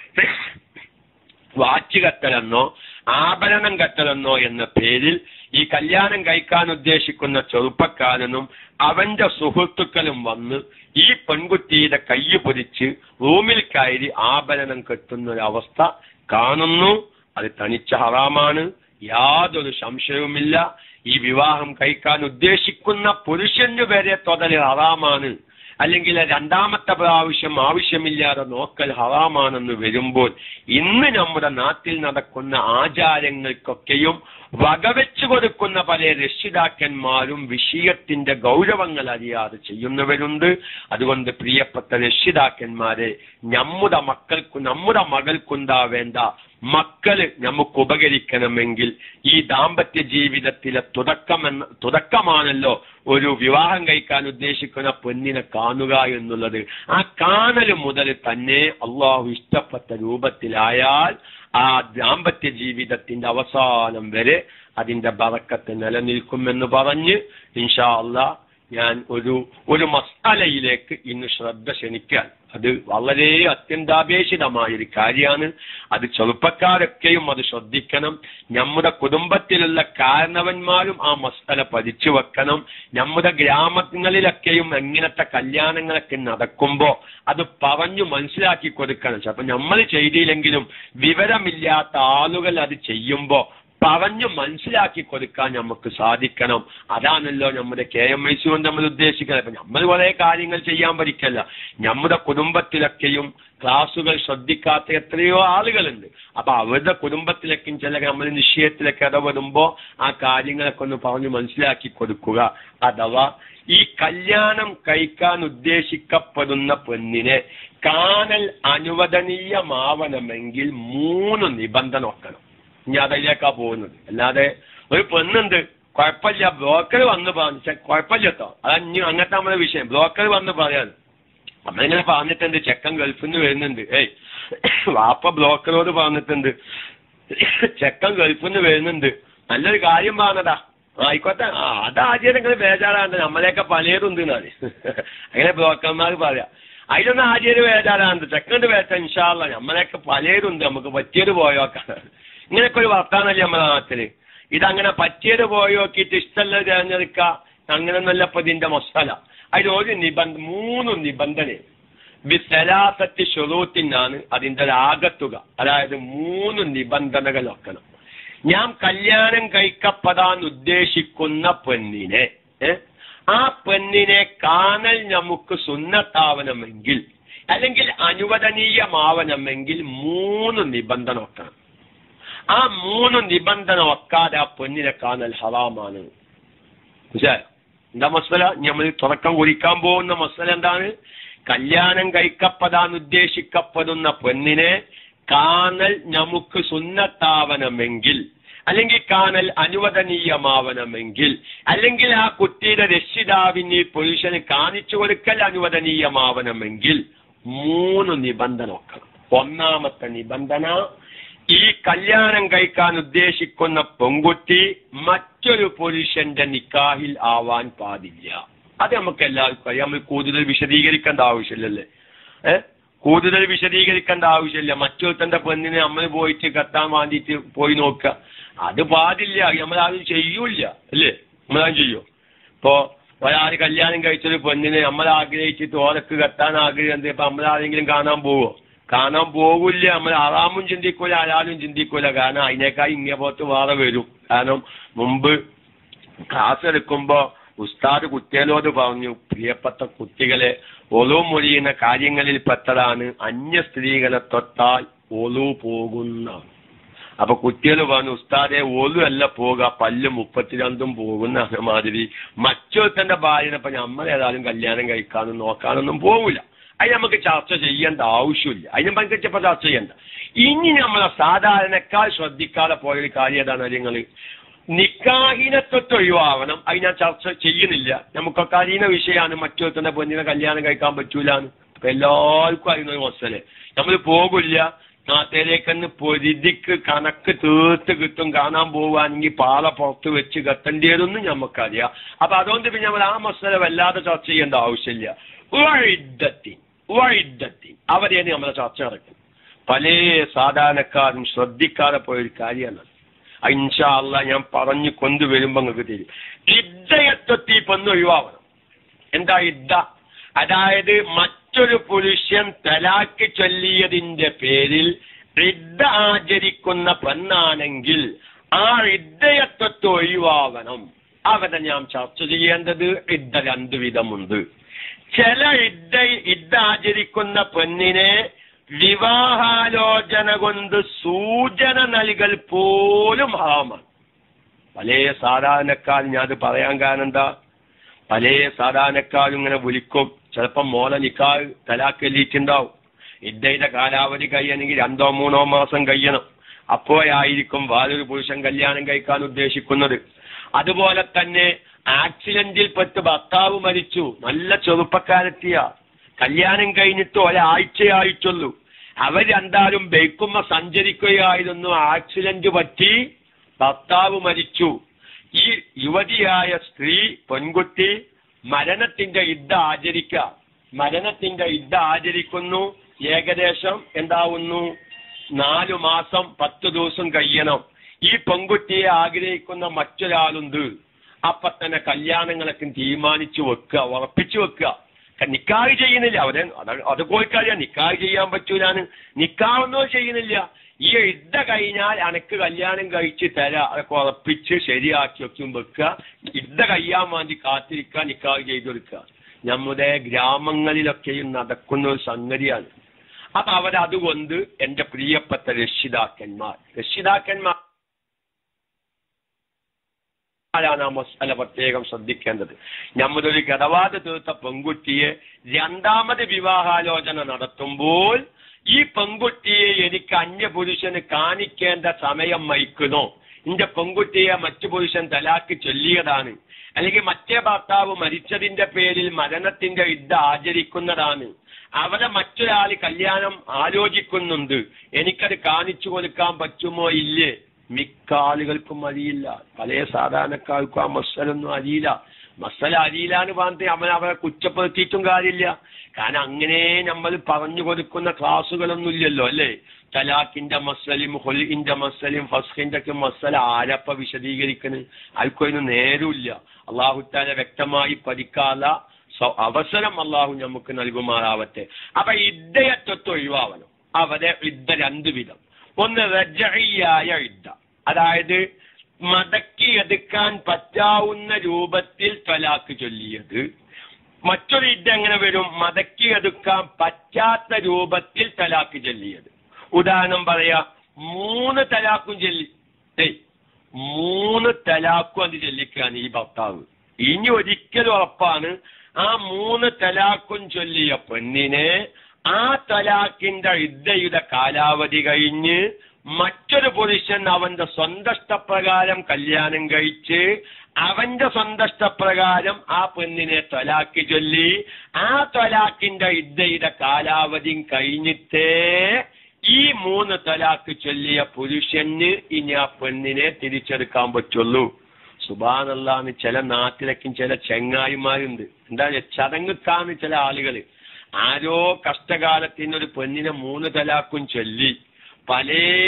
വാച്ച് കെട്ടലെന്നോ ആഭരണം കെട്ടലെന്നോ എന്ന പേരിൽ ഈ കല്യാണം കഴിക്കാൻ ഉദ്ദേശിക്കുന്ന ചെറുപ്പക്കാരനും അവന്റെ സുഹൃത്തുക്കളും വന്ന് ഈ പെൺകുട്ടിയുടെ കയ്യ് പൊതിച്ച് റൂമിൽ കയറി ആഭരണം കെട്ടുന്ന ഒരു അവസ്ഥ കാണുന്നു അത് തനിച്ച ഹറാമാണ് യാതൊരു സംശയവുമില്ല ഈ വിവാഹം കഴിക്കാൻ ഉദ്ദേശിക്കുന്ന പുരുഷന് വരെ തൊടൽ ഹറാമാണ് അല്ലെങ്കിൽ രണ്ടാമത്തെ പ്രാവശ്യം ആവശ്യമില്ലാതെ നോക്കൽ ഹറാമാണെന്ന് വരുമ്പോൾ ഇന്ന് നമ്മുടെ നാട്ടിൽ നടക്കുന്ന ആചാരങ്ങൾക്കൊക്കെയും വകവെച്ചു കൊടുക്കുന്ന പല രക്ഷിതാക്കന്മാരും വിഷയത്തിന്റെ ഗൗരവങ്ങൾ അറിയാതെ ചെയ്യുന്നവരുണ്ട് അതുകൊണ്ട് പ്രിയപ്പെട്ട രക്ഷിതാക്കന്മാരെ നമ്മുടെ മക്കൾക്ക് നമ്മുടെ മകൾക്കുണ്ടാവേണ്ട മക്കള് നമുക്ക് ഉപകരിക്കണമെങ്കിൽ ഈ ദാമ്പത്യ ജീവിതത്തിലെ തുടക്കമെന്ന തുടക്കമാണല്ലോ ഒരു വിവാഹം കഴിക്കാൻ ഉദ്ദേശിക്കുന്ന പെണ്ണിനെ കാണുക എന്നുള്ളത് ആ കാണൽ മുതൽ തന്നെ അള്ളാഹു ഇഷ്ടപ്പെട്ട രൂപത്തിലായാൽ ആ ദാമ്പത്യ ജീവിതത്തിന്റെ അവസാനം വരെ അതിന്റെ ബറക്കത്ത് നിലനിൽക്കുമെന്ന് പറഞ്ഞ് ഇൻഷാ അള്ളാ ഞാൻ ഒരു ഒരു മസാലയിലേക്ക് ഇന്ന് ശ്രദ്ധ ക്ഷണിക്കാൻ അത് വളരെ അത്യന്താപേക്ഷിതമായ ഒരു കാര്യമാണ് അത് ചെറുപ്പക്കാരൊക്കെയും അത് ശ്രദ്ധിക്കണം നമ്മുടെ കുടുംബത്തിലുള്ള കാരണവന്മാരും ആ മസാല പഠിച്ചു വെക്കണം നമ്മുടെ ഗ്രാമങ്ങളിലൊക്കെയും എങ്ങനത്തെ കല്യാണങ്ങളൊക്കെ നടക്കുമ്പോ അത് പറഞ്ഞു മനസ്സിലാക്കി കൊടുക്കണം ചിലപ്പോ നമ്മൾ ചെയ്തില്ലെങ്കിലും വിവരമില്ലാത്ത ആളുകൾ അത് ചെയ്യുമ്പോ പറഞ്ഞു മനസ്സിലാക്കി കൊടുക്കാൻ നമുക്ക് സാധിക്കണം അതാണല്ലോ നമ്മുടെ കെ എം ഐ സി കൊണ്ട് നമ്മൾ ഉദ്ദേശിക്കുന്നത് അപ്പൊ നമ്മൾ കുറെ കാര്യങ്ങൾ ചെയ്യാൻ പഠിക്കല്ല നമ്മുടെ കുടുംബത്തിലൊക്കെയും ക്ലാസുകൾ ശ്രദ്ധിക്കാത്ത എത്രയോ ആളുകളുണ്ട് അപ്പൊ അവരുടെ കുടുംബത്തിലൊക്കെയും ചില നമ്മൾ നിശ്ചയത്തിലൊക്കെ ഇടപെടുമ്പോ ആ കാര്യങ്ങളൊക്കെ ഒന്ന് പറഞ്ഞു മനസ്സിലാക്കി കൊടുക്കുക അഥവാ ഈ കല്യാണം കഴിക്കാൻ ഉദ്ദേശിക്കപ്പെടുന്ന പെണ്ണിനെ കാണൽ അനുവദനീയമാവണമെങ്കിൽ മൂന്ന് നിബന്ധന വെക്കണം ഇനി അതിലേക്കാ പോകുന്നത് അല്ലാതെ ഒരു പെണ്ണുണ്ട് കുഴപ്പമില്ല ബ്രോക്കർ വന്ന് പറഞ്ഞു കുഴപ്പമില്ല കേട്ടോ അതാ ഇനി അങ്ങനത്തെ നമ്മുടെ വിഷയം ബ്രോക്കർ വന്ന് പറയാൻ നമ്മളിങ്ങനെ പറഞ്ഞിട്ടുണ്ട് ചെക്കൻ ഗൾഫിൽ നിന്ന് വരുന്നുണ്ട് ഏയ് വാപ്പ ബ്രോക്കറോട് പറഞ്ഞിട്ടുണ്ട് ചെക്കൻ ഗൾഫിൽ നിന്ന് വരുന്നുണ്ട് നല്ലൊരു കാര്യം പറഞ്ഞതാ ആ, ആയിക്കോട്ടെ ആ അതാദ്യം നിങ്ങൾ ബേജാറാണ്ട് നമ്മളെയൊക്കെ പലതുണ്ട് എന്നാണ് അങ്ങനെ ബ്രോക്കർമാർ പറയാ അതിലൊന്നും ആദ്യം ഒരു ബേജാറാണ്ട് ചെക്കണ്ട് വേച്ച ഇൻഷാല്ല നമ്മളെയൊക്കെ പലതുണ്ട് നമുക്ക് പറ്റിയത് പോയോക്കാം ഇങ്ങനെയൊക്കെ ഒരു വർത്താനല്ലേ നമ്മുടെ നാട്ടില് ഇതങ്ങനെ പറ്റിയത് പോയി നോക്കിയിട്ട് ഇഷ്ടമല്ല തിരഞ്ഞെടുക്കുക അങ്ങനെ നല്ലപ്പോ ഇതിന്റെ മസാല അതിൽ ഒരു നിബന്ധ മൂന്ന് നിബന്ധന ബിസലാസത്തി ഷുറൂത്തിനാണ് അതിന്റെ ഒരു ആകത്തുക അതായത് മൂന്ന് നിബന്ധനകൾ വെക്കണം ഞാൻ കല്യാണം കഴിക്കപ്പെടാൻ ഉദ്ദേശിക്കുന്ന പെണ്ണിനെ ഏ, ആ പെണ്ണിനെ കാണൽ നമുക്ക് സുന്നത്താവണമെങ്കിൽ അല്ലെങ്കിൽ അനുവദനീയമാവണമെങ്കിൽ മൂന്ന് നിബന്ധന വെക്കണം ആ മൂന്ന് നിബന്ധന വെക്കാതെ ആ പെണ്ണിനെ കാണൽ ഹറാമാണ് മനസ്സിലായോ എന്താ മസല നമ്മൾ തുറക്കം കുറിക്കാൻ പോകുന്ന മസല എന്താണ് കല്യാണം കഴിക്കപ്പെടാൻ ഉദ്ദേശിക്കപ്പെടുന്ന പെണ്ണിനെ കാണൽ നമുക്ക് സുന്നത്താവണമെങ്കിൽ അല്ലെങ്കിൽ കാണൽ അനുവദനീയമാവണമെങ്കിൽ അല്ലെങ്കിൽ ആ കുട്ടിയുടെ രക്ഷിതാവിന് ഈ പുരുഷന് കാണിച്ചു കൊടുക്കൽ അനുവദനീയമാവണമെങ്കിൽ മൂന്ന് നിബന്ധന വെക്കണം ഒന്നാമത്തെ നിബന്ധന ഈ കല്യാണം കഴിക്കാൻ ഉദ്ദേശിക്കുന്ന പെൺകുട്ടി മറ്റൊരു പുരുഷന്റെ നിക്കാഹിൽ ആവാൻ പാടില്ല അത് നമുക്ക് എല്ലാവർക്കും അറിയാം നമ്മൾ കൂടുതൽ വിശദീകരിക്കേണ്ട ആവശ്യമില്ലല്ലേ ഏ കൂടുതൽ വിശദീകരിക്കേണ്ട ആവശ്യമില്ല മറ്റൊരുത്തന്റെ പെണ്ണിനെ നമ്മൾ പോയിട്ട് കത്താൻ വേണ്ടിയിട്ട് പോയി നോക്കുക അത് പാടില്ല നമ്മളാരും ചെയ്യൂല അല്ലേ നമ്മളാരും ചെയ്യോ ഇപ്പോ ഒരാൾ കല്യാണം കഴിച്ചൊരു പെണ്ണിനെ നമ്മൾ ആഗ്രഹിച്ചിട്ട് ഓരക്ക് കത്താൻ ആഗ്രഹിക്കുന്നത് ഇപ്പൊ നമ്മളാരെങ്കിലും കാണാൻ പോവോ കാണാൻ പോകില്ല നമ്മൾ ആറാമും ചിന്തിക്കൂല ആരാലും ചിന്തിക്കൂല കാരണം അതിനേക്കാൾ ഇങ്ങനെ പുറത്ത് വേറെ വരും കാരണം മുമ്പ് ക്ലാസ് എടുക്കുമ്പോ ഉസ്താദ് കുട്ടികളോട് പറഞ്ഞു പ്രിയപ്പെട്ട കുട്ടികളെ ഒലു മൊഴിയുന്ന കാര്യങ്ങളിൽ പെട്ടതാണ് അന്യ സ്ത്രീകളെ തൊട്ടാൽ ഒലു പോകുന്ന അപ്പൊ കുട്ടികൾ പറഞ്ഞു ഉസ്താദെ ഒലു അല്ല പോവുക പല്ല് മുപ്പത്തിരണ്ടും പോകുന്ന മാതിരി മറ്റൊരുത്തന്റെ ഭാര്യനെ ഇപ്പൊ നമ്മൾ ഏതായാലും കല്യാണം കഴിക്കാനും നോക്കാനൊന്നും പോകില്ല അത് നമുക്ക് ചർച്ച ചെയ്യേണ്ട ആവശ്യമില്ല അതിനെ പങ്കിച്ചപ്പോ ചർച്ച ചെയ്യണ്ട ഇനി നമ്മളെ സാധാരണക്കാർ ശ്രദ്ധിക്കാതെ പോയൊരു കാര്യം ഏതാണ് നിങ്ങൾ നിക്കാഹിനെ തൊട്ട് ഒഴിവാവണം അത് ഞാൻ ചർച്ച ചെയ്യുന്നില്ല നമുക്കൊക്കെ അറിയുന്ന വിഷയമാണ് മറ്റൊരുത്തന്റെ പെണ്ണിനെ കല്യാണം കഴിക്കാൻ പറ്റൂലെന്ന് ഇപ്പൊ എല്ലാവർക്കും അറിയുന്ന ഒരു മസല് നമ്മൾ പോകില്ല നാട്ടിലേക്കെന്ന് പൊരുതിക്ക് കണക്ക് തീർത്ത് കിട്ടും കാണാൻ പോവുകയാണെങ്കിൽ പാള പുറത്ത് വെച്ച് കെട്ടേണ്ടിയതൊന്നും നമുക്കറിയാം അപ്പൊ അതുകൊണ്ട് പിന്നെ നമ്മൾ ആ മസല വല്ലാതെ ചർച്ച ചെയ്യേണ്ട ആവശ്യമില്ല വഴിദ്ദത്തി വഴിദ്ദത്തി അവരെയാണ് നമ്മളെ ചർച്ച നടക്കും പല സാധാരണക്കാരും ശ്രദ്ധിക്കാതെ പോയൊരു കാര്യമാണ് ഇൻഷാ അല്ല ഞാൻ പറഞ്ഞു കൊണ്ടുവരുമ്പോ നിങ്ങൾക്ക് തരും ഇദ്ദയത്വത്തിൽ പെണ്ണ് ഒഴിവാവണം എന്താ ഇദ്ദ അതായത് മറ്റൊരു പുരുഷൻ തലാക്ക് ചൊല്ലിയതിന്റെ പേരിൽ ഇദ്ദ ആചരിക്കുന്ന പെണ്ണാണെങ്കിൽ ആ ഇദ്ദയത്വത്തെ ഒഴിവാവണം അവിടെ ഞാൻ ചർച്ച ചെയ്യേണ്ടത് ഇദ്ദ രണ്ടു വിധമുണ്ട് ചില ഇദ്ദ ഇദ്ദ ആചരിക്കുന്ന പെണ്ണിനെ വിവാഹാലോചന കൊണ്ട് സൂചന നൽകൽ പോലും ഹറാമാണ് പല സാധാരണക്കാരും ഞാൻ അത് പറയാൻ കാരണം എന്താ പല സാധാരണക്കാരും ഇങ്ങനെ വിളിക്കും ചിലപ്പം മോളെ നിക്കാൽ തലാക്കെല്ലിയിട്ടുണ്ടാവും ഇദ്ദയുടെ കാലാവധി കഴിയണമെങ്കിൽ രണ്ടോ മൂന്നോ മാസം കഴിയണം അപ്പോഴായിരിക്കും വേറൊരു പുരുഷൻ കല്യാണം കഴിക്കാൻ ഉദ്ദേശിക്കുന്നത് അതുപോലെ തന്നെ ആക്സിഡന്റിൽ പെട്ട് ഭർത്താവ് മരിച്ചു നല്ല ചെറുപ്പക്കാരെത്തിയ കല്യാണം കഴിഞ്ഞിട്ട് ഒരാഴ്ചയായിട്ടുള്ളൂ അവർ രണ്ടാളും ബൈക്കുമ്മ സഞ്ചരിക്കുകയായിരുന്നു ആക്സിഡന്റ് പറ്റി ഭർത്താവ് മരിച്ചു ഈ യുവതിയായ സ്ത്രീ പെൺകുട്ടി മരണത്തിന്റെ യുദ്ധ ആചരിക്ക മരണത്തിന്റെ യുദ്ധ ആചരിക്കുന്നു ഏകദേശം എന്താവുന്നു നാലു മാസം പത്ത് ദിവസം കഴിയണം ഈ പെൺകുട്ടിയെ ആഗ്രഹിക്കുന്ന മറ്റൊരാളുണ്ട് അപ്പൊ തന്നെ കല്യാണങ്ങളൊക്കെ തീരുമാനിച്ചു വെക്കുക ഉറപ്പിച്ചു വെക്കുക നിക്കാഹ് ചെയ്യുന്നില്ല അവരെ അത് അത് കോഴിക്കറിയാം നിക്കാഹ് ചെയ്യാൻ പറ്റൂലാണ് നിക്കാഹൊന്നും ചെയ്യുന്നില്ല ഈ യുദ്ധ കഴിഞ്ഞാൽ അനക്ക് കല്യാണം കഴിച്ച് തരാ അതൊക്കെ ഉറപ്പിച്ച് ശരിയാക്കി വെക്കും വെക്കുക യുദ്ധ കഴിയാൻ വേണ്ടി കാത്തിരിക്കുക നിക്കാഹ് ചെയ്തു കൊടുക്കുക നമ്മുടെ ഗ്രാമങ്ങളിലൊക്കെയും നടക്കുന്ന ഒരു സംഗതിയാണ് അപ്പൊ അവരതുകൊണ്ട് എന്റെ പ്രിയപ്പെട്ട രക്ഷിതാക്കന്മാർ രക്ഷിതാക്കന്മാർ ാണ് ആ മസാല പ്രത്യേകം ശ്രദ്ധിക്കേണ്ടത് നമ്മുടെ ഒരു ഗതവാദ തീർത്ത പെൺകുട്ടിയെ രണ്ടാമത് വിവാഹാലോചന നടത്തുമ്പോൾ ഈ പെൺകുട്ടിയെ എനിക്ക് അന്യപുരുഷന് കാണിക്കേണ്ട സമയം വഹിക്കണോ എന്റെ പെൺകുട്ടിയെ മറ്റു പുരുഷൻ തലാക്ക് ചൊല്ലിയതാണ് അല്ലെങ്കിൽ മറ്റേ ഭർത്താവ് മരിച്ചതിന്റെ പേരിൽ മരണത്തിന്റെ യുദ്ധ ആചരിക്കുന്നതാണ് അവരെ മറ്റൊരാൾ കല്യാണം ആലോചിക്കുന്നുണ്ട് എനിക്കത് കാണിച്ചു കൊടുക്കാൻ പറ്റുമോ ഇല്ലേ മിക്ക ആളുകൾക്കും അറിയില്ല പല സാധാരണക്കാർക്കും ആ മസലൊന്നും അറിയില്ല മസല അറിയില്ല എന്ന് പറഞ്ഞിട്ട് അവൻ അവരെ കുറ്റപ്പെടുത്തിയിട്ടും കാര്യമില്ല കാരണം അങ്ങനെ നമ്മൾ പറഞ്ഞു കൊടുക്കുന്ന ക്ലാസ്സുകളൊന്നും ഇല്ലല്ലോ അല്ലേ തലാഖിന്റെ മസലും ഹൊലിന്റെ മസലും ഫസ്ഖിന്റെ ഒക്കെ മസല ആരപ്പ വിശദീകരിക്കുന്നത് ആർക്കും നേരമില്ല അള്ളാഹുത്താല വ്യക്തമായി പഠിക്കാല അവസരം അള്ളാഹു നമുക്ക് നൽകുമാറാവട്ടെ അപ്പൊ ഇദ്ദയത്വത്തെ ഒഴിവാവണം അവരെ ഇദ്ദ രണ്ട് വിധം ഒന്ന് റജയായ യുദ്ധ അതായത് മടക്കിയെടുക്കാൻ പറ്റാവുന്ന രൂപത്തിൽ തലാക്ക് ചൊല്ലിയത് മറ്റൊരു യുദ്ധ എങ്ങനെ വരും മടക്കിയെടുക്കാൻ പറ്റാത്ത രൂപത്തിൽ തലാക്ക് ചൊല്ലിയത് ഉദാഹരണം പറയാ മൂന്ന് തലാക്കും ചൊല്ലി ഏയ് മൂന്ന് തലാക്കും അത് ചൊല്ലിക്കാണ് ഈ ഭർത്താവ് ഇനി ഒരിക്കലും ഉറപ്പാണ് ആ മൂന്ന് തലാക്കും ചൊല്ലിയ പെണ്ണിനെ ആ തലാക്കിന്റെ ഇദ്ദയുടെ കാലാവധി കഴിഞ്ഞ് മറ്റൊരു പുരുഷൻ അവന്റെ സ്വന്തഷ്ടപ്രകാരം കല്യാണം കഴിച്ച് അവന്റെ സ്വന്തഷ്ടപ്രകാരം ആ പെണ്ണിനെ തൊലാക്കി ചൊല്ലി ആ തൊലാക്കിന്റെ ഇദ്ദയുടെ കാലാവധി കഴിഞ്ഞിട്ടേ ഈ മൂന്ന് തലാക്ക് ചൊല്ലിയ പുരുഷന് ഇനി ആ പെണ്ണിനെ തിരിച്ചെടുക്കാൻ പറ്റുള്ളൂ സുബാനല്ലാന്ന് ചില നാട്ടിലേക്കും ചില ചെങ്ങായിമാരുണ്ട് എന്താ ചടങ്ങുക്കാന്ന് ചില ആളുകൾ ആരോ കഷ്ടകാലത്തിന് ഒരു പെണ്ണിനെ മൂന്ന് തലാക്കും ചൊല്ലി പല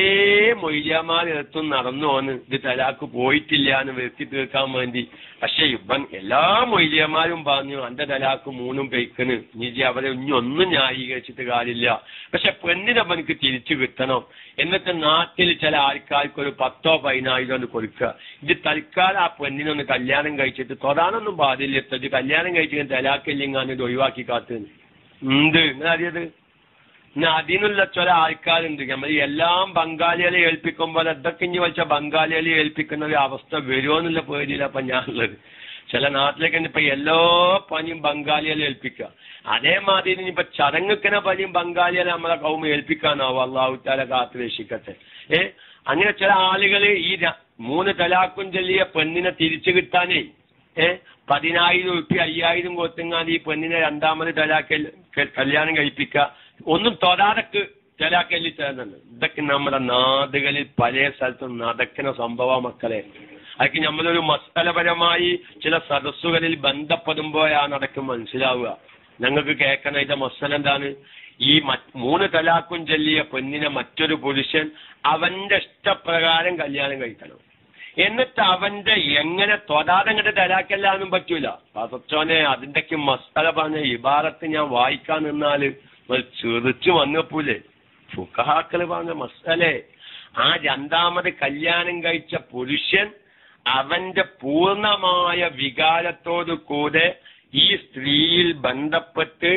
മൊയ്യമാരെത്തും നടന്നു വന്ന് ഇത് തലാക്ക് പോയിട്ടില്ല എന്ന് വരുത്തി തീർക്കാൻ വേണ്ടി പക്ഷെ ഇവൻ എല്ലാ മൊയ്യമാരും പറഞ്ഞു എന്റെ തലാക്ക് മൂന്നും പെയ്ക്കണ് നിജി അവരെ ഇനി ഒന്നും ന്യായീകരിച്ചിട്ട് കാര്യമില്ല പക്ഷെ പെണ്ണിനെ അവനക്ക് തിരിച്ചു കിട്ടണം എന്നിട്ട് നാട്ടിൽ ചില ആൾക്കാർക്ക് ഒരു പത്തോ പതിനായിരം ഒന്ന് കൊടുക്കുക ഇത് തൽക്കാലം ആ പെണ്ണിനൊന്ന് കല്യാണം കഴിച്ചിട്ട് തൊടാനൊന്നും പാടില്ല ഇത് കല്യാണം കഴിച്ചിട്ട് തലാക്കില്ലെങ്കിൽ ഇത് ഒഴിവാക്കി കാത്തുന്നു ഉണ്ട് നിങ്ങൾ അറിയത് പിന്നെ അതിനുള്ള ചില ആൾക്കാരുണ്ട് നമ്മൾ എല്ലാം ബംഗാളികളെ ഏൽപ്പിക്കുമ്പോൾ ഇതൊക്കെ ഇനി വെച്ച ബംഗാളികളെ ഏൽപ്പിക്കുന്ന ഒരു അവസ്ഥ വരുമോ എന്നുള്ള പേടിയില്ല അപ്പൊ ഞാനുള്ളത് ചില നാട്ടിലേക്ക് ഇപ്പൊ എല്ലാ പനിയും ബംഗാളികളെ ഏൽപ്പിക്കുക അതേമാതിരി ഇനിയിപ്പോ ചടങ്ങുക്കിനെ പനിയും ബംഗാളികളെ നമ്മളെ കൗമ ഏൽപ്പിക്കാനാവും അള്ളാഹുത്താല കാത്തു രക്ഷിക്കട്ടെ ഏ അങ്ങനെ ചില ആളുകൾ ഈ ര- മൂന്ന് തലാക്കും ചൊല്ലിയ പെണ്ണിനെ തിരിച്ചു കിട്ടാനേ ഏ പതിനായിരം ഉറുപ്പ്യ അയ്യായിരം കൊടുത്തെങ്ങാൻ ഈ പെണ്ണിനെ രണ്ടാമത് തലാക്കൽ കല്യാണം കഴിപ്പിക്കുക ഒന്നും തൊടാതക്ക് തലാക്കല്ലി ചേർന്നുണ്ട് ഇതൊക്കെ നമ്മുടെ നാടുകളിൽ പല സ്ഥലത്തും നടക്കുന്ന സംഭവ മക്കളെ അതൊക്കെ നമ്മളൊരു മസ്തലപരമായി ചില സദസ്സുകളിൽ ബന്ധപ്പെടുമ്പോഴാണ് അതൊക്കെ മനസ്സിലാവുക ഞങ്ങൾക്ക് കേൾക്കണ ഇത് മസ്തല എന്താണ് ഈ മറ്റ് മൂന്ന് തലാക്കും ചൊല്ലിയ പെണ്ണിനെ മറ്റൊരു പുരുഷൻ അവന്റെ ഇഷ്ടപ്രകാരം കല്യാണം കഴിക്കണം എന്നിട്ട് അവന്റെ എങ്ങനെ തൊടാതെ അങ്ങോട്ട് തലാക്കല്ലാന്നും പറ്റൂല പാസച്ചോനെ അതിന്റെക്ക് മസ്തല പറഞ്ഞ ഇബാറത്ത് ഞാൻ വായിക്കാൻ നിന്നാല് ചെറിച്ചു വന്നപ്പോലേ ഫുക്കഹാക്കള് പറഞ്ഞ മസ്തലെ ആ രണ്ടാമത് കല്യാണം കഴിച്ച പുരുഷൻ അവന്റെ പൂർണ്ണമായ വികാരത്തോടു കൂടെ ഈ സ്ത്രീയിൽ ബന്ധപ്പെട്ട്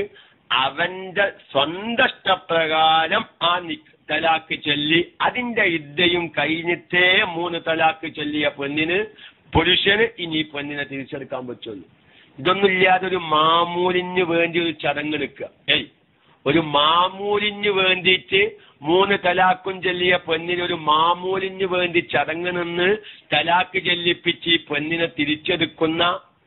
അവന്റെ സ്വന്തഷ്ടപ്രകാരം ആ നി- തലാക്ക് ചൊല്ലി അതിന്റെ ഇദ്ദയും കഴിഞ്ഞിട്ടേ മൂന്ന് തലാക്ക് ചൊല്ലിയ പെണ്ണിന് പുരുഷന് ഇനി ഈ പെണ്ണിനെ തിരിച്ചെടുക്കാൻ പറ്റുള്ളൂ ഇതൊന്നും ഇല്ലാതെ ഒരു മാമൂലിന് വേണ്ടി ഒരു ചടങ്ങ് എടുക്കുക ഏയ് ഒരു മാമൂലിന് വേണ്ടിയിട്ട് മൂന്ന് തലാക്കും ചൊല്ലിയ പെണ്ണിന് ഒരു മാമൂലിന് വേണ്ടി ചടങ്ങ് നിന്ന് തലാക്ക് ചൊല്ലിപ്പിച്ച് ഈ പെണ്ണിനെ തിരിച്ചെടുക്കുന്ന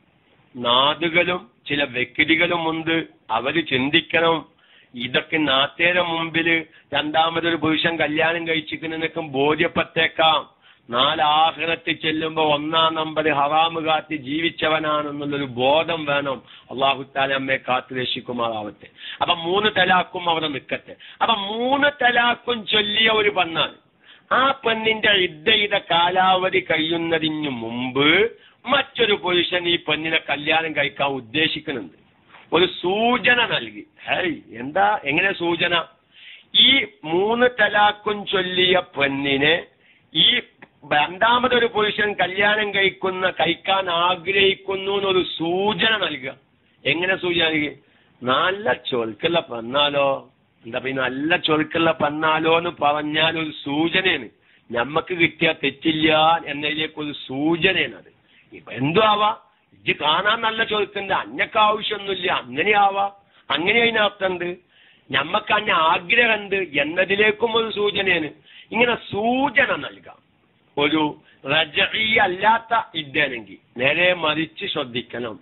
നാടുകളും ചില വ്യക്തികളുമുണ്ട് അവര് ചിന്തിക്കണം ഇതൊക്കെ നാട്ടേരെ മുമ്പില് രണ്ടാമതൊരു പുരുഷൻ കല്യാണം കഴിച്ചിരിക്കുന്നതിനൊക്കെ ബോധ്യപ്പെട്ടേക്കാം നാലാഹ്റത്തിൽ ചെല്ലുമ്പോ ഒന്നാം നമ്പർ ഹറാമ് കാത്തി ജീവിച്ചവനാണെന്നുള്ളൊരു ബോധം വേണം അള്ളാഹുത്താല അമ്മയെ കാത്തു രക്ഷിക്കുമാറാവട്ടെ അപ്പൊ മൂന്ന് തലാക്കും അവിടെ നിൽക്കട്ടെ അപ്പൊ മൂന്ന് തലാക്കും ചൊല്ലിയ ഒരു പെണ്ണാണ് ആ പെണ്ണിന്റെ ഇദ്ദയുടെ കാലാവധി കഴിയുന്നതിന് മുമ്പ് മറ്റൊരു പുരുഷൻ ഈ പെണ്ണിനെ കല്യാണം കഴിക്കാൻ ഉദ്ദേശിക്കുന്നുണ്ട് ഒരു സൂചന നൽകി ഹേയ് എന്താ എങ്ങനെ സൂചന ഈ മൂന്ന് തലാക്കും ചൊല്ലിയ പെണ്ണിനെ ഈ രണ്ടാമതൊരു പുരുഷൻ കല്യാണം കഴിക്കുന്ന കഴിക്കാൻ ആഗ്രഹിക്കുന്നു എന്നൊരു സൂചന നൽകുക എങ്ങനെ സൂചന നൽകി നല്ല ചൊൽക്കുള്ള പെണ്ണാലോ എന്താ പിന്നെ നല്ല ചൊൽക്കുള്ള പെണ്ണാലോ എന്ന് പറഞ്ഞാൽ ഒരു സൂചനയാണ് ഞമ്മക്ക് കിട്ടിയ തെറ്റില്ല എന്നതിലേക്ക് ഒരു സൂചനയാണ് അത് ഇപ്പൊ എന്തും ആവാ ഇജ്ജ് കാണാൻ നല്ല ചൊൽക്കുണ്ട് അന്നക്ക് ആവശ്യമൊന്നുമില്ല അങ്ങനെ ആവാ അങ്ങനെ അതിനർത്ഥമുണ്ട് ഞമ്മക്ക് അന്നെ ആഗ്രഹമുണ്ട് എന്നതിലേക്കും ഒരു സൂചനയാണ് ഇങ്ങനെ സൂചന നൽകാം ഒരു റജഈ അല്ലാത്ത ഇദ്ദയാണെങ്കിൽ നേരെ മറിച്ച് ശ്രദ്ധിക്കണം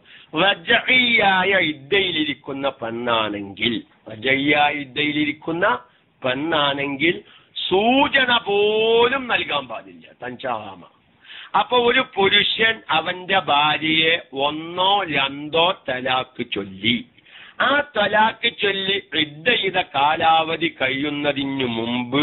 റജഈയായ ഇദ്ദയിലിരിക്കുന്ന പെണ്ണാണെങ്കിൽ റജഈയായ ഇദ്ദയിലിരിക്കുന്ന പെണ്ണാണെങ്കിൽ സൂചന പോലും നൽകാൻ പാടില്ല തഞ്ചാഹാമ അപ്പൊ ഒരു പുരുഷൻ അവന്റെ ഭാര്യയെ ഒന്നോ രണ്ടോ തലാക്ക് ചൊല്ലി ആ തലാക്ക് ചൊല്ലി ഇദ്ദയിത കാലാവധി കഴിയുന്നതിനു മുമ്പ്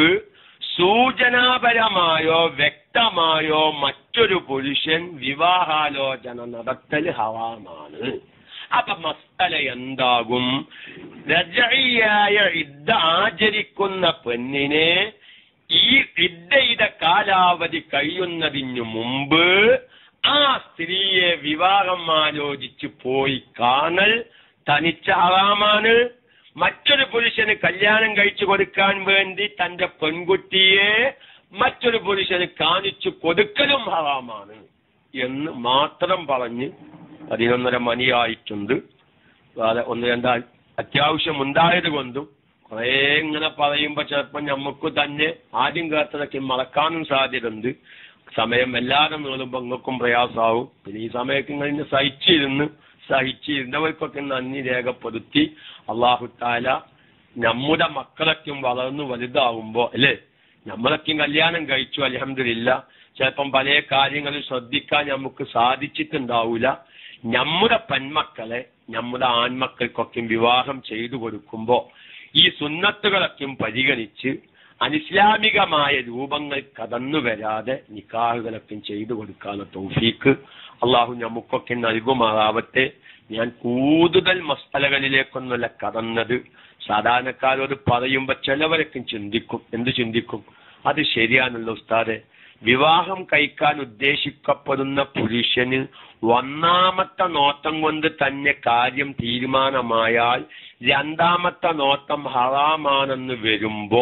സൂചനാപരമായോ വ്യക്തമായോ മറ്റൊരു പുരുഷൻ വിവാഹാലോചന നടത്തൽ ഹവാമാണ് അപ്പൊ മസ്തല എന്താകും രജയിയായ ഇദ്ദ ആചരിക്കുന്ന പെണ്ണിനെ ഈ ഇദ്ദയുടെ കാലാവധി കഴിയുന്നതിനു മുമ്പ് ആ സ്ത്രീയെ വിവാഹം ആലോചിച്ച് പോയി കാണൽ തനിച്ച ഹറാമാണ് മറ്റൊരു പുരുഷന് കല്യാണം കഴിച്ചു കൊടുക്കാൻ വേണ്ടി തന്റെ പെൺകുട്ടിയെ മറ്റൊരു പുരുഷന് കാണിച്ചു കൊടുക്കലും ഹറാമാണ് എന്ന് മാത്രം പറഞ്ഞ് പതിനൊന്നര മണിയായിട്ടുണ്ട് വേറെ ഒന്ന് രണ്ട് അത്യാവശ്യം ഉണ്ടായത് കൊണ്ടും കുറേ ഇങ്ങനെ പറയുമ്പോ ചിലപ്പോ നമുക്ക് തന്നെ ആദ്യം കേട്ടതൊക്കെ മറക്കാനും സാധ്യതയുണ്ട് സമയം എല്ലാവരും നീളുമ്പോ നിങ്ങൾക്കും പ്രയാസമാവും പിന്നെ ഈ സമയത്ത് ഇങ്ങനെ സഹിച്ചിരുന്ന് സഹിച്ചിരുന്നവർക്കൊക്കെ നന്ദി രേഖപ്പെടുത്തി അള്ളാഹു താല നമ്മുടെ മക്കളൊക്കെയും വളർന്നു വലുതാവുമ്പോ അല്ലേ നമ്മളൊക്കെയും കല്യാണം കഴിച്ചു അലഹമില്ല ചിലപ്പം പല കാര്യങ്ങളും ശ്രദ്ധിക്കാൻ നമുക്ക് സാധിച്ചിട്ടുണ്ടാവൂല നമ്മുടെ പെൺമക്കളെ നമ്മുടെ ആൺമക്കൾക്കൊക്കെ വിവാഹം ചെയ്തു കൊടുക്കുമ്പോ ഈ സുന്നത്തുകളൊക്കെയും പരിഗണിച്ച് അനിസ്ലാമികമായ രൂപങ്ങൾ കടന്നു വരാതെ നിക്കാഹുകളൊക്കെ ചെയ്തു കൊടുക്കാനുള്ള തൗഫീക്ക് അള്ളാഹു നമുക്കൊക്കെ നൽകുമാറാവട്ടെ ഞാൻ കൂടുതൽ മസ്തലകളിലേക്കൊന്നുമല്ല കടന്നത് സാധാരണക്കാരോട് പറയുമ്പോ ചിലവരൊക്കെ ചിന്തിക്കും എന്ത് ചിന്തിക്കും അത് ശരിയാണല്ലോ ഉസ്താദെ വിവാഹം കഴിക്കാൻ ഉദ്ദേശിക്കപ്പെടുന്ന പുരുഷന് ഒന്നാമത്തെ നോട്ടം കൊണ്ട് തന്നെ കാര്യം തീരുമാനമായാൽ രണ്ടാമത്തെ നോട്ടം ഹറാമാണെന്ന് വരുമ്പോ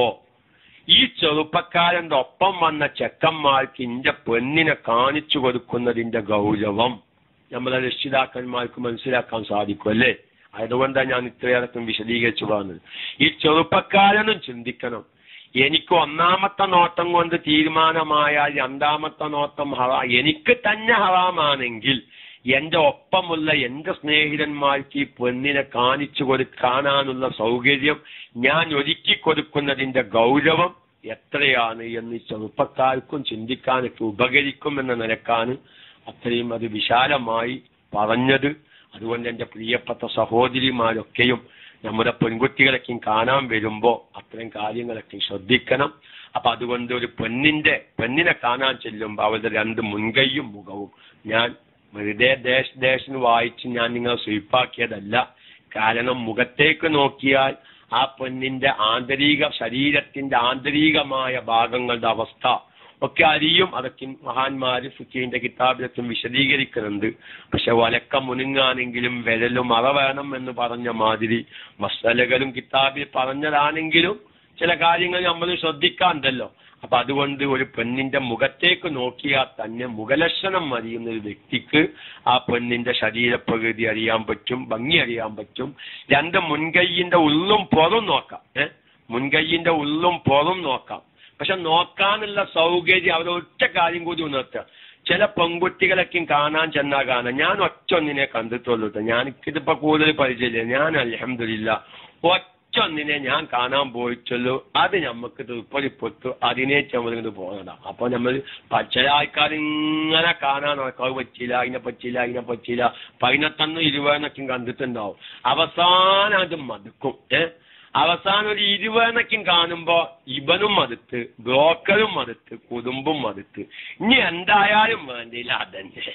ഈ ചെറുപ്പക്കാരന്റെ ഒപ്പം വന്ന ചെക്കന്മാർക്ക് ഇന്റെ പെണ്ണിനെ കാണിച്ചു കൊടുക്കുന്നതിന്റെ ഗൗരവം നമ്മളെ രക്ഷിതാക്കന്മാർക്ക് മനസ്സിലാക്കാൻ സാധിക്കും അല്ലേ അതുകൊണ്ടാണ് ഞാൻ ഇത്രയടക്കം വിശദീകരിച്ചു പറഞ്ഞത് ഈ ചെറുപ്പക്കാരനും ചിന്തിക്കണം എനിക്ക് ഒന്നാമത്തെ നോട്ടം കൊണ്ട് തീരുമാനമായാൽ രണ്ടാമത്തെ നോട്ടം ഹറാ എനിക്ക് തന്നെ ഹറാമാണെങ്കിൽ എന്റെ ഒപ്പമുള്ള എന്റെ സ്നേഹിതന്മാർക്ക് ഈ പെണ്ണിനെ കാണിച്ചു കൊടു കാണാനുള്ള സൗകര്യം ഞാൻ ഒരുക്കി കൊടുക്കുന്നതിന്റെ ഗൗരവം എത്രയാണ് എന്ന് ചെറുപ്പക്കാർക്കും ചിന്തിക്കാനൊക്കെ ഉപകരിക്കും എന്ന നിലക്കാണ് അത്രയും അത് വിശാലമായി പറഞ്ഞത് അതുകൊണ്ട് എന്റെ പ്രിയപ്പെട്ട സഹോദരിമാരൊക്കെയും നമ്മുടെ പെൺകുട്ടികളൊക്കെയും കാണാൻ വരുമ്പോ അത്തരം കാര്യങ്ങളൊക്കെ ശ്രദ്ധിക്കണം അപ്പൊ അതുകൊണ്ട് ഒരു പെണ്ണിന്റെ പെണ്ണിനെ കാണാൻ ചെല്ലുമ്പോ അവരുടെ രണ്ട് മുൻകൈയും മുഖവും ഞാൻ വെറുതെ ദേശ ദേശന് വായിച്ച് ഞാൻ നിങ്ങളെ സ്വീപ്പാക്കിയതല്ല കാരണം മുഖത്തേക്ക് നോക്കിയാൽ ആ പെണ്ണിന്റെ ആന്തരിക ശരീരത്തിന്റെ ആന്തരികമായ ഭാഗങ്ങളുടെ അവസ്ഥ ഒക്കെ അറിയും അതൊക്കെ മഹാന്മാര് ഫുക്കീന്റെ കിതാബിലൊക്കെ വിശദീകരിക്കുന്നുണ്ട് പക്ഷെ വലക്ക മുനുങ്ങാനെങ്കിലും വിരലും അറ വേണം എന്ന് പറഞ്ഞ മാതിരി മസലകളും കിതാബിൽ പറഞ്ഞതാണെങ്കിലും ചില കാര്യങ്ങൾ നമ്മൾ ശ്രദ്ധിക്കാണ്ടല്ലോ അപ്പൊ അതുകൊണ്ട് ഒരു പെണ്ണിന്റെ മുഖത്തേക്ക് നോക്കിയാൽ തന്നെ മുഖലക്ഷണം അറിയുന്ന ഒരു വ്യക്തിക്ക് ആ പെണ്ണിന്റെ ശരീരപ്രകൃതി അറിയാൻ പറ്റും ഭംഗി അറിയാൻ പറ്റും രണ്ട് മുൻകൈയിന്റെ ഉള്ളും പുറം നോക്കാം ഏഹ് മുൻകൈയിന്റെ ഉള്ളും പുറം നോക്കാം പക്ഷെ നോക്കാനുള്ള സൗകര്യം അവർ ഒറ്റ കാര്യം കൂടി ഉണർത്തുക ചില പെൺകുട്ടികളൊക്കെ കാണാൻ ചെന്നാ കാണാം ഞാൻ ഒറ്റ ഒന്നിനെ കണ്ടിട്ടുള്ളൂ ട്ടോ. ഞാൻ ഇതിപ്പോ കൂടുതൽ പരിചയമില്ല ഞാൻ അലഹമില്ല ഒറ്റ ഒന്നിനെ ഞാൻ കാണാൻ പോയിട്ടുള്ളൂ അത് നമുക്ക് തൃപ്പതിപ്പെട്ടു അതിനെ നമ്മളിങ്ങോട്ട് പോകുന്നതാ അപ്പൊ നമ്മൾ ചില ആൾക്കാർ ഇങ്ങനെ കാണാൻ നോക്കാം അത് പറ്റില്ല അതിനെ പറ്റില്ല അതിനെ പറ്റില്ല പതിനെട്ടൊന്നും ഇരുപതെന്നൊക്കെ കണ്ടിട്ടുണ്ടാവും അവസാനം അത് മടുക്കും ഏഹ് അവസാനം ഒരു ഇരുപതെന്നൊക്കെ കാണുമ്പോ ഇവനും മടുത്ത് ബ്രോക്കറും മടുത്ത് കുടുംബം മടുത്ത് ഇനി എന്തായാലും വേണ്ടിയില്ല അതന്നെ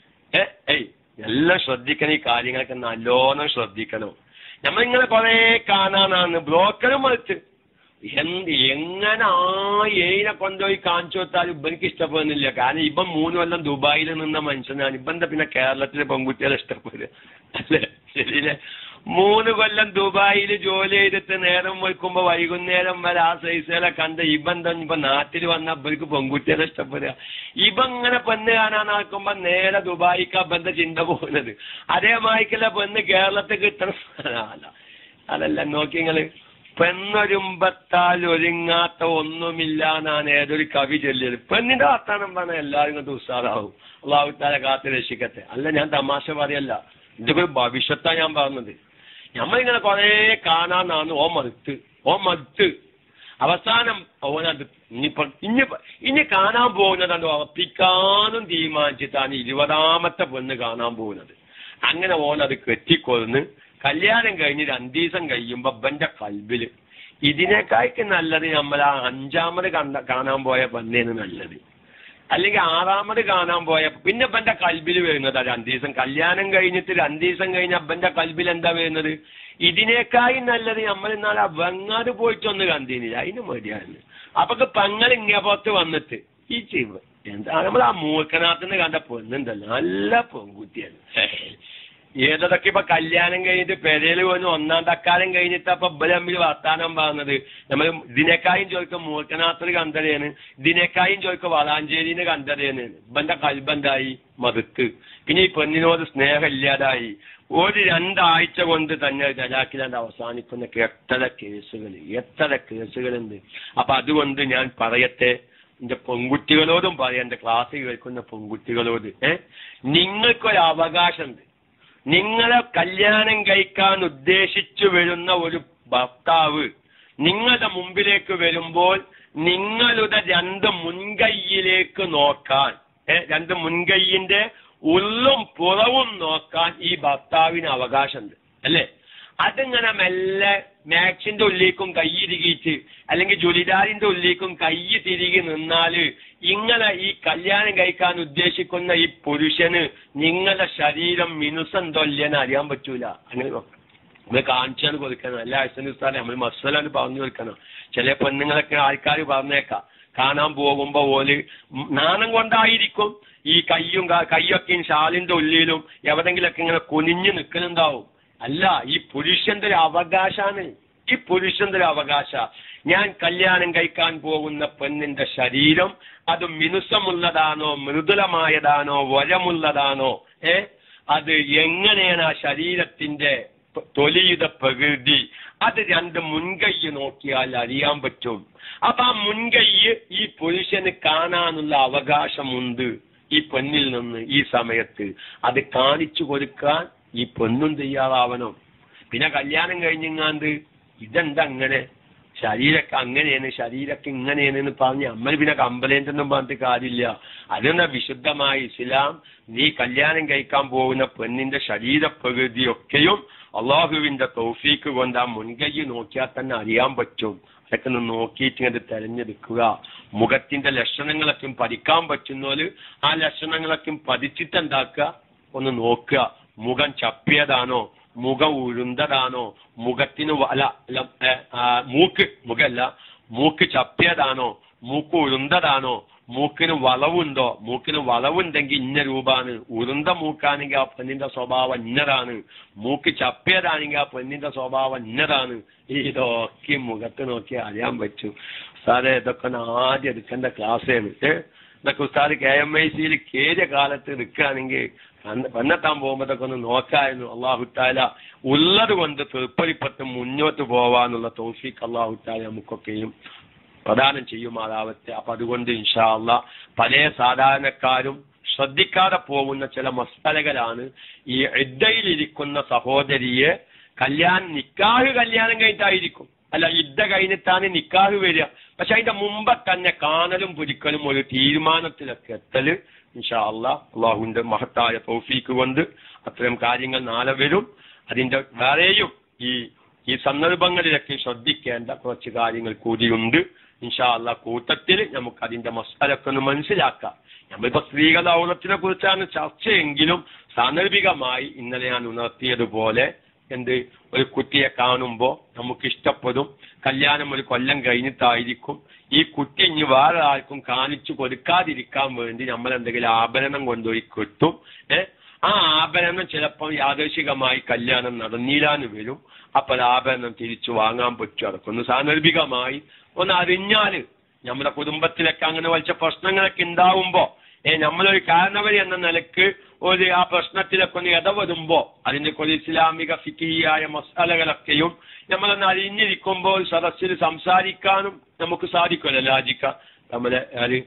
ഏ ഏയ് എല്ലാം ശ്രദ്ധിക്കണം ഈ കാര്യങ്ങളൊക്കെ നല്ലോണം ശ്രദ്ധിക്കണം നമ്മളിങ്ങനെ കുറെ കാണാനാണ് ബ്രോക്കറും മടുത്ത് എന്ത് എങ്ങനെ ആ ഏനെ കൊണ്ടുപോയി കാണിച്ചു കൊടുത്താലും ഇവർക്ക് ഇഷ്ടപ്പെടുന്നില്ല കാരണം ഇവൻ മൂന്ന് കൊല്ലം ദുബായിൽ നിന്ന മനുഷ്യനാണ് ഇവന്റെ പിന്നെ കേരളത്തിലെ പെൺകുട്ടികളെ ഇഷ്ടപ്പെടുക അല്ലേ ശരിയല്ലേ മൂന്ന് കൊല്ലം ദുബായിൽ ജോലി ചെയ്തിട്ട് നേരം വെക്കുമ്പോ വൈകുന്നേരം വരെ ആ സൈസുകളെ കണ്ട് ഇവൻ തന്നെ ഇപ്പൊ നാട്ടിൽ വന്ന ഇവർക്ക് പെൺകുട്ടികളെ ഇഷ്ടപ്പെടുക ഇവൻ ഇങ്ങനെ പെണ്ണ് കാണാൻ നടക്കുമ്പോ നേരെ ദുബായിക്ക് ബന്ധ ചിന്ത പോകുന്നത് അതേമാതിരിക്കുള്ള പെണ്ണ് കേരളത്തിൽ കിട്ടണം അല്ല അതല്ല നോക്കി നിങ്ങള് പെണ്ണൊരുമ്പത്താൽ ഒരുങ്ങാത്ത ഒന്നുമില്ല എന്നാണ് ഏതൊരു കവി ചൊല്ലിയത് പെണ്ണിന്റെ വർത്താനം പറഞ്ഞാൽ എല്ലാവരും ഇങ്ങോട്ട് ഉത്സാഹമാവും അള്ളാഹുത്താലെ കാത്ത് രക്ഷിക്കട്ടെ അല്ല ഞാൻ തമാശ പറയല്ല ഇതൊക്കെ ഒരു ഭവിഷ്യത്താ ഞാൻ പറഞ്ഞത് നമ്മളിങ്ങനെ കുറെ കാണാന്നാണ് ഓ മടുത്ത് ഓ മടുത്ത് അവസാനം ഓനത് ഇനിയിപ്പോ ഇനി ഇനി കാണാൻ പോകുന്നത് അത് ഉറപ്പിക്കാനും തീരുമാനിച്ചിട്ടാണ് ഇരുപതാമത്തെ പെണ്ണ് കാണാൻ പോകുന്നത് അങ്ങനെ ഓനത് കെട്ടിക്കൊന്ന് കല്യാണം കഴിഞ്ഞ് രണ്ടു ദിവസം കഴിയുമ്പോ ബന്റെ കൽബില് ഇതിനേക്കാൾക്ക് നല്ലത് നമ്മൾ ആ അഞ്ചാമത് കണ്ട കാണാൻ പോയ പെണ്ണേന് നല്ലത് അല്ലെങ്കിൽ ആറാമത് കാണാൻ പോയ പിന്നെ അപ്പന്റെ കൽബിൽ വരുന്നത് രണ്ടു ദിവസം കല്യാണം കഴിഞ്ഞിട്ട് രണ്ടു ദിവസം കഴിഞ്ഞ അപ്പന്റെ കൽബിൽ എന്താ വരുന്നത് ഇതിനേക്കായി നല്ലത് നമ്മൾ ഇന്നാളെ വെങ്ങാട് പോയിട്ടൊന്ന് കണ്ടീനില്ല അതിന് മടിയാണ് അപ്പൊ പെങ്ങൾ ഇങ്ങോട്ട് വന്നിട്ട് ഈ ചെയ്വ് എന്താ നമ്മൾ ആ മൂർക്കനാഥിന്ന് കണ്ട പെണ്ണുണ്ടല്ലോ നല്ല പെൺകുട്ടിയാണ് ഏതൊക്കെ ഇപ്പൊ കല്യാണം കഴിഞ്ഞിട്ട് പെരയിൽ വന്ന് ഒന്നാം തക്കാലം കഴിഞ്ഞിട്ട് അപ്പൊ ഇവര് തമ്മിൽ വർത്താനം പറഞ്ഞത് നമ്മൾ ഇതിനേക്കായും ചോദിക്കും മൂർക്കനാഥർ കണ്ടതേന് ഇതിനേക്കായും ചോദിക്കും വളാഞ്ചേരിന്ന് കണ്ടതേന് ഇവന്റെ കൽബന്തായി മതുക്ക് പിന്നെ ഈ പെണ്ണിനോട് സ്നേഹം ഇല്ലാതായി ഒരു രണ്ടാഴ്ച കൊണ്ട് തന്നെ ജലാക്കിലാണ്ട് അവസാനിക്കുന്ന എത്ര കേസുകൾ എത്ര കേസുകളുണ്ട് അപ്പൊ അതുകൊണ്ട് ഞാൻ പറയട്ടെ എന്റെ പെൺകുട്ടികളോടും പറയാം എന്റെ ക്ലാസ്സിൽ കേൾക്കുന്ന പെൺകുട്ടികളോട് ഏ നിങ്ങൾക്കൊരു അവകാശമുണ്ട് നിങ്ങളെ കല്യാണം കഴിക്കാൻ ഉദ്ദേശിച്ചു വരുന്ന ഒരു ഭർത്താവ് നിങ്ങളുടെ മുമ്പിലേക്ക് വരുമ്പോൾ നിങ്ങളുടെ രണ്ട് മുൻകൈയിലേക്ക് നോക്കാൻ ഏ, രണ്ട് മുൻകൈയിന്റെ ഉള്ളും പുറവും നോക്കാൻ ഈ ഭർത്താവിന് അവകാശമുണ്ട് അല്ലേ അതിങ്ങനെ മെല്ലെ മാക്സിന്റെ ഉള്ളിലേക്കും കൈ തിരികിച്ച് അല്ലെങ്കിൽ ജുലിദാരിന്റെ ഉള്ളിലേക്കും കൈ തിരികെ നിന്നാല് ഇങ്ങനെ ഈ കല്യാണം കഴിക്കാൻ ഉദ്ദേശിക്കുന്ന ഈ പുരുഷന് നിങ്ങളുടെ ശരീരം മിനുസെന്തോ ഇല്ലെന്ന് അറിയാൻ പറ്റൂല അങ്ങനെ നോക്കാം നമ്മൾ കാണിച്ചാണ് കൊടുക്കണം എല്ലാ അച്ഛനുസ്ഥാനം നമ്മൾ മസലാണ് പറഞ്ഞു കൊടുക്കണം ചില പെണ്ണുങ്ങളൊക്കെ ആൾക്കാർ പറഞ്ഞേക്കാം കാണാൻ പോകുമ്പോ ഓല് നാണം കൊണ്ടായിരിക്കും ഈ കയ്യും കാ- കയ്യൊക്കെയും ഷാലിന്റെ ഉള്ളിലും എവിടെങ്കിലൊക്കെ ഇങ്ങനെ കുനിഞ്ഞു നിൽക്കുന്നുണ്ടാവും അല്ല ഈ പുരുഷന്റെ ഒരു അവകാശാണ് ഈ പുരുഷന്റെ ഒരു അവകാശ ഞാൻ കല്യാണം കഴിക്കാൻ പോകുന്ന പെണ്ണിന്റെ ശരീരം അത് മിനുസമുള്ളതാണോ മൃദുലമായതാണോ വരമുള്ളതാണോ ഏ അത് എങ്ങനെയാണ് ആ ശരീരത്തിന്റെ പ- തൊലിയുടെ പ്രകൃതി അത് രണ്ട് മുൻകൈ നോക്കിയാൽ അറിയാൻ പറ്റും അപ്പൊ ആ മുൻകൈ ഈ പുരുഷന് കാണാനുള്ള അവകാശമുണ്ട് ഈ പെണ്ണിൽ നിന്ന് ഈ സമയത്ത് അത് കാണിച്ചു കൊടുക്കാൻ ഈ പെണ്ണും തയ്യാറാവണം പിന്നെ കല്യാണം കഴിഞ്ഞെങ്ങാണ്ട് ഇതെന്താ അങ്ങനെ ശരീരമൊക്കെ അങ്ങനെയാണ് ശരീരമൊക്കെ ഇങ്ങനെയാണ് എന്ന് പറഞ്ഞ് അമ്മ പിന്നെ കമ്പലേന്റൊന്നും പറഞ്ഞിട്ട് കാര്യമില്ല അതെന്നാ വിശുദ്ധമായ ഇസ്ലാം നീ കല്യാണം കഴിക്കാൻ പോകുന്ന പെണ്ണിന്റെ ശരീരപ്രകൃതിയൊക്കെയും അള്ളാഹുവിന്റെ തൗഫീക്ക് കൊണ്ട് ആ മുൻകൈ നോക്കിയാൽ തന്നെ അറിയാൻ പറ്റും അതൊക്കെ ഒന്ന് നോക്കിയിട്ട് ഇങ്ങോട്ട് തെരഞ്ഞെടുക്കുക മുഖത്തിന്റെ ലക്ഷണങ്ങളൊക്കെ പഠിക്കാൻ പറ്റുന്നോല് ആ ലക്ഷണങ്ങളൊക്കെ പതിച്ചിട്ട് എന്താക്കുക ഒന്ന് നോക്കുക മുഖം ചപ്പിയതാണോ മുഖം ഉരുണ്ടതാണോ മുഖത്തിന് വ- അല്ല അല്ല ഏ, ആ, മൂക്ക് മുഖല്ല മൂക്ക് ചപ്പിയതാണോ മൂക്ക് ഉരുണ്ടതാണോ മൂക്കിന് വളവുണ്ടോ മൂക്കിന് വളവുണ്ടെങ്കിൽ ഇന്ന രൂപാണ് ഉരുണ്ട മൂക്കാണെങ്കിൽ ആ പെണ്ണിന്റെ സ്വഭാവം ഇന്നതാണ് മൂക്ക് ചപ്പിയതാണെങ്കിൽ ആ പെണ്ണിന്റെ സ്വഭാവം ഇന്നതാണ് ഇതൊക്കെ മുഖത്ത് നോക്കി അറിയാൻ പറ്റും സാറേ ഇതൊക്കെ ഒന്ന് ആദ്യം എടുക്കേണ്ട ക്ലാസ്സാണ് ഏഹ് ഇതൊക്കെ ഉസ്താദ് കെ എം ഐ സിയിൽ കേറിയ കാലത്ത് നിൽക്കുകയാണെങ്കിൽ പന്നെത്താൻ പോകുമ്പോഴൊക്കെ ഒന്ന് നോക്കായിരുന്നു അള്ളാഹുത്താല ഉള്ളത് കൊണ്ട് തൃപ്പതിപ്പത്ത് മുന്നോട്ട് പോവാന്നുള്ള തോഫിക്ക് അള്ളാഹുത്താല നമുക്കൊക്കെയും പ്രദാനം ചെയ്യുമാറാവട്ടെ അപ്പൊ അതുകൊണ്ട് ഇൻഷാ അള്ളാ പല സാധാരണക്കാരും ശ്രദ്ധിക്കാതെ പോകുന്ന ചില മസ്തലകളാണ് ഈ ഇദ്ദയിലിരിക്കുന്ന സഹോദരിയെ കല്യാണം നിക്കാഹ് കല്യാണം കഴിഞ്ഞിട്ടായിരിക്കും അല്ല യുദ്ധ കഴിഞ്ഞിട്ടാണ് നിക്കാഹ് വരിക പക്ഷെ അതിന്റെ മുമ്പ് തന്നെ കാണലും പുരിക്കലും ഒരു തീരുമാനത്തിലൊക്കെ എത്തല് ഇൻഷാ അള്ളാ അള്ളാഹുവിന്റെ മഹത്തായ തൗഫീക്ക് കൊണ്ട് അത്തരം കാര്യങ്ങൾ നാളെ വരും അതിന്റെ വേറെയും ഈ ഈ സന്ദർഭങ്ങളിലൊക്കെ ശ്രദ്ധിക്കേണ്ട കുറച്ച് കാര്യങ്ങൾ കൂടിയുണ്ട് ഇൻഷാ അള്ളാ കൂട്ടത്തിൽ നമുക്ക് അതിന്റെ മസാലൊക്കെ ഒന്ന് മനസ്സിലാക്കാം നമ്മളിപ്പോ സ്ത്രീകൾ ഔറത്തിനെ കുറിച്ചാണ് ചർച്ചയെങ്കിലും സാന്ദർഭികമായി ഇന്നലെ ഞാൻ ഉണർത്തിയതുപോലെ എന്ത് ഒരു കുട്ടിയെ കാണുമ്പോൾ നമുക്ക് ഇഷ്ടപ്പെടും കല്യാണം ഒരു കൊല്ലം കഴിഞ്ഞിട്ടായിരിക്കും ഈ കുട്ടി ഇനി വേറെ ആർക്കും കാണിച്ചു കൊടുക്കാതിരിക്കാൻ വേണ്ടി നമ്മൾ എന്തെങ്കിലും ആഭരണം കൊണ്ടുപോയി കിട്ടും ഏ ആ ആഭരണം ചിലപ്പോൾ യാദൃശികമായി കല്യാണം നടന്നില്ലാന്ന് വരും അപ്പോൾ ആഭരണം തിരിച്ചു വാങ്ങാൻ പറ്റും അതൊക്കെ ഒന്ന് സാന്ദർഭികമായി ഒന്ന് അറിഞ്ഞാല് നമ്മുടെ കുടുംബത്തിലൊക്കെ അങ്ങനെ വലിച്ച പ്രശ്നങ്ങളൊക്കെ ഉണ്ടാവുമ്പോ ഏ നമ്മളൊരു കാരണവരി എന്ന നിലക്ക് ഒരു ആ പ്രശ്നത്തിലൊക്കെ ഒന്ന് ഇടവരുമ്പോ അതിന്റെ ഒരു ഇസ്ലാമിക ഫിക്കിയായ മസാലകളൊക്കെയും നമ്മളൊന്ന് അറിഞ്ഞിരിക്കുമ്പോൾ സദസ്സിൽ സംസാരിക്കാനും നമുക്ക് സാധിക്കുമല്ലോ ലാജിക്ക നമ്മളെ ആര്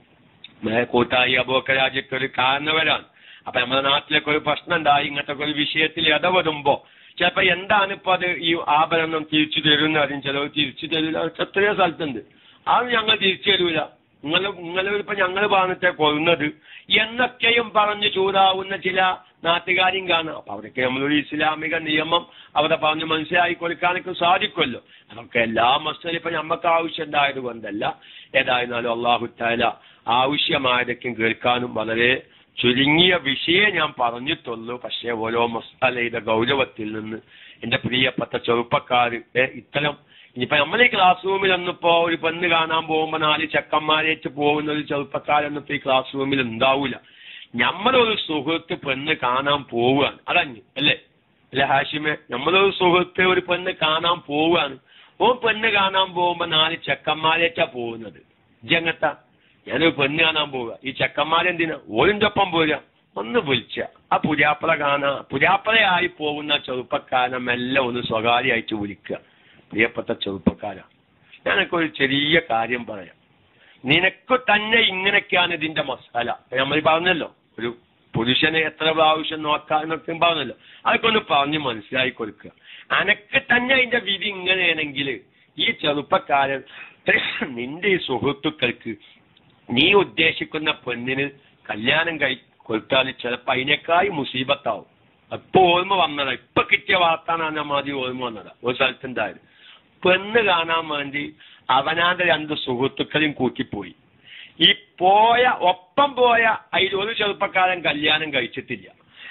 നമ്മളെ കൂട്ടായി അബോക്ക രാജ്യത്തെ ഒരു കാരണവരാണ് അപ്പൊ നമ്മുടെ നാട്ടിലൊക്കെ ഒരു പ്രശ്നം ഉണ്ടായി ഇങ്ങനത്തെ ഒരു വിഷയത്തിൽ ഇടവരുമ്പോ ചിലപ്പോ എന്താണ് ഇപ്പൊ അത് ഈ ആഭരണം തിരിച്ചു തരുമെന്ന് അറിയും ചിലവ് തിരിച്ചു തരില്ല എത്രയോ സ്ഥലത്തുണ്ട് അത് ഞങ്ങൾ തിരിച്ചു തരൂല നിങ്ങൾ നിങ്ങൾ ഇപ്പൊ ഞങ്ങൾ പറഞ്ഞിട്ടേ കൊള്ളുന്നത് എന്നൊക്കെയും പറഞ്ഞ് ചൂടാവുന്ന ചില നാട്ടുകാരും കാണാം അപ്പൊ അവരൊക്കെ നമ്മളൊരു ഇസ്ലാമിക നിയമം അവിടെ പറഞ്ഞ് മനസ്സിലാക്കി കൊടുക്കാനൊക്കെ സാധിക്കുമല്ലോ അതൊക്കെ എല്ലാ മസ്തലും ഇപ്പൊ നമുക്ക് ആവശ്യം ഉണ്ടായത് കൊണ്ടല്ല ഏതായിരുന്നാലും അള്ളാഹു താല ആവശ്യമായതൊക്കെ കേൾക്കാനും വളരെ ചുരുങ്ങിയ വിഷയം ഞാൻ പറഞ്ഞിട്ടുള്ളൂ പക്ഷേ ഓരോ മസാലയുടെ ഗൗരവത്തിൽ നിന്ന് എന്റെ പ്രിയപ്പെട്ട ചെറുപ്പക്കാർ ഇത്തരം ഇനിയിപ്പോ നമ്മളെ ക്ലാസ് റൂമിൽ ഒന്നിപ്പോ ഒരു പെണ്ണ് കാണാൻ പോകുമ്പോ നാല് ചെക്കന്മാരേറ്റ് പോകുന്ന ഒരു ചെറുപ്പക്കാരൊന്നും ഇപ്പൊ ഈ ക്ലാസ് റൂമിൽ ഉണ്ടാവൂല നമ്മളൊരു സുഹൃത്ത് പെണ്ണ് കാണാൻ പോവുകയാണ് അതഞ്ഞ് അല്ലേ അല്ലെ ഹാഷിമെ നമ്മളൊരു സുഹൃത്ത് ഒരു പെണ്ണ് കാണാൻ പോവുകയാണ് ഓ പെണ്ണ് കാണാൻ പോകുമ്പോ നാല് ചെക്കന്മാരേറ്റാ പോകുന്നത് ജങ്ങത്ത ഞാനൊരു പെണ്ണ് കാണാൻ പോവുക ഈ ചെക്കന്മാരെന്തിനാ ഓരിന്റെ ഒപ്പം പോരുക ഒന്ന് വിളിച്ച ആ പുരാപ്പള കാണാ പുരാപ്പളയായി പോകുന്ന ചെറുപ്പക്കാരനെ മെല്ലെ ഒന്ന് സ്വകാര്യമായിട്ട് വിളിക്കുക പ്രിയപ്പെട്ട ചെറുപ്പക്കാരാ ഞാനൊക്കെ ഒരു ചെറിയ കാര്യം പറയാം നിനക്ക് തന്നെ ഇങ്ങനെയൊക്കെയാണ് ഇതിന്റെ മസാല നമ്മൾ പറഞ്ഞല്ലോ ഒരു പുരുഷനെ എത്ര പ്രാവശ്യം നോക്കാന്നൊക്കെ പറഞ്ഞല്ലോ അതൊക്കെ ഒന്ന് പറഞ്ഞ് മനസ്സിലാക്കി കൊടുക്കുക അനക്ക് തന്നെ അതിന്റെ വിധി ഇങ്ങനെയാണെങ്കിൽ ഈ ചെറുപ്പക്കാരൻ നിന്റെ ഈ സുഹൃത്തുക്കൾക്ക് നീ ഉദ്ദേശിക്കുന്ന പെണ്ണിന് കല്യാണം കഴി കൊടുത്താൽ ചിലപ്പോ അതിനേക്കായി മുസീബത്താവും അപ്പൊ ഓർമ്മ വന്നതാ ഇപ്പൊ കിട്ടിയ വാർത്താനാണ് മാതി ഓർമ്മ വന്നതാ ഒരു സ്ഥലത്തുണ്ടായത് പെണ്ണ് കാണാൻ വേണ്ടി അവനാന്റെ രണ്ട് സുഹൃത്തുക്കളെയും കൂട്ടിപ്പോയി ഈ പോയ ഒപ്പം പോയ അതിൽ ഒരു ചെറുപ്പക്കാരൻ കല്യാണം കഴിച്ചിട്ടില്ല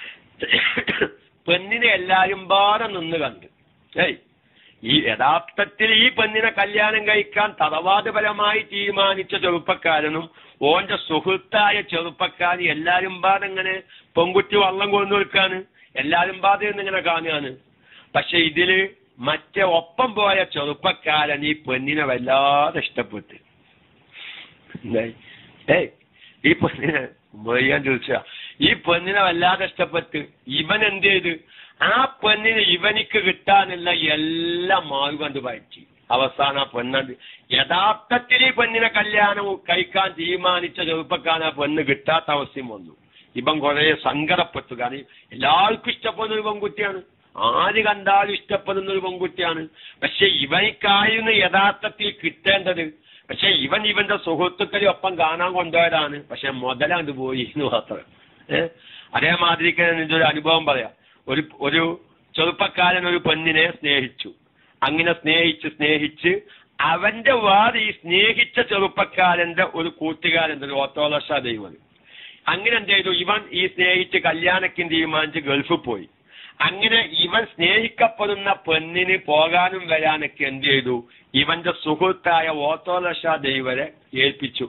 പെണ്ണിനെ എല്ലാരും പാടെ നിന്ന് കണ്ട് ഏയ് ഈ യഥാർത്ഥത്തിൽ ഈ പെണ്ണിനെ കല്യാണം കഴിക്കാൻ തറവാദപരമായി തീരുമാനിച്ച ചെറുപ്പക്കാരനും ഓന്റെ സുഹൃത്തായ ചെറുപ്പക്കാരൻ എല്ലാരും പാടെ ഇങ്ങനെ പെൺകുട്ടി വള്ളം കൊണ്ടു നിൽക്കാണ് എല്ലാരും പാടെ ഇങ്ങനെ കാണുകയാണ് പക്ഷെ ഇതില് മറ്റേ ഒപ്പം പോയ ചെറുപ്പക്കാരൻ ഈ പെണ്ണിനെ വല്ലാതെ ഇഷ്ടപ്പെട്ട് എന്തായി? ഏയ് ഈ പെണ്ണിനെ ചെയ്യാൻ ചോദിച്ച ഈ പെണ്ണിനെ വല്ലാതെ ഇഷ്ടപ്പെട്ട് ഇവൻ എന്ത് ചെയ്ത് ആ പെണ്ണിന് ഇവനിക്ക് കിട്ടാനുള്ള എല്ലാ മാവ് കണ്ട് പയറ്റി അവസാനം ആ പെണ്ണത് യഥാർത്ഥത്തിൽ ഈ പെണ്ണിനെ കല്യാണം കഴിക്കാൻ തീരുമാനിച്ച ചെറുപ്പക്കാരൻ ആ പെണ്ണ് കിട്ടാത്ത അവസ്ഥയും വന്നു ഇവൻ കുറെ സങ്കടപ്പെട്ടു കാരണം എല്ലാവർക്കും ഇഷ്ടപ്പെടുന്ന ഒരു പെൺകുട്ടിയാണ് ആര് കണ്ടാലും ഇഷ്ടപ്പെടുന്ന ഒരു പെൺകുട്ടിയാണ് പക്ഷെ ഇവനിക്കായിരുന്നു യഥാർത്ഥത്തിൽ കിട്ടേണ്ടത് പക്ഷെ ഇവൻ ഇവന്റെ സുഹൃത്തുക്കളെ ഒപ്പം കാണാൻ കൊണ്ടുപോയതാണ് പക്ഷെ മുതലാണ്ട് പോയി എന്ന് മാത്രം ഏഹ് അതേമാതിരിക്ക് നിന്റെ ഒരു അനുഭവം പറയാം ഒരു ഒരു ചെറുപ്പക്കാരൻ ഒരു പെണ്ണിനെ സ്നേഹിച്ചു അങ്ങനെ സ്നേഹിച്ച് സ്നേഹിച്ച് അവന്റെ വാദി ഈ സ്നേഹിച്ച ചെറുപ്പക്കാരന്റെ ഒരു കൂട്ടുകാരൻ ഒരു ഓട്ടോറിക്ഷ ദൈവം അങ്ങനെ എന്ത് ചെയ്തു ഇവൻ ഈ സ്നേഹിച്ച് കല്യാണത്തിന് തീരുമാനിച്ച് ഗൾഫിൽ പോയി അങ്ങനെ ഇവൻ സ്നേഹിക്കപ്പെടുന്ന പെണ്ണിന് പോകാനും വരാനൊക്കെ എന്ത് ചെയ്തു ഇവന്റെ സുഹൃത്തായ ഓട്ടോറിക്ഷ ദൈവരെ ഏൽപ്പിച്ചു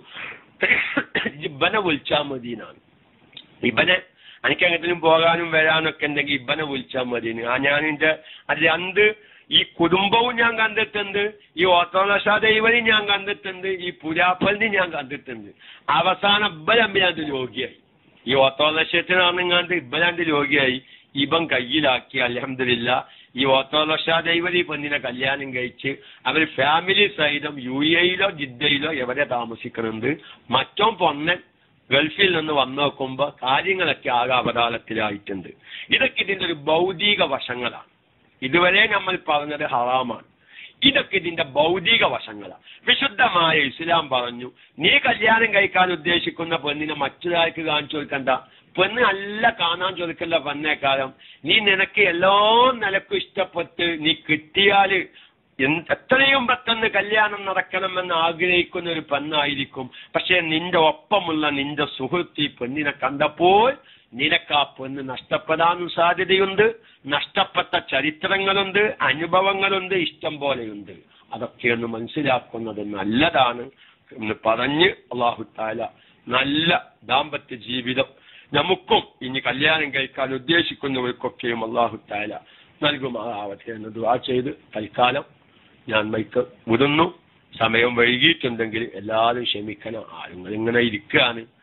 ഇവനെ വിളിച്ചാൽ മതിയെന്നാണ് ഇവനെ എനിക്ക് എങ്ങോട്ടും പോകാനും വരാനും ഒക്കെ ഉണ്ടെങ്കിൽ ഇവനെ വിളിച്ചാൽ മതി ആ ഞാൻ എന്റെ അത് രണ്ട് ഈ കുടുംബവും ഞാൻ കണ്ടിട്ടുണ്ട് ഈ ഓട്ടോറിക്ഷ ദൈവനും ഞാൻ കണ്ടിട്ടുണ്ട് ഈ പുരാപ്പലിനും ഞാൻ കണ്ടിട്ടുണ്ട് അവസാനം ഇവരമ്പിലാണ്ട് രോഗിയായി ഈ ഓട്ടോറിക്ഷത്തിനാണെങ്ങാണ്ട് ഇവരാണ്ട് രോഗിയായി ഇവൻ കയ്യിലാക്കി അലഹമില്ല ഈ ഓട്ടോറിക്ഷ ദൈവം ഈ പെണ്ണിനെ കല്യാണം കഴിച്ച് അവർ ഫാമിലി സഹിതം യു എയിലോ ജിദ്ദയിലോ എവിടെ താമസിക്കുന്നുണ്ട് മറ്റോ പൊന്നൻ ഗൾഫിൽ നിന്ന് വന്നു നോക്കുമ്പോ കാര്യങ്ങളൊക്കെ ആകെ അവതാളത്തിലായിട്ടുണ്ട് ഇതൊക്കെ ഇതിന്റെ ഒരു ഭൗതിക വശങ്ങളാണ് ഇതുവരെ നമ്മൾ പറഞ്ഞത് ഹറാമാണ് ഇതൊക്കെ ഇതിന്റെ ഭൗതിക വശങ്ങളാണ് വിശുദ്ധമായ ഇസ്ലാം പറഞ്ഞു നീ കല്യാണം കഴിക്കാൻ ഉദ്ദേശിക്കുന്ന പെണ്ണിനെ മറ്റൊരാൾക്ക് കാണിച്ചു കൊടുക്കണ്ട പെണ്ണ് നല്ല കാണാൻ ചോദിക്കല്ല പെണ്ണേക്കാലം നീ നിനക്ക് എല്ലാ നിലക്കും ഇഷ്ടപ്പെട്ട് നീ കിട്ടിയാല് എന്ത് എത്രയും പെട്ടെന്ന് കല്യാണം നടക്കണമെന്ന് ആഗ്രഹിക്കുന്ന ഒരു പെണ്ണായിരിക്കും പക്ഷെ നിന്റെ ഒപ്പമുള്ള നിന്റെ സുഹൃത്ത് ഈ പെണ്ണിനെ കണ്ടപ്പോൾ നിനക്ക് ആ പെണ്ണ് നഷ്ടപ്പെടാനും സാധ്യതയുണ്ട് നഷ്ടപ്പെട്ട ചരിത്രങ്ങളുണ്ട് അനുഭവങ്ങളുണ്ട് ഇഷ്ടം പോലെയുണ്ട് അതൊക്കെയൊന്ന് മനസ്സിലാക്കുന്നത് നല്ലതാണ് എന്ന് പറഞ്ഞ് അള്ളാഹു താല നല്ല ദാമ്പത്യ ജീവിതം നമുക്കും ഇനി കല്യാണം കഴിക്കാൻ ഉദ്ദേശിക്കുന്നവർക്കൊക്കെയും അള്ളാഹു താല നൽകുമാറാവട്ടെ എന്ന് ദുആ ചെയ്ത് തൽക്കാലം ഞാൻ മൈക്ക് വിടുന്നു സമയം വൈകിയിട്ടുണ്ടെങ്കിൽ എല്ലാവരും ക്ഷമിക്കണം ആരും ഇങ്ങനെ ഇരിക്കുകയാണ്